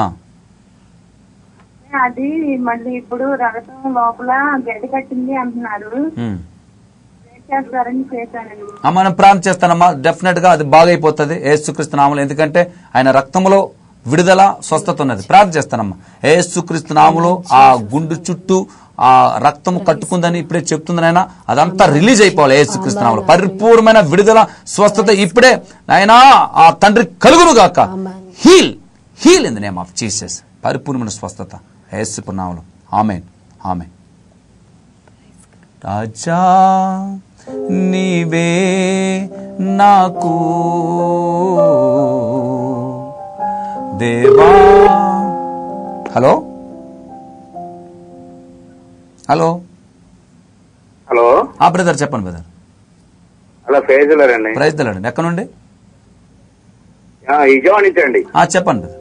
అది మళ్ళీ ఇప్పుడు రక్తం లోపల గడ్డి కట్టింది అంటున్నారు ఉమ్. ఏం చేస్తారని చేశానండి అమ్మ మనం ప్రార్థన చేస్తానమ్మా డెఫినెట్ గా అది బాగైపోతుంది ఏసుక్రీస్తు నామలు ఎందుకంటే ఆయన రక్తములో విడుదల స్వస్థత ఉన్నది ప్రార్థన చేస్తానమ్మా ఏసుక్రీస్తు నామలో ఆ గుండు చుట్టూ ఆ రక్తము కట్టుకుందని ఇప్పుడే చెప్తుంది ఆయన అదంతా రిలీజ్ అయిపోవాలి ఏసుక్రీస్తు నామలో పరిపూర్ణమైన విడుదల స్వస్థత ఇప్పుడే ఆయన ఆ తండ్రి కలుగును గాక Amen. Heal heal in the name of Jesus పరిపూర్ణమైన స్వస్థత ఏసు నామలో ఆమెన్ ఆమెన్ రాజా నీవే నాకు దేవా హలో హలో హలో ఆ బ్రదర్ చెప్పండి బ్రదర్ హలో ఫేజులరండి ప్రైజ్ తెలండి ఎక్కడ నుండి విజయవాడ నుంచి అండి ఆ చెప్పండి బ్రదర్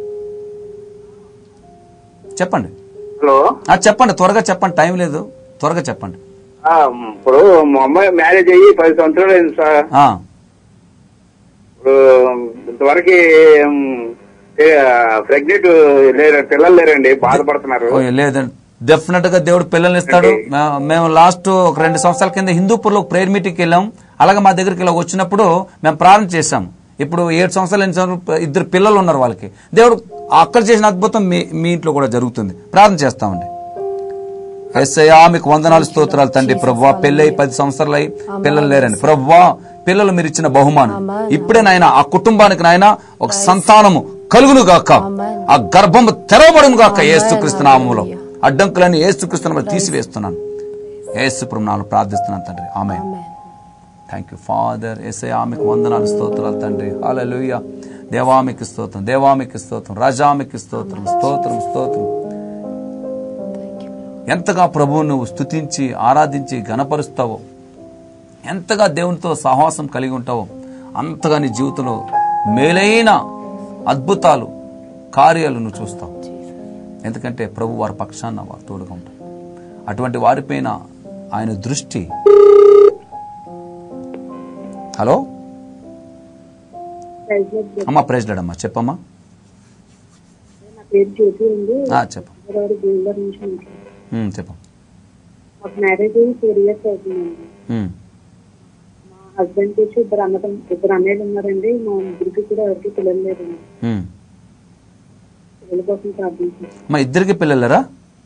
చెప్పండి హలో ఆ చెప్పండి త్వరగా చెప్పండి టైం లేదు త్వరగా చెప్పండి ఆ, ఇప్పుడు మా అమ్మాయి మ్యారేజ్ అయ్యి పది సంవత్సరాలు అయింది సార్ ఆ, ఇప్పుడు ఇంతవరకు ప్రెగ్నెంట్ లేరు పిల్లలు లేరండి బాధపడుతున్నారు ఓ, లేదండి డెఫినెట్ గా దేవుడు పిల్లల్ని ఇస్తాడు మే- మేము లాస్ట్ ఒక రెండు సంవత్సరాల కింద హిందూపూర్లో ప్రేయర్ మీటింగ్కి వెళ్ళాం అలాగే మా దగ్గరికి ఇలా వచ్చినప్పుడు మేము ప్రారంభం చేశాం ఇప్పుడు ఏడు సంవత్సరాలు ఎనిమిది సంవత్సరాలు ఇద్దరు పిల్లలు ఉన్నారు వాళ్ళకి దేవుడు అక్కడ చేసిన అద్భుతం మీ మీ ఇంట్లో కూడా జరుగుతుంది ప్రార్థన చేస్తామండి ఎస్ఐయా మీకు వందనాలు స్తోత్రాలు తండ్రి ప్రభువా పెళ్ళై పది సంవత్సరాలు అయి పిల్లలు లేరండి ప్రభువా పిల్లలు మీరు ఇచ్చిన బహుమానం ఇప్పుడే నాయన ఆ కుటుంబానికి నాయన ఒక సంతానము కలుగును గాక ఆ గర్భము తెరవబడును గాక ఏసుక్రీస్తు నామములో అడ్డంకులన్నీ ఏసుక్రీస్తు నామములో తీసివేస్తున్నాను ఏసు నామములో ప్రార్థిస్తున్నాను తండ్రి ఆమె థ్యాంక్ యూ ఫాదర్ ఎస్ఐ ఆమెకు వందనాలు స్తోత్రాలు తండ్రి హాలూయ దేవామికి స్తోత్రం దేవామికి స్తోత్రం రాజామికి స్తోత్రం స్తోత్రం స్తోత్రం ఎంతగా ప్రభువు నువ్వు స్తుతించి ఆరాధించి గణపరుస్తావో ఎంతగా దేవునితో సహవాసం కలిగి ఉంటావో అంతగా నీ జీవితంలో మేలైన అద్భుతాలు కార్యాలు నువ్వు చూస్తావు ఎందుకంటే ప్రభు వారి పక్షాన వారు తోడుగా ఉంటారు అటువంటి వారిపైన ఆయన దృష్టి హలో అమ్మ ప్రెసిడెంట్ అమ్మా చెప్పమ్మా నా పేరు జ్యోతి అండి ఆ, చెప్పు హైదరాబాద్ గుండూరు నుంచి మాట్లాడుతున్నాను. ఉమ్, చెప్పు మాకు మ్యారేజ్ అయ్యి ఫోర్ ఇయర్స్ అవుతుందండి ఉమ్, మా హస్బెండ్ వచ్చి ఇద్దరు అన్నదం ఇద్దరు అన్నయ్యలు ఉన్నారండి మా ముగ్గురికి కూడా ఎవరికి పిల్లలు లేరండి ఉమ్. పిల్లల కోసం ప్రార్థించాను మా ఇద్దరికి పిల్లలరా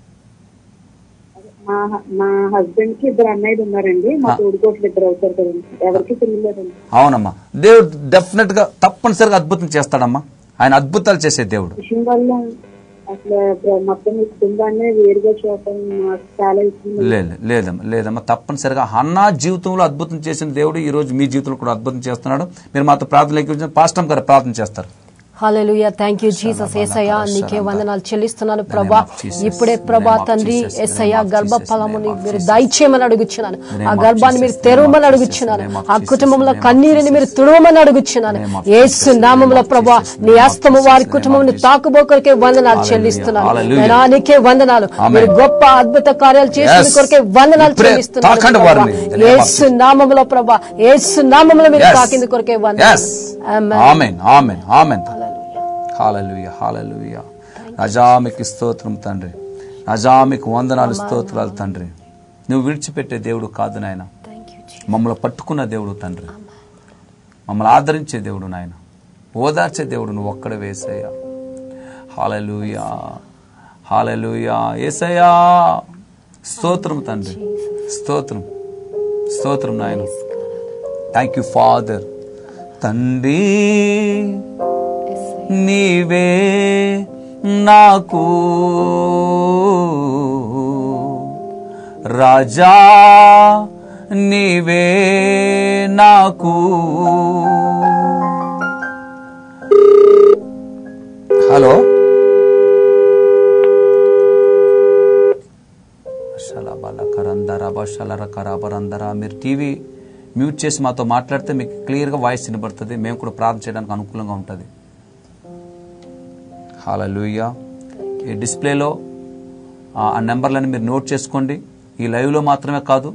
మా మా హస్బెండ్ కి ఇద్దరు అన్నయ్యలు ఉన్నారండి మా తోడుకోట్లు ఇద్దరు అవుతారు కదండి ఎవరికి పిల్లలు లేరండి అవునమ్మా దేవుడు డెఫినెట్ గా తప్పనిసరిగా అద్భుతం చేస్తాడమ్మా ఆయన అద్భుతాలు చేసే దేవుడు విషయం వల్ల అసలు ప్ర- మొత్తం ఈ కుటుంబాన్ని వేరుగా చూడటం మాకు చాలా ఇష్టం లేదు లేదమ్మా లేదమ్మా తప్పనిసరిగా అన్నా జీవితంలో అద్భుతం చేసిన దేవుడు ఈ రోజు మీ జీవితంలో కూడా అద్భుతం చేస్తున్నాడు మీరు మాతో ప్రార్థన లేకపోతే పాస్టమ్ గారు ప్రార్థన చేస్తారు హల్లెలూయా థ్యాంక్ యూ జీసస్ ఏసయ్యా నీకే వందనాలు చెల్లిస్తున్నాను ప్రభా of Jesus. ఇప్పుడే In the ప్రభా name of తండ్రి Jesus. In the Yesayya name of గర్భ Jesus. ఫలముని In the name of మీరు Jesus. దయచేయమని అడుగుచున్నాను In the ఆ name of గర్భాన్ని మీరు Jesus. In the name తెరవమని of అడుగుచున్నాను Jesus. In the name of ఆ Jesus. కుటుంబంలో In the name of కన్నీరుని మీరు Jesus. తుడవమని అడుగుచున్నాను In the name of Yesu Jesus. In the నామంలో name of ప్రభా Jesus. In the నీ name of హస్తము Jesus. వారి In the name కుటుంబం of Jesus. తాకుబోకరికే వందనాలు Hallelujah. చెల్లిస్తున్నాను Hallelujah. నైనా నీకే వందనాలు Amen. మీరు గొప్ప అద్భుత కార్యాలు చేసిన Yes. కొరకే వందనాలు ఇప్పుడే చెల్లిస్తున్నాను తాకండి ప్రభా. వారిని. In the name of యేసు నామములో ప్రభా యేసు నామములో మీరు Yes. తాకింది కొరకే Yes. వందనాలు amen. Amen amen amen hallelujah hallelujah రజామికి స్తోత్రం తండ్రి రజామికి వందనాలు స్తోత్రాలు తండ్రి నువ్వు విడిచిపెట్టే దేవుడు కాదు నాయన Thank you, Jesus. మమ్మల్ని పట్టుకున్న దేవుడు తండ్రి మమ్మల్ని ఆదరించే దేవుడు నాయన ఓదార్చే దేవుడు నువ్వు ఒక్కడ వేసయ్యా హాలలుయా హాలెలుయా ఏసయ్యా స్తోత్రం తండ్రి స్తోత్రం స్తోత్రం నాయన థ్యాంక్ యూ ఫాదర్ తండ్రి నీవే నాకు రాజా నీవే నాకు హలో కరందరా మీరు టీవీ మ్యూట్ చేసి మాతో మాట్లాడితే మీకు క్లియర్గా వాయిస్ వినబడుతుంది మేము కూడా ప్రార్థన చేయడానికి అనుకూలంగా ఉంటుంది హాలూయా ఈ డిస్ప్లేలో ఆ ఆ నెంబర్లను మీరు నోట్ చేసుకోండి ఈ లైవ్లో మాత్రమే కాదు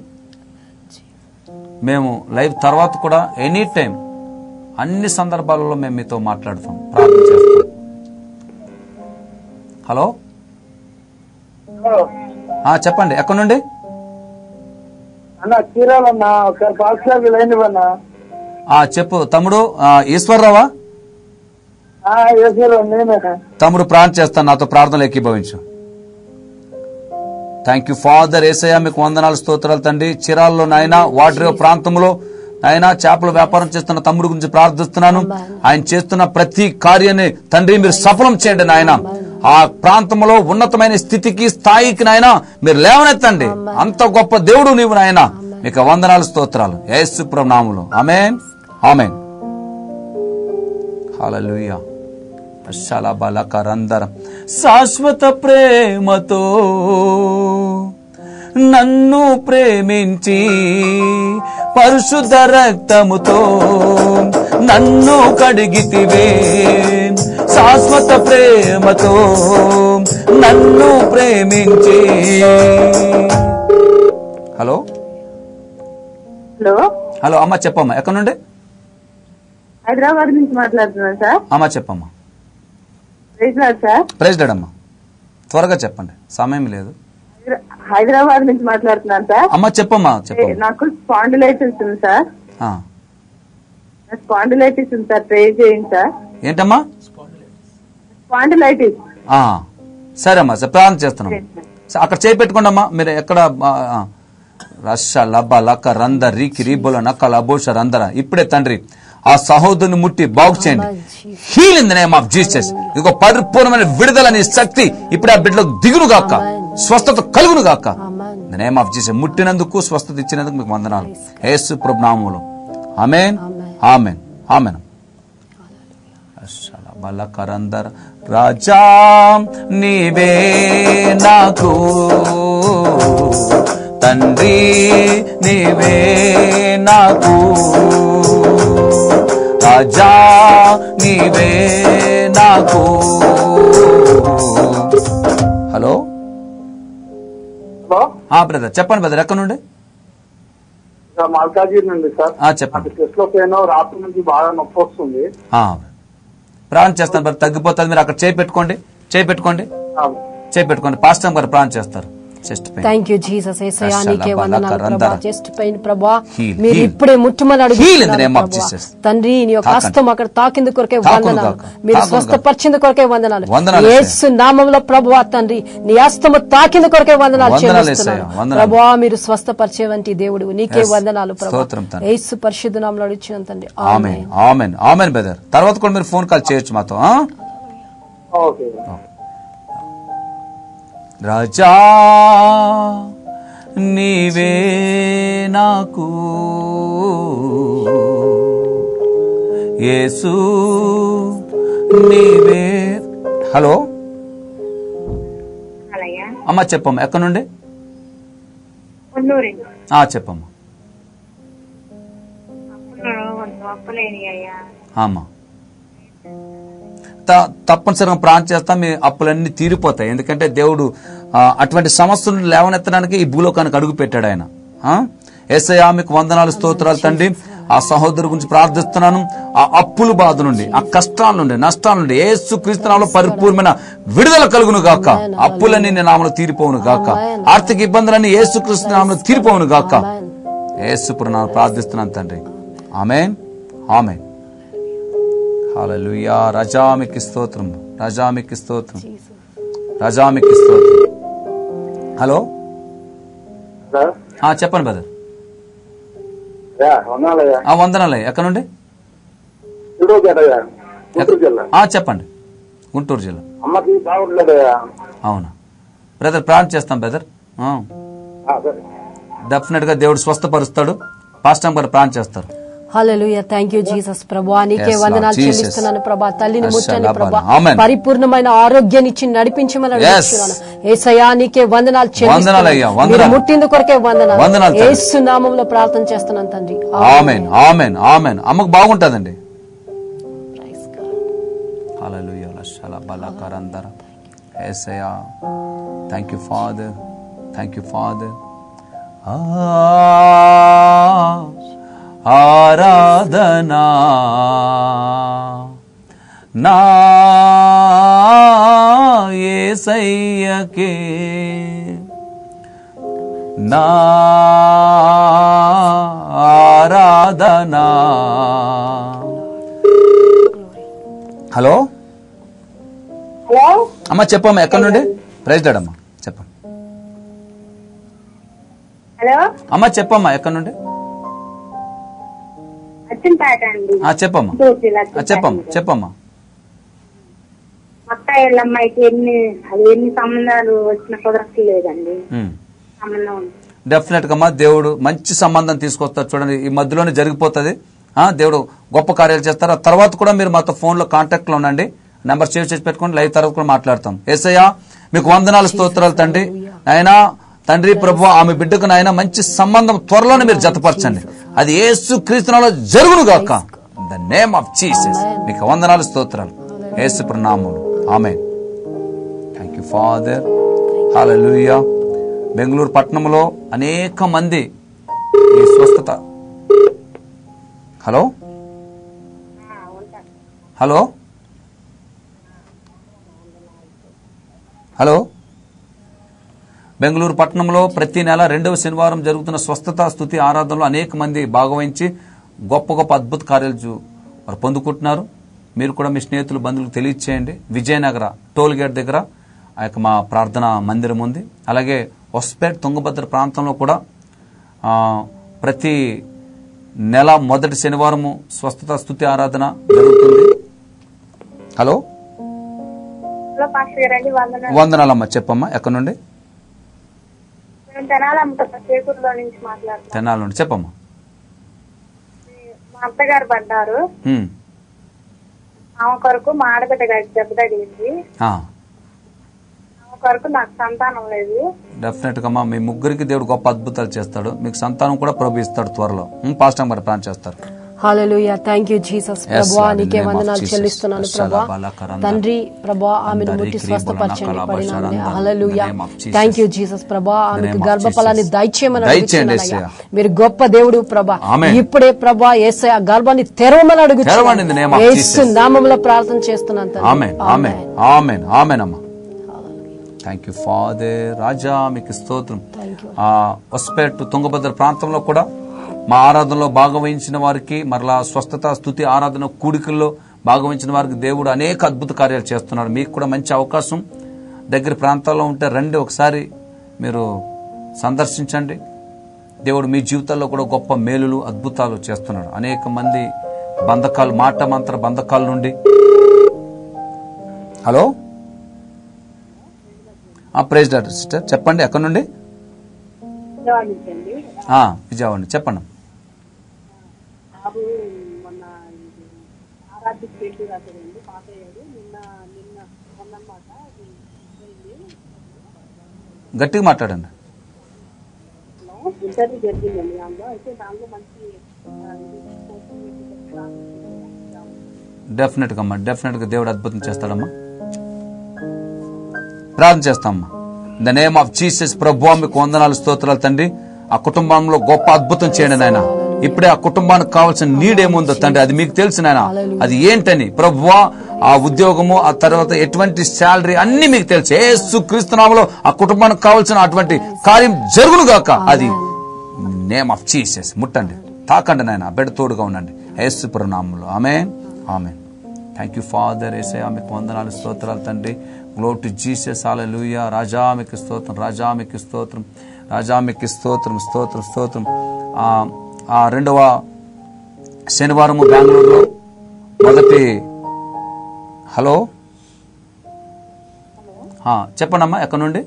మేము లైవ్ తర్వాత కూడా ఎనీ టైం అన్ని సందర్భాలలో మేము మీతో మాట్లాడతాం ప్రార్థన చేస్తాం హలో ఆ, చెప్పండి ఎక్కడి నుండి అన్న చీరాలన్నా ఒకసారి పాస్టర్ లైన్ ఇవ్వన్నా ఆ, చెప్పు తమ్ముడు ఆ, ఈశ్వర్రావా వేసారు నేనే తమ్ముడు ప్రార్థన చేస్తాను నాతో ప్రార్థనలు ఏకీభవించు థ్యాంక్ యూ ఫాదర్ ఏసయ్య మీకు వందనాలు స్తోత్రాలు తండ్రి చిరాల్లో నాయన వాడ్రేవ్ ప్రాంతంలో నాయన చేపల వ్యాపారం చేస్తున్న తమ్ముడు గురించి ప్రార్థిస్తున్నాను ఆయన చేస్తున్న ప్రతి కార్యాన్ని తండ్రి మీరు సఫలం చేయండి నాయన ఆ ప్రాంతంలో ఉన్నతమైన స్థితికి స్థాయికి నాయన మీరు లేవనెత్తండి అంత గొప్ప దేవుడు నీవు నాయన మీకు వందనాలు స్తోత్రాలు యేసు నాములు ఆమెన్ ఆమెన్ హల్లెలూయా శలబలకరందరం శాశ్వత ప్రేమతో నన్ను ప్రేమించి పరిశుద్ధ రక్తముతో నన్ను కడిగితివే శాశ్వత ప్రేమతో నన్ను ప్రేమించి హలో హలో హలో అమ్మ చెప్పమ్మా ఎక్కడ నుండి హైదరాబాద్ నుంచి మాట్లాడుతున్నాను సార్ అమ్మ చెప్పమ్మా ప్రైజ్లాడ్ సార్ ప్రెసిడెంట్ అమ్మా త్వరగా చెప్పండి సమయం లేదు హైదరా- హైదరాబాద్ నుంచి మాట్లాడుతున్నాను సార్ అమ్మ చెప్పమ్మా చెప్పమ్మా నాకు స్పాండిలైటిస్ ఉంది సార్ ఆ. స్పాండిలైటిస్ ఉంది సార్ ట్రై చేయండి సార్ ఏంటమ్మా స్పాండిలైటిస్ ఆ, సరే అమ్మా సరే, ప్రార్థన చేస్తున్నాం సరే, అక్కడ చేయి పెట్టుకోండి అమ్మా మీరు ఎక్కడ ఆ, ఆ. రష లబ్బ లక్క రంద రీకి రీబుల నక్క లబోష రందర ఇప్పుడే తండ్రి ఆ సహోదరుని ముట్టి బాగు చేయండి heal in the name of Jesus ఇక పరిపూర్ణమైన విడుదల నీ శక్తి ఇప్పుడు ఆ బిడ్డలకు దిగును గాక స్వస్థత కలుగును గాక ద నేమ్ ఆఫ్ జీసస్ ముట్టినందుకు స్వస్థత ఇచ్చినందుకు మీకు వందనాలు యేసు ప్రభు నామములో ఆమెన్ ఆమెన్ ఆమెన్ బలకరందర రాజా నీవే నాకు తండ్రి నీవే నాకు రాజా నీవే నాకు హలో హలో ఆ బ్రదర్ చెప్పండి బ్రదర్ ఎక్కడ నుండి సార్ మల్కాజీ నుండి సార్ ఆ, చెప్పండి నాకు చెస్ట్ లో పెయిన్ రాత్రి నుంచి బాగా నొప్పి వస్తుంది ఆ, ప్రాణం చేస్తాను బ్రదర్ తగ్గిపోతుంది మీరు అక్కడ చేయి పెట్టుకోండి చేయి పెట్టుకోండి ఆ, చేయి పెట్టుకోండి పాస్టమ్ గారు ప్రాణం చేస్తారు chest pain thank you Jesus ఏసయ్యా నీకే వందనాలు కరందర. ప్రభా చెస్ట్ పెయిన్ ప్రభా Heal, మీరు heal. ఇప్పుడే ముట్టుమని Heal in the name of అడుగుతున్నారు Jesus. తండ్రి నీ యొక్క తాకండి. హస్తం అక్కడ తాకింది కొరకే తాకును వందనాలు గాక. మీరు తాకును స్వస్థపరిచింది కొరకే వందనాలు వందనాలు యేసు నామంలో ప్రభువా తండ్రి నీ హస్తము తాకింది కొరకే వందనాలు వందనాలు చెల్లిస్తున్నాను యేసయ్య, వందనాలు. ప్రభువా మీరు స్వస్థపరిచే వంటి దేవుడు నీకే Yes. వందనాలు ప్రభా స్తోత్రం తండ్రి. యేసు పరిశుద్ధ నామంలో అడిచిన తండ్రి ఆమెన్ ఆమెన్ ఆమెన్ బ్రదర్ తర్వాత కూడా మీరు ఫోన్ కాల్ చేయొచ్చు మాతో ఆ? ఓకే రాజా నీవే నాకు యేసు నీవే హలో అలాగే అమ్మ చెప్పమ్మా ఎక్కడ నుండి కొన్నూరి ఆ చెప్పమ్మా అప్పులు అప్పులేని అయ్యా అమ్మా త- తప్పనిసరిగా ప్రాణం చేస్తాం మీ అప్పులన్నీ తీరిపోతాయి ఎందుకంటే దేవుడు ఆ, అటువంటి సమస్యలను లేవనెత్తడానికి ఈ భూలోకానికి అడుగు పెట్టాడు ఆయన ఆ? యేసయ్యా మీకు వందనాలు స్తోత్రాలు తండ్రి ఆ సహోదరు గురించి ప్రార్థిస్తున్నాను ఆ అప్పుల బాధ నుండి ఆ కష్టాల నుండి నష్టాల నుండి ఏసు క్రీస్తునాలో పరిపూర్ణమైన విడుదల కలుగును గాక అప్పులన్నీ నీ నామలు తీరిపోవును గాక ఆర్థిక ఇబ్బందులన్నీ ఏసు క్రీస్తు నామలు తీరిపోవును గాక ఏసు పురాణాలు ప్రార్థిస్తున్నాను తండ్రి ఆమెన్ ఆమెన్ హల్లెలూయా రజామికి స్తోత్రం రజామికి స్తోత్రం రాజా మీకు స్తోత్రం హలో సార్ ఆ, చెప్పండి బ్రదర్ యా ఉన్నాలయ్యా ఆ వందనాలయ్య ఎక్కడ నుండి ఈరోజు అయ్యా గుంటూరు జిల్లా ఆ, చెప్పండి గుంటూరు జిల్లా అమ్మకి బాగుండలేదయ్యా అవునా బ్రదర్ ప్రార్థన చేస్తాం బ్రదర్ ఆ, ఆ, సరే డెఫినెట్ గా దేవుడు స్వస్థపరుస్తాడు పాస్టమ్ గారు ప్రార్థన చేస్తారు హల్లెలూయా థ్యాంక్ యూ జీసస్ ప్రభా నీకే Yes, Lord. వందనాలు Jesus. చెల్లిస్తున్నాను ప్రభా తల్లిని Yes, ముట్టండి Lord. ప్రభా Amen. పరిపూర్ణమైన ఆరోగ్యాన్ని ఇచ్చి నడిపించమని Yes. అడుగుతున్నాను ఏసయ్యా నీకే వందనాలు వందనాలు అయ్యా, చెల్లిస్తున్నాను వందనాలు. మీరు ముట్టింది కొరకే వందనాలు వందనాలు తండ్రి. యేసు నామంలో ప్రార్థన చేస్తున్నాను తండ్రి ఆమెన్ ఆమెన్ ఆమెన్ అమ్మకు బాగుంటుందండి Praise God. హల్లెలూయా లషల బలకరందర యేసయ్యా thank you father thank you father ఆరాధనా నా యేసయ్యకే నా ఆరాధనా హలో హలో అమ్మ చెప్పమ్మా ఎక్కడి నుండి ప్రైజ్ అమ్మా చెప్పమ్మా హలో అమ్మ చెప్పమ్మా ఎక్కడి నుండి అచ్చంపేట అండి ఆ, చెప్పమ్మా గుంటూరు జిల్లా ఆ, చెప్పమ్మా చెప్పమ్మా అక్క అమ్మాయికి ఎన్ని అది ఎన్ని సంబంధాలు వచ్చిన కుదరట్లేదండి ఉమ్. సంబంధం ఉంది. డెఫినెట్ గా అమ్మా దేవుడు మంచి సంబంధం తీసుకొస్తారు చూడండి ఈ మధ్యలోనే జరిగిపోతుంది ఆ, దేవుడు గొప్ప కార్యాలు చేస్తారు ఆ తర్వాత కూడా మీరు మాతో ఫోన్ లో కాంటాక్ట్ లో ఉండండి నెంబర్ సేవ్ చేసి పెట్టుకోండి లైవ్ తర్వాత కూడా మాట్లాడతాం ఏసయ్యా మీకు వందనాలు స్తోత్రాలు తండ్రి ఆయన తండ్రి ప్రభు ఆమె బిడ్డకు నాయన మంచి సంబంధం త్వరలోనే మీరు జతపరచండి అది యేసు క్రీస్తునాలో జరుగును గాక ద నేమ్ ఆఫ్ జీసస్ మీకు వందనాలు స్తోత్రాలు యేసు ప్రణామములు ఆమె thank you father hallelujah Bengaluru పట్టణంలో అనేక మంది ఈ స్వస్థత హలో హలో హలో బెంగళూరు పట్టణంలో ప్రతి నెల రెండవ శనివారం జరుగుతున్న స్వస్థత స్థుతి ఆరాధనలో అనేక మంది భాగవహించి గొప్ప గొప్ప అద్భుత కార్యాలు చూ- వారు పొందుకుంటున్నారు మీరు కూడా మీ స్నేహితులు బంధువులకు తెలియచేయండి విజయనగర టోల్ గేట్ దగ్గర ఆ యొక్క మా ప్రార్థన మందిరం ఉంది అలాగే హొస్పేట్ తుంగభద్ర ప్రాంతంలో కూడా ఆ, ప్రతి నెల మొదటి శనివారము స్వస్థత స్థుతి ఆరాధన జరుగుతుంది హలో హలో పాస్టర్ గారండి వందనాలు వందనాలమ్మ చెప్పమ్మా ఎక్కడి నుండి మేము తెనాలమ్మ చేకూరులో నుంచి మాట్లాడుతున్నాం తెనాలి నుండి చెప్పమ్మా మా అత్తగారు పడ్డారు ఉమ్. ఆమె కొరకు మా ఆడబిడ్డ గారికి దెబ్బ తగిలింది ఆ. ఆమె కొరకు నాకు సంతానం లేదు డెఫినెట్ గా అమ్మా మీ ముగ్గురికి దేవుడు గొప్ప అద్భుతాలు చేస్తాడు మీకు సంతానం కూడా ప్రభు ఇస్తాడు త్వరలో ఉమ్, పాస్టర్ మరి ప్లాన్ చేస్తారు hallelujah thank you Jesus Yes, ప్రభా Lord, in the నీకే name of వందనాలు Jesus. చెల్లిస్తున్నాను Yes, ప్రభా Shalabala Karanda. తండ్రి ప్రభా ఆమెను Andari ముట్టి Kribola స్వస్థపరచండి Nakalaba పడినామని Sharanda. Hallelujah In the name of Jesus. Thank you Jesus ప్రభా In the ఆమెకు name of గర్భఫలాన్ని Jesus. దయచేయమని దయచేయండి, అడుగుతున్నానయ్యా యేసయ్య. మీరు గొప్ప దేవుడు ప్రభా Amen. ఇప్పుడే ప్రభా ఏసయ గర్భాన్ని తెరవమని తెరవండి in the name of అడుగుతున్నాను యేసు Jesus. నామంలో ప్రార్థన చేస్తున్నాను తండ్రి. ఆమెన్ ఆమెన్ ఆమెన్ ఆమెన్ అమ్మా థ్యాంక్ యూ ఫాదర్ రాజా మీకు స్తోత్రం ఆ వస్పేట్ తుంగభద్ర ప్రాంతంలో కూడా మా ఆరాధనలో భాగవహించిన వారికి మరలా స్వస్థత స్థుతి ఆరాధన కూడికల్లో భాగవహించిన వారికి దేవుడు అనేక అద్భుత కార్యాలు చేస్తున్నాడు మీకు కూడా మంచి అవకాశం దగ్గర ప్రాంతాల్లో ఉంటే రండి ఒకసారి మీరు సందర్శించండి దేవుడు మీ జీవితాల్లో కూడా గొప్ప మేలులు అద్భుతాలు చేస్తున్నాడు అనేక మంది బంధకాలు మాట మంత్ర బంధకాల నుండి హలో ప్రైజ్ డాక్టర్ సిస్టర్ చెప్పండి ఎక్కడి నుండి విజయవాడ నుంచి అండి ఆ, విజయవాడ నుండి చెప్పండి బాబు మొన్న ఇది ఆరాధ్య పెళ్లి రాశాడండి పాత అయ్యాడు నిన్న నిన్న మొన్నమాట గట్టిగా మాట్లాడండి ఇంటర్వ్యూ జరిగిందండి దాంట్లో అయితే దాంట్లో మంచి ఆ, ఇది కోచింగ్ ఇది రాసింది. డెఫినెట్గా అమ్మా డెఫినెట్గా దేవుడు అద్భుతం చేస్తాడమ్మా ప్రార్థన చేస్తామమ్మా ద నేమ్ ఆఫ్ జీసస్ ప్రభు మీకు వందనాలు స్తోత్రాలు తండ్రి ఆ కుటుంబంలో గొప్ప అద్భుతం చేయండి నాయన ఇప్పుడే ఆ కుటుంబానికి కావాల్సిన నీడ్ ఏముందో తండ్రి అది మీకు తెలుసు నాయన అది ఏంటని ప్రభు ఆ ఉద్యోగము ఆ తర్వాత ఎటువంటి శాలరీ అన్ని మీకు తెలుసు ఏసు క్రీస్తునామలో ఆ కుటుంబానికి కావాల్సిన అటువంటి కార్యం జరుగును గాక అది నేమ్ ఆఫ్ జీసస్ ముట్టండి తాకండి నాయన బెడ్ తోడుగా ఉండండి ఏసు నామంలో ఆమె ఆమె థ్యాంక్ యూ ఫాదర్ ఏసే ఆమెకు వందనాలు స్తోత్రాలు తండ్రి గ్లో టు జీసస్ హల్లెలూయా రాజా మీకు స్తోత్రం రాజా మీకు స్తోత్రం రాజా మీకు స్తోత్రం స్తోత్రం స్తోత్రం ఆ, ఆ రెండవ శనివారము బెంగళూరులో మొదటి హలో ఆ, చెప్పండమ్మా ఎక్కడి నుండి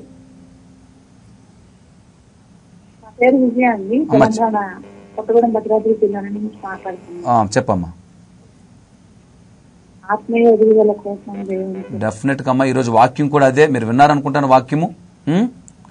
నా పేరు విజయ అండి అమ్మ. తెలంగాణ కొత్తగూడెం భద్రాద్రి జిల్లా నుంచి మాట్లాడుతున్నాను ఆ, చెప్పమ్మా ఆత్మీయ ఎదుగుదల కోసం దేవునికి డెఫినెట్గా అమ్మా ఈరోజు వాక్యం కూడా అదే మీరు విన్నారనుకుంటాను వాక్యము ఉం?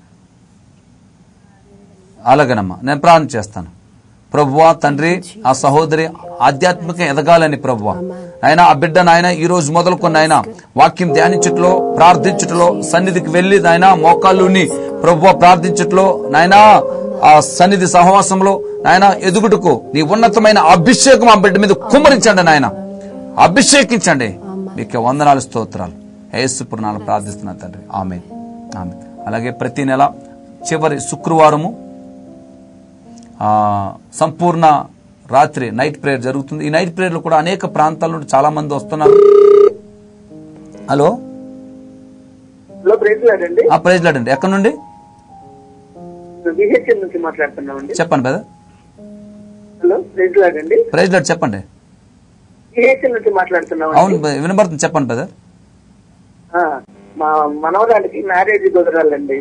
అలాగేనమ్మా నేను ప్రార్థన చేస్తాను ప్రభువా తండ్రి ఆ సహోదరి ఆధ్యాత్మిక ఎదగాలని ప్రభువా ఆయన ఆ బిడ్డ నాయన ఈ రోజు మొదలుకొని ఆయన వాక్యం ధ్యానించట్లో ప్రార్థించట్లో సన్నిధికి వెళ్ళి నాయన మోకాళ్ళుని ప్రభువా ప్రార్థించట్లో నాయన ఆ సన్నిధి సహవాసంలో నాయన ఎదుగుటకు నీ ఉన్నతమైన అభిషేకం ఆ బిడ్డ మీద కుమ్మరించండి నాయన అభిషేకించండి మీకు వందనాలు స్తోత్రాలు ఏసుపుర్ణాలు ప్రార్థిస్తున్నా తండ్రి ఆమె ఆమె అలాగే ప్రతి నెల చివరి శుక్రవారము ఆ, సంపూర్ణ రాత్రి నైట్ ప్రేయర్ జరుగుతుంది ఈ నైట్ ప్రేయర్లు కూడా అనేక ప్రాంతాల నుండి చాలా మంది వస్తున్నారు హలో హలో ప్రైజ్ అండి ఆ ప్రైజ్ లాడండి ఎక్కడి నుండి బిహెచ్ఎల్ నుంచి మాట్లాడుతున్నామండి చెప్పండి పెద్ద హలో ప్రైజ్ అండి ప్రైజ్ లాడ్ చెప్పండి బిహెచ్ఎల్ నుంచి మాట్లాడుతున్నామండి అవును వినబడుతుంది చెప్పండి పెద్ద ఆ, మా మనవరాలికి మ్యారేజ్ కుదరాలండి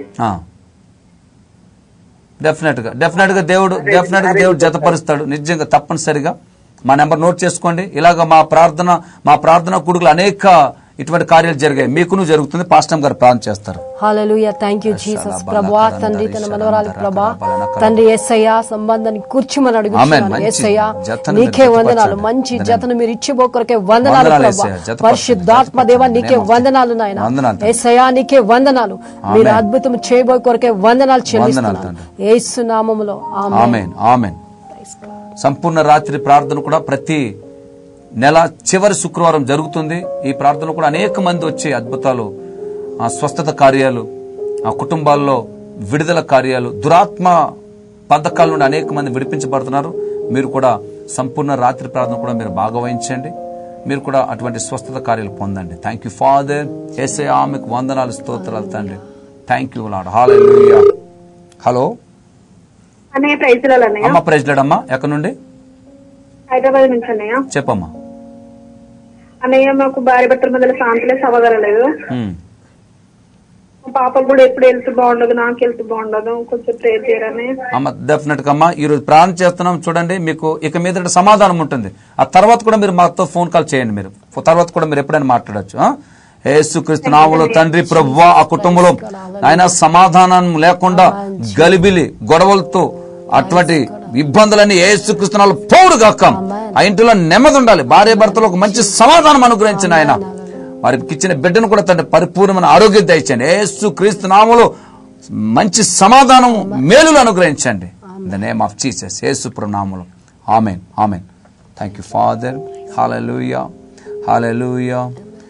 డెఫినెట్ గా డెఫినెట్ గా దేవుడు డెఫినెట్ గా దేవుడు జతపరుస్తాడు నిజంగా తప్పనిసరిగా మా నెంబర్ నోట్ చేసుకోండి ఇలాగ మా ప్రార్థన మా ప్రార్థన కుడుకులు అనేక ఇటువంటి కార్యాలు జరిగాయి మీకును జరుగుతుంది పాస్టమ్ గారు ప్రార్థన చేస్తారు హాలూయ థ్యాంక్ యూ జీసస్ ప్రభా తండ్రి తన మనవరాలి ప్రభా తండ్రి ఎస్ఐయా సంబంధాన్ని కూర్చుమని ఆమేన్. అడుగుతున్నాను మంచి ఎస్ఐయా జతను నీకే మీరు వందనాలు జతపరచండి. మంచి వందనాలు. జతను మీరు ఇచ్చిపోకొరకే వందనాలు వందనాలు ప్రభా యేసయ్య. జతపరచండి. పరిశుద్ధాత్మ దేవ నీకే జతపరచండి. వందనాలు నాయన వందనాలు తండ్రి. ఎస్ఐయా నీకే వందనాలు మీరు అద్భుతం చేయబోయే కొరకే వందనాలు చెల్లిస్తున్నాను తండ్రి. యేసు నామములో ఆమేన్ ఆమెన్ ఆమెన్ సంపూర్ణ రాత్రి ప్రార్థన కూడా ప్రతి నెల చివరి శుక్రవారం జరుగుతుంది ఈ ప్రార్థన కూడా అనేక మంది వచ్చి అద్భుతాలు ఆ స్వస్థత కార్యాలు ఆ కుటుంబాల్లో విడుదల కార్యాలు దురాత్మ పథకాల నుండి అనేక మంది విడిపించబడుతున్నారు మీరు కూడా సంపూర్ణ రాత్రి ప్రార్థన కూడా మీరు భాగవహించండి మీరు కూడా అటువంటి స్వస్థత కార్యాలు పొందండి థ్యాంక్ యూ ఫాదర్ ఏసే ఆమెకు వందనాలు స్తోత్రాలు తండ్రి thank you Lord hallelujah hello అన్నయ్య ప్రైజ్లలో అన్నయ్య అమ్మ ప్రెసిడెంట్ అమ్మా ఎక్కడి నుండి హైదరాబాద్ నుంచి అన్నయ్య చెప్పమ్మా అన్నయ్య మాకు భార్య భర్తల మధ్యలో శాంతిలే సవగలలేదు ఉమ్. మా పాపకు కూడా ఎప్పుడు వెళ్తూ బాగుండదు నాకు వెళ్తూ బాగుండదు కొంచెం ప్రేర్ చేయరని అమ్మ డెఫినెట్ గా అమ్మా ఈ రోజు ప్రార్థన చేస్తున్నాం చూడండి మీకు ఇక మీద సమాధానం ఉంటుంది ఆ తర్వాత కూడా మీరు మాతో ఫోన్ కాల్ చేయండి మీరు తర్వాత కూడా మీరు ఎప్పుడైనా మాట్లాడచ్చు యేసుక్రీస్తు నామములో తండ్రి ప్రభువా ఆ కుటుంబంలో ఆయన సమాధానం లేకుండా గలిబిలి గొడవలతో అటువంటి ఇబ్బందులన్నీ యేసుక్రీస్తు నామములో పోవుడు గాక ఆ ఇంటిలో నెమ్మది ఉండాలి భార్య భర్తలో ఒక మంచి సమాధానం అనుగ్రహించిన ఆయన వారికి ఇచ్చిన బిడ్డను కూడా తండ్రి పరిపూర్ణమైన ఆరోగ్యం దయచండి యేసు క్రీస్తు నామములో మంచి సమాధానం మేలులు అనుగ్రహించండి ద నేమ్ ఆఫ్ జీసస్ యేసు నామములో amen amen thank you father hallelujah hallelujah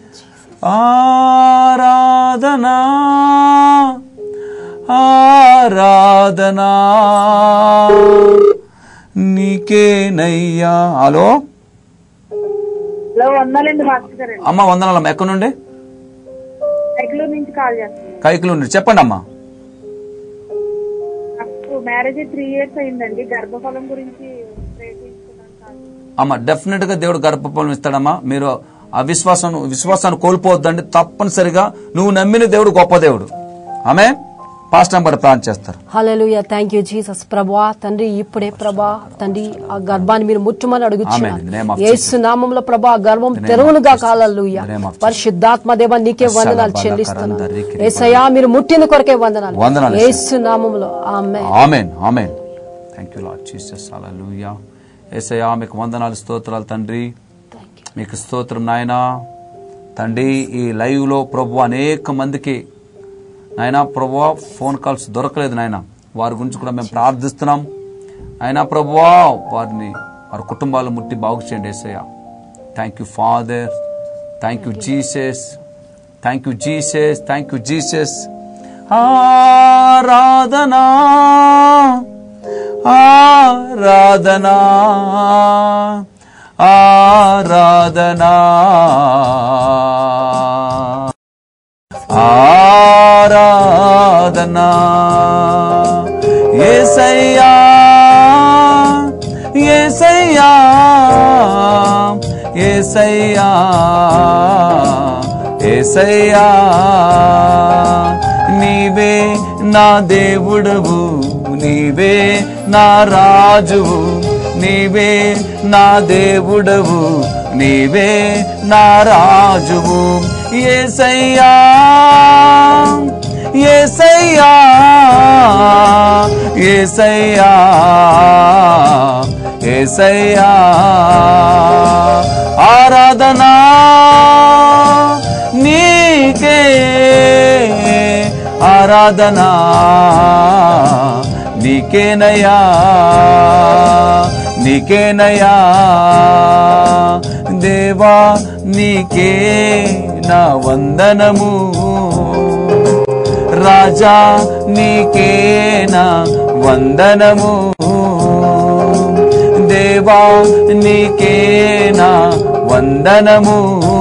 ఆరాధనా ఆరాధనా నీకేనయ్యా హలో హలో వందాలండి మాస్టర్ గారు అమ్మ వందనాలమ్మ ఎక్కడి నుండి బెంగళూరు నుంచి కాల్ చేస్తున్నాను కైకులు నుండి చెప్పండి అమ్మా నాకు మ్యారేజ్ త్రీ ఇయర్స్ అయిందండి గర్భఫలం గురించి ప్రేర్ చేసుకున్నాను కాల్ చేస్తున్నాను. అమ్మ డెఫినెట్ గా దేవుడు గర్భఫలం ఇస్తాడమ్మా మీరు అవిశ్వాసం విశ్వాసాన్ని కోల్పోవద్దండి తప్పనిసరిగా నువ్వు నమ్మిన దేవుడు గొప్ప దేవుడు ఆమె పాస్ట్ నెంబర్ ప్రార్థన చేస్తారు హల్లెలూయా థ్యాంక్ యూ జీసస్ ప్రభా తండ్రి ఇప్పుడే ప్రభా తండ్రి ఆ గర్భాన్ని మీరు ముట్టుమని Amen. In the name అడుగుచున్నాను of యేసు నామంలో ప్రభా ఆ గర్భం name of తెరువునుగా Jesus. కాలూయా In the name of Jesus. పరిశుద్ధాత్మ దేవ నీకే అస్సల వందనాలు బల చెల్లిస్తున్నాను కరంద రికిరి ఏసయ్యా మీరు ముట్టిన కొరకే వందనాలు వందనాలు, యేసు నామంలో ఆమె amen amen thank you Lord Jesus hallelujah యేసయ్యా మీకు వందనాలు స్తోత్రాలు తండ్రి మీకు స్తోత్రం నాయనా తండ్రి ఈ లైవ్ లో ప్రభు అనేక మందికి నాయనా ప్రభువా ఫోన్ కాల్స్ దొరకలేదు నాయన వారి గురించి కూడా మేము ప్రార్థిస్తున్నాం అయినా ప్రభువా వారిని వారి కుటుంబాలు ముట్టి బాగు చేయండి ఏసయ్య thank you father thank you Jesus thank you Jesus thank you Jesus ఆరాధనా ఆరాధనా ఆరాధనా ఆరాధనా ఏసయ్యా ఏసయ్యా ఏసయ్యా ఏసయ్యా నీవే నా దేవుడవు నీవే నా రాజువు నీవే నా దేవుడవు నీవే నా రాజువు ఏసయ్యా ఏసయ్యా ఏసయ్యా ఏసయ్యా ఆరాధనా నీకే ఆరాధనా నీకేనయా నీకేనయా దేవా నీకే నా వందనము రాజా నీకే నా వందనము దేవా నీకే నా వందనము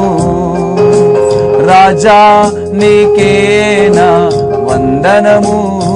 రాజా నీకే నా వందనము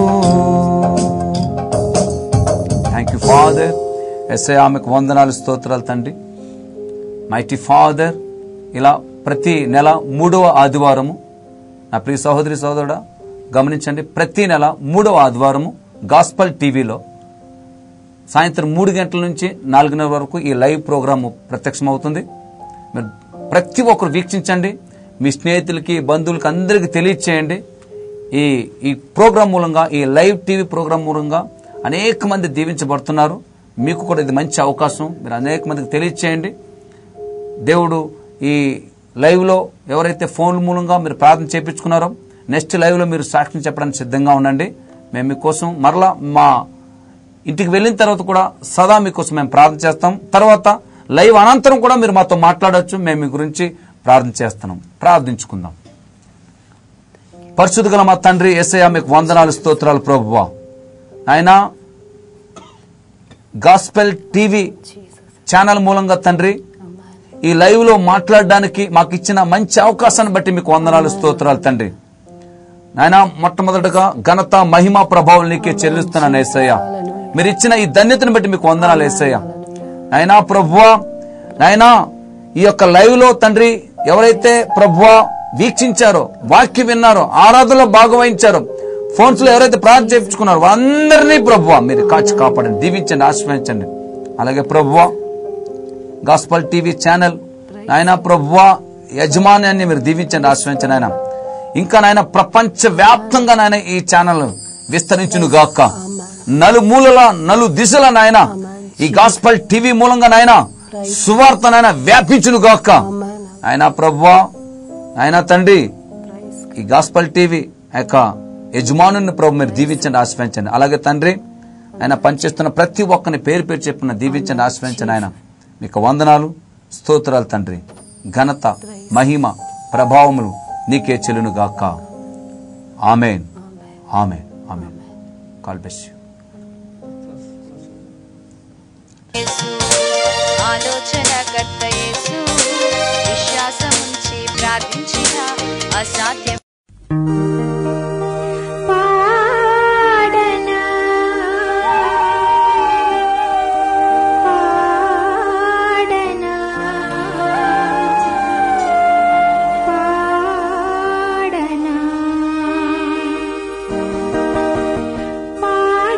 థ్యాంక్ యూ ఫాదర్ ఎస్ఐ ఆమెకు వందనాలు స్తోత్రాలు తండ్రి మైటీ ఫాదర్ ఇలా ప్రతి నెల మూడవ ఆదివారము నా ప్రియ సహోదరి సహోదరుడా గమనించండి ప్రతి నెల మూడవ ఆదివారము గాస్పల్ టీవీలో సాయంత్రం మూడు గంటల నుంచి నాలుగున్నర వరకు ఈ లైవ్ ప్రోగ్రామ్ ప్రత్యక్షమవుతుంది మీరు ప్రతి ఒక్కరు వీక్షించండి మీ స్నేహితులకి బంధువులకి అందరికీ తెలియచేయండి ఈ ఈ ప్రోగ్రాం మూలంగా ఈ లైవ్ టీవీ ప్రోగ్రాం మూలంగా అనేక మంది దీవించబడుతున్నారు మీకు కూడా ఇది మంచి అవకాశం మీరు అనేక మందికి తెలియచేయండి దేవుడు ఈ లైవ్లో ఎవరైతే ఫోన్ మూలంగా మీరు ప్రార్థన చేయించుకున్నారో నెక్స్ట్ లైవ్లో మీరు సాక్ష్యం చెప్పడానికి సిద్ధంగా ఉండండి మేము మీకోసం మరలా మా ఇంటికి వెళ్ళిన తర్వాత కూడా సదా మీకోసం మేము ప్రార్థన చేస్తాం తర్వాత లైవ్ అనంతరం కూడా మీరు మాతో మాట్లాడవచ్చు మేము మీ గురించి ప్రార్థన చేస్తున్నాం ప్రార్థించుకుందాం పరిశుద్ధ గల మా తండ్రి ఏసయ్య మీకు వందనాలు స్తోత్రాలు ప్రభువా ఆయన గాస్పెల్ టీవీ ఛానల్ మూలంగా తండ్రి ఈ లైవ్ లో మాట్లాడడానికి మాకు ఇచ్చిన మంచి అవకాశాన్ని బట్టి మీకు వందనాలు స్తోత్రాలు తండ్రి నాయన మొట్టమొదటగా ఘనత మహిమ ప్రభావం నీకే చెల్లిస్తున్నాను ఏసయ్య మీరు ఇచ్చిన ఈ ధన్యతను బట్టి మీకు వందనాలు ఏసయ్య నాయనా ప్రభువా నాయనా ఈ యొక్క లైవ్ లో తండ్రి ఎవరైతే ప్రభువా వీక్షించారో వాక్యం విన్నారో ఆరాధనలో భాగవహించారో ఫోన్స్ లో ఎవరైతే ప్రార్థన చేయించుకున్నారో వాళ్ళందరినీ ప్రభువా మీరు కాచి కాపాడండి దీవించండి ఆశ్రయించండి అలాగే ప్రభువా గాస్పల్ టీవీ ఛానల్ నాయన ప్రభువా యజమాన్యాన్ని మీరు దీవించండి ఆశ్రయించండి ఆయన ఇంకా నాయన ప్రపంచ వ్యాప్తంగా నాయన ఈ ఛానల్ విస్తరించును గాక నలుమూలల నలు దిశల నాయన ఈ గాస్పల్ టీవీ మూలంగా నాయన సువార్త నాయన వ్యాపించును గాక ఆయన ప్రభువా ఆయన తండ్రి ఈ గాస్పల్ టీవీ ఆ యొక్క యజమానుని ప్రభు మీరు దీవించండి ఆశ్రయించండి అలాగే తండ్రి ఆయన పనిచేస్తున్న ప్రతి ఒక్కరిని పేరు పేరు చెప్పిన దీవించండి ఆశ్రయించండి ఆయన మీకు వందనాలు స్తోత్రాలు తండ్రి ఘనత మహిమ ప్రభావములు నీకే చెల్లును గాక amen amen amen God bless you యేసు ఆలోచనకర్త యేసు విశ్వాసముంచి ప్రార్థించిన అసాధ్యం పాడనా పాడనా పాడనా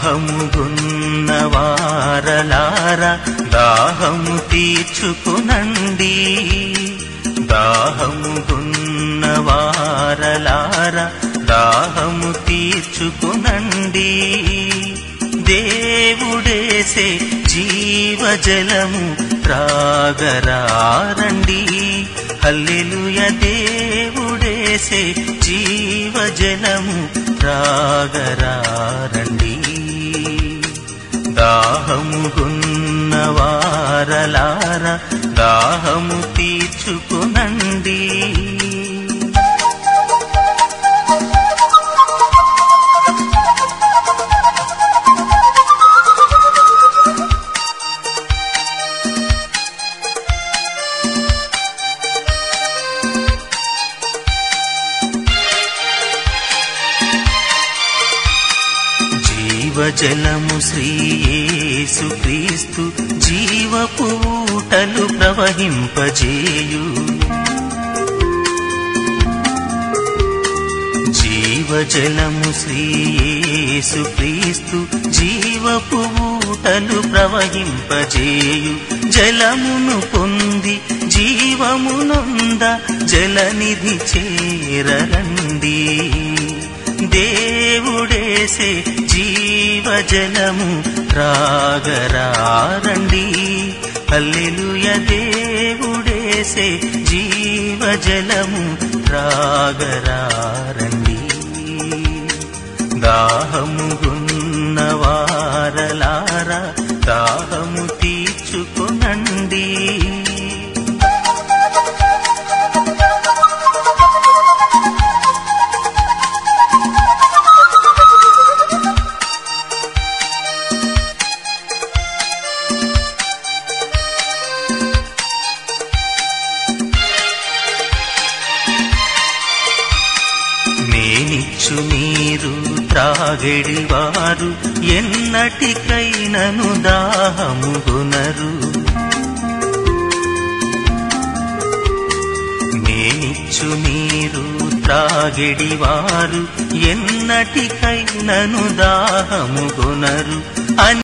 దాహముగున్న వారలార దాహము తీర్చుకునండి దాహముగున్న వారలార దాహము తీర్చుకునండి దేవుడేసే జీవజలము త్రాగరారండి హల్లెలూయ దేవుడేసే జీవజలము త్రాగరారండి దాహముగున్న వారలార దాహము తీర్చుకునండి జీవజలము శ్రీయేసు క్రీస్తు జీవపు ఊటలు ప్రవహింపజేయు జీవజలము శ్రీయేసు క్రీస్తు జీవపు ఊటలు ప్రవహింపజేయు జలమును పొంది జీవమునొంద జలనిధి చేరరండి దేవుడేసే జీవజలము రాగరారండి హల్లెలూయ దేవుడేసే జీవజలము రాగరారండి దాహముగున్న వారలార దాహము తీర్చుకునండి నేనిచ్చు నీరు త్రాగెడి వారు ఎన్నటికైనను దాహముగునరు నేనిచ్చు నీరు త్రాగెడి వారు ఎన్నటికైనను దాహముగునరు అని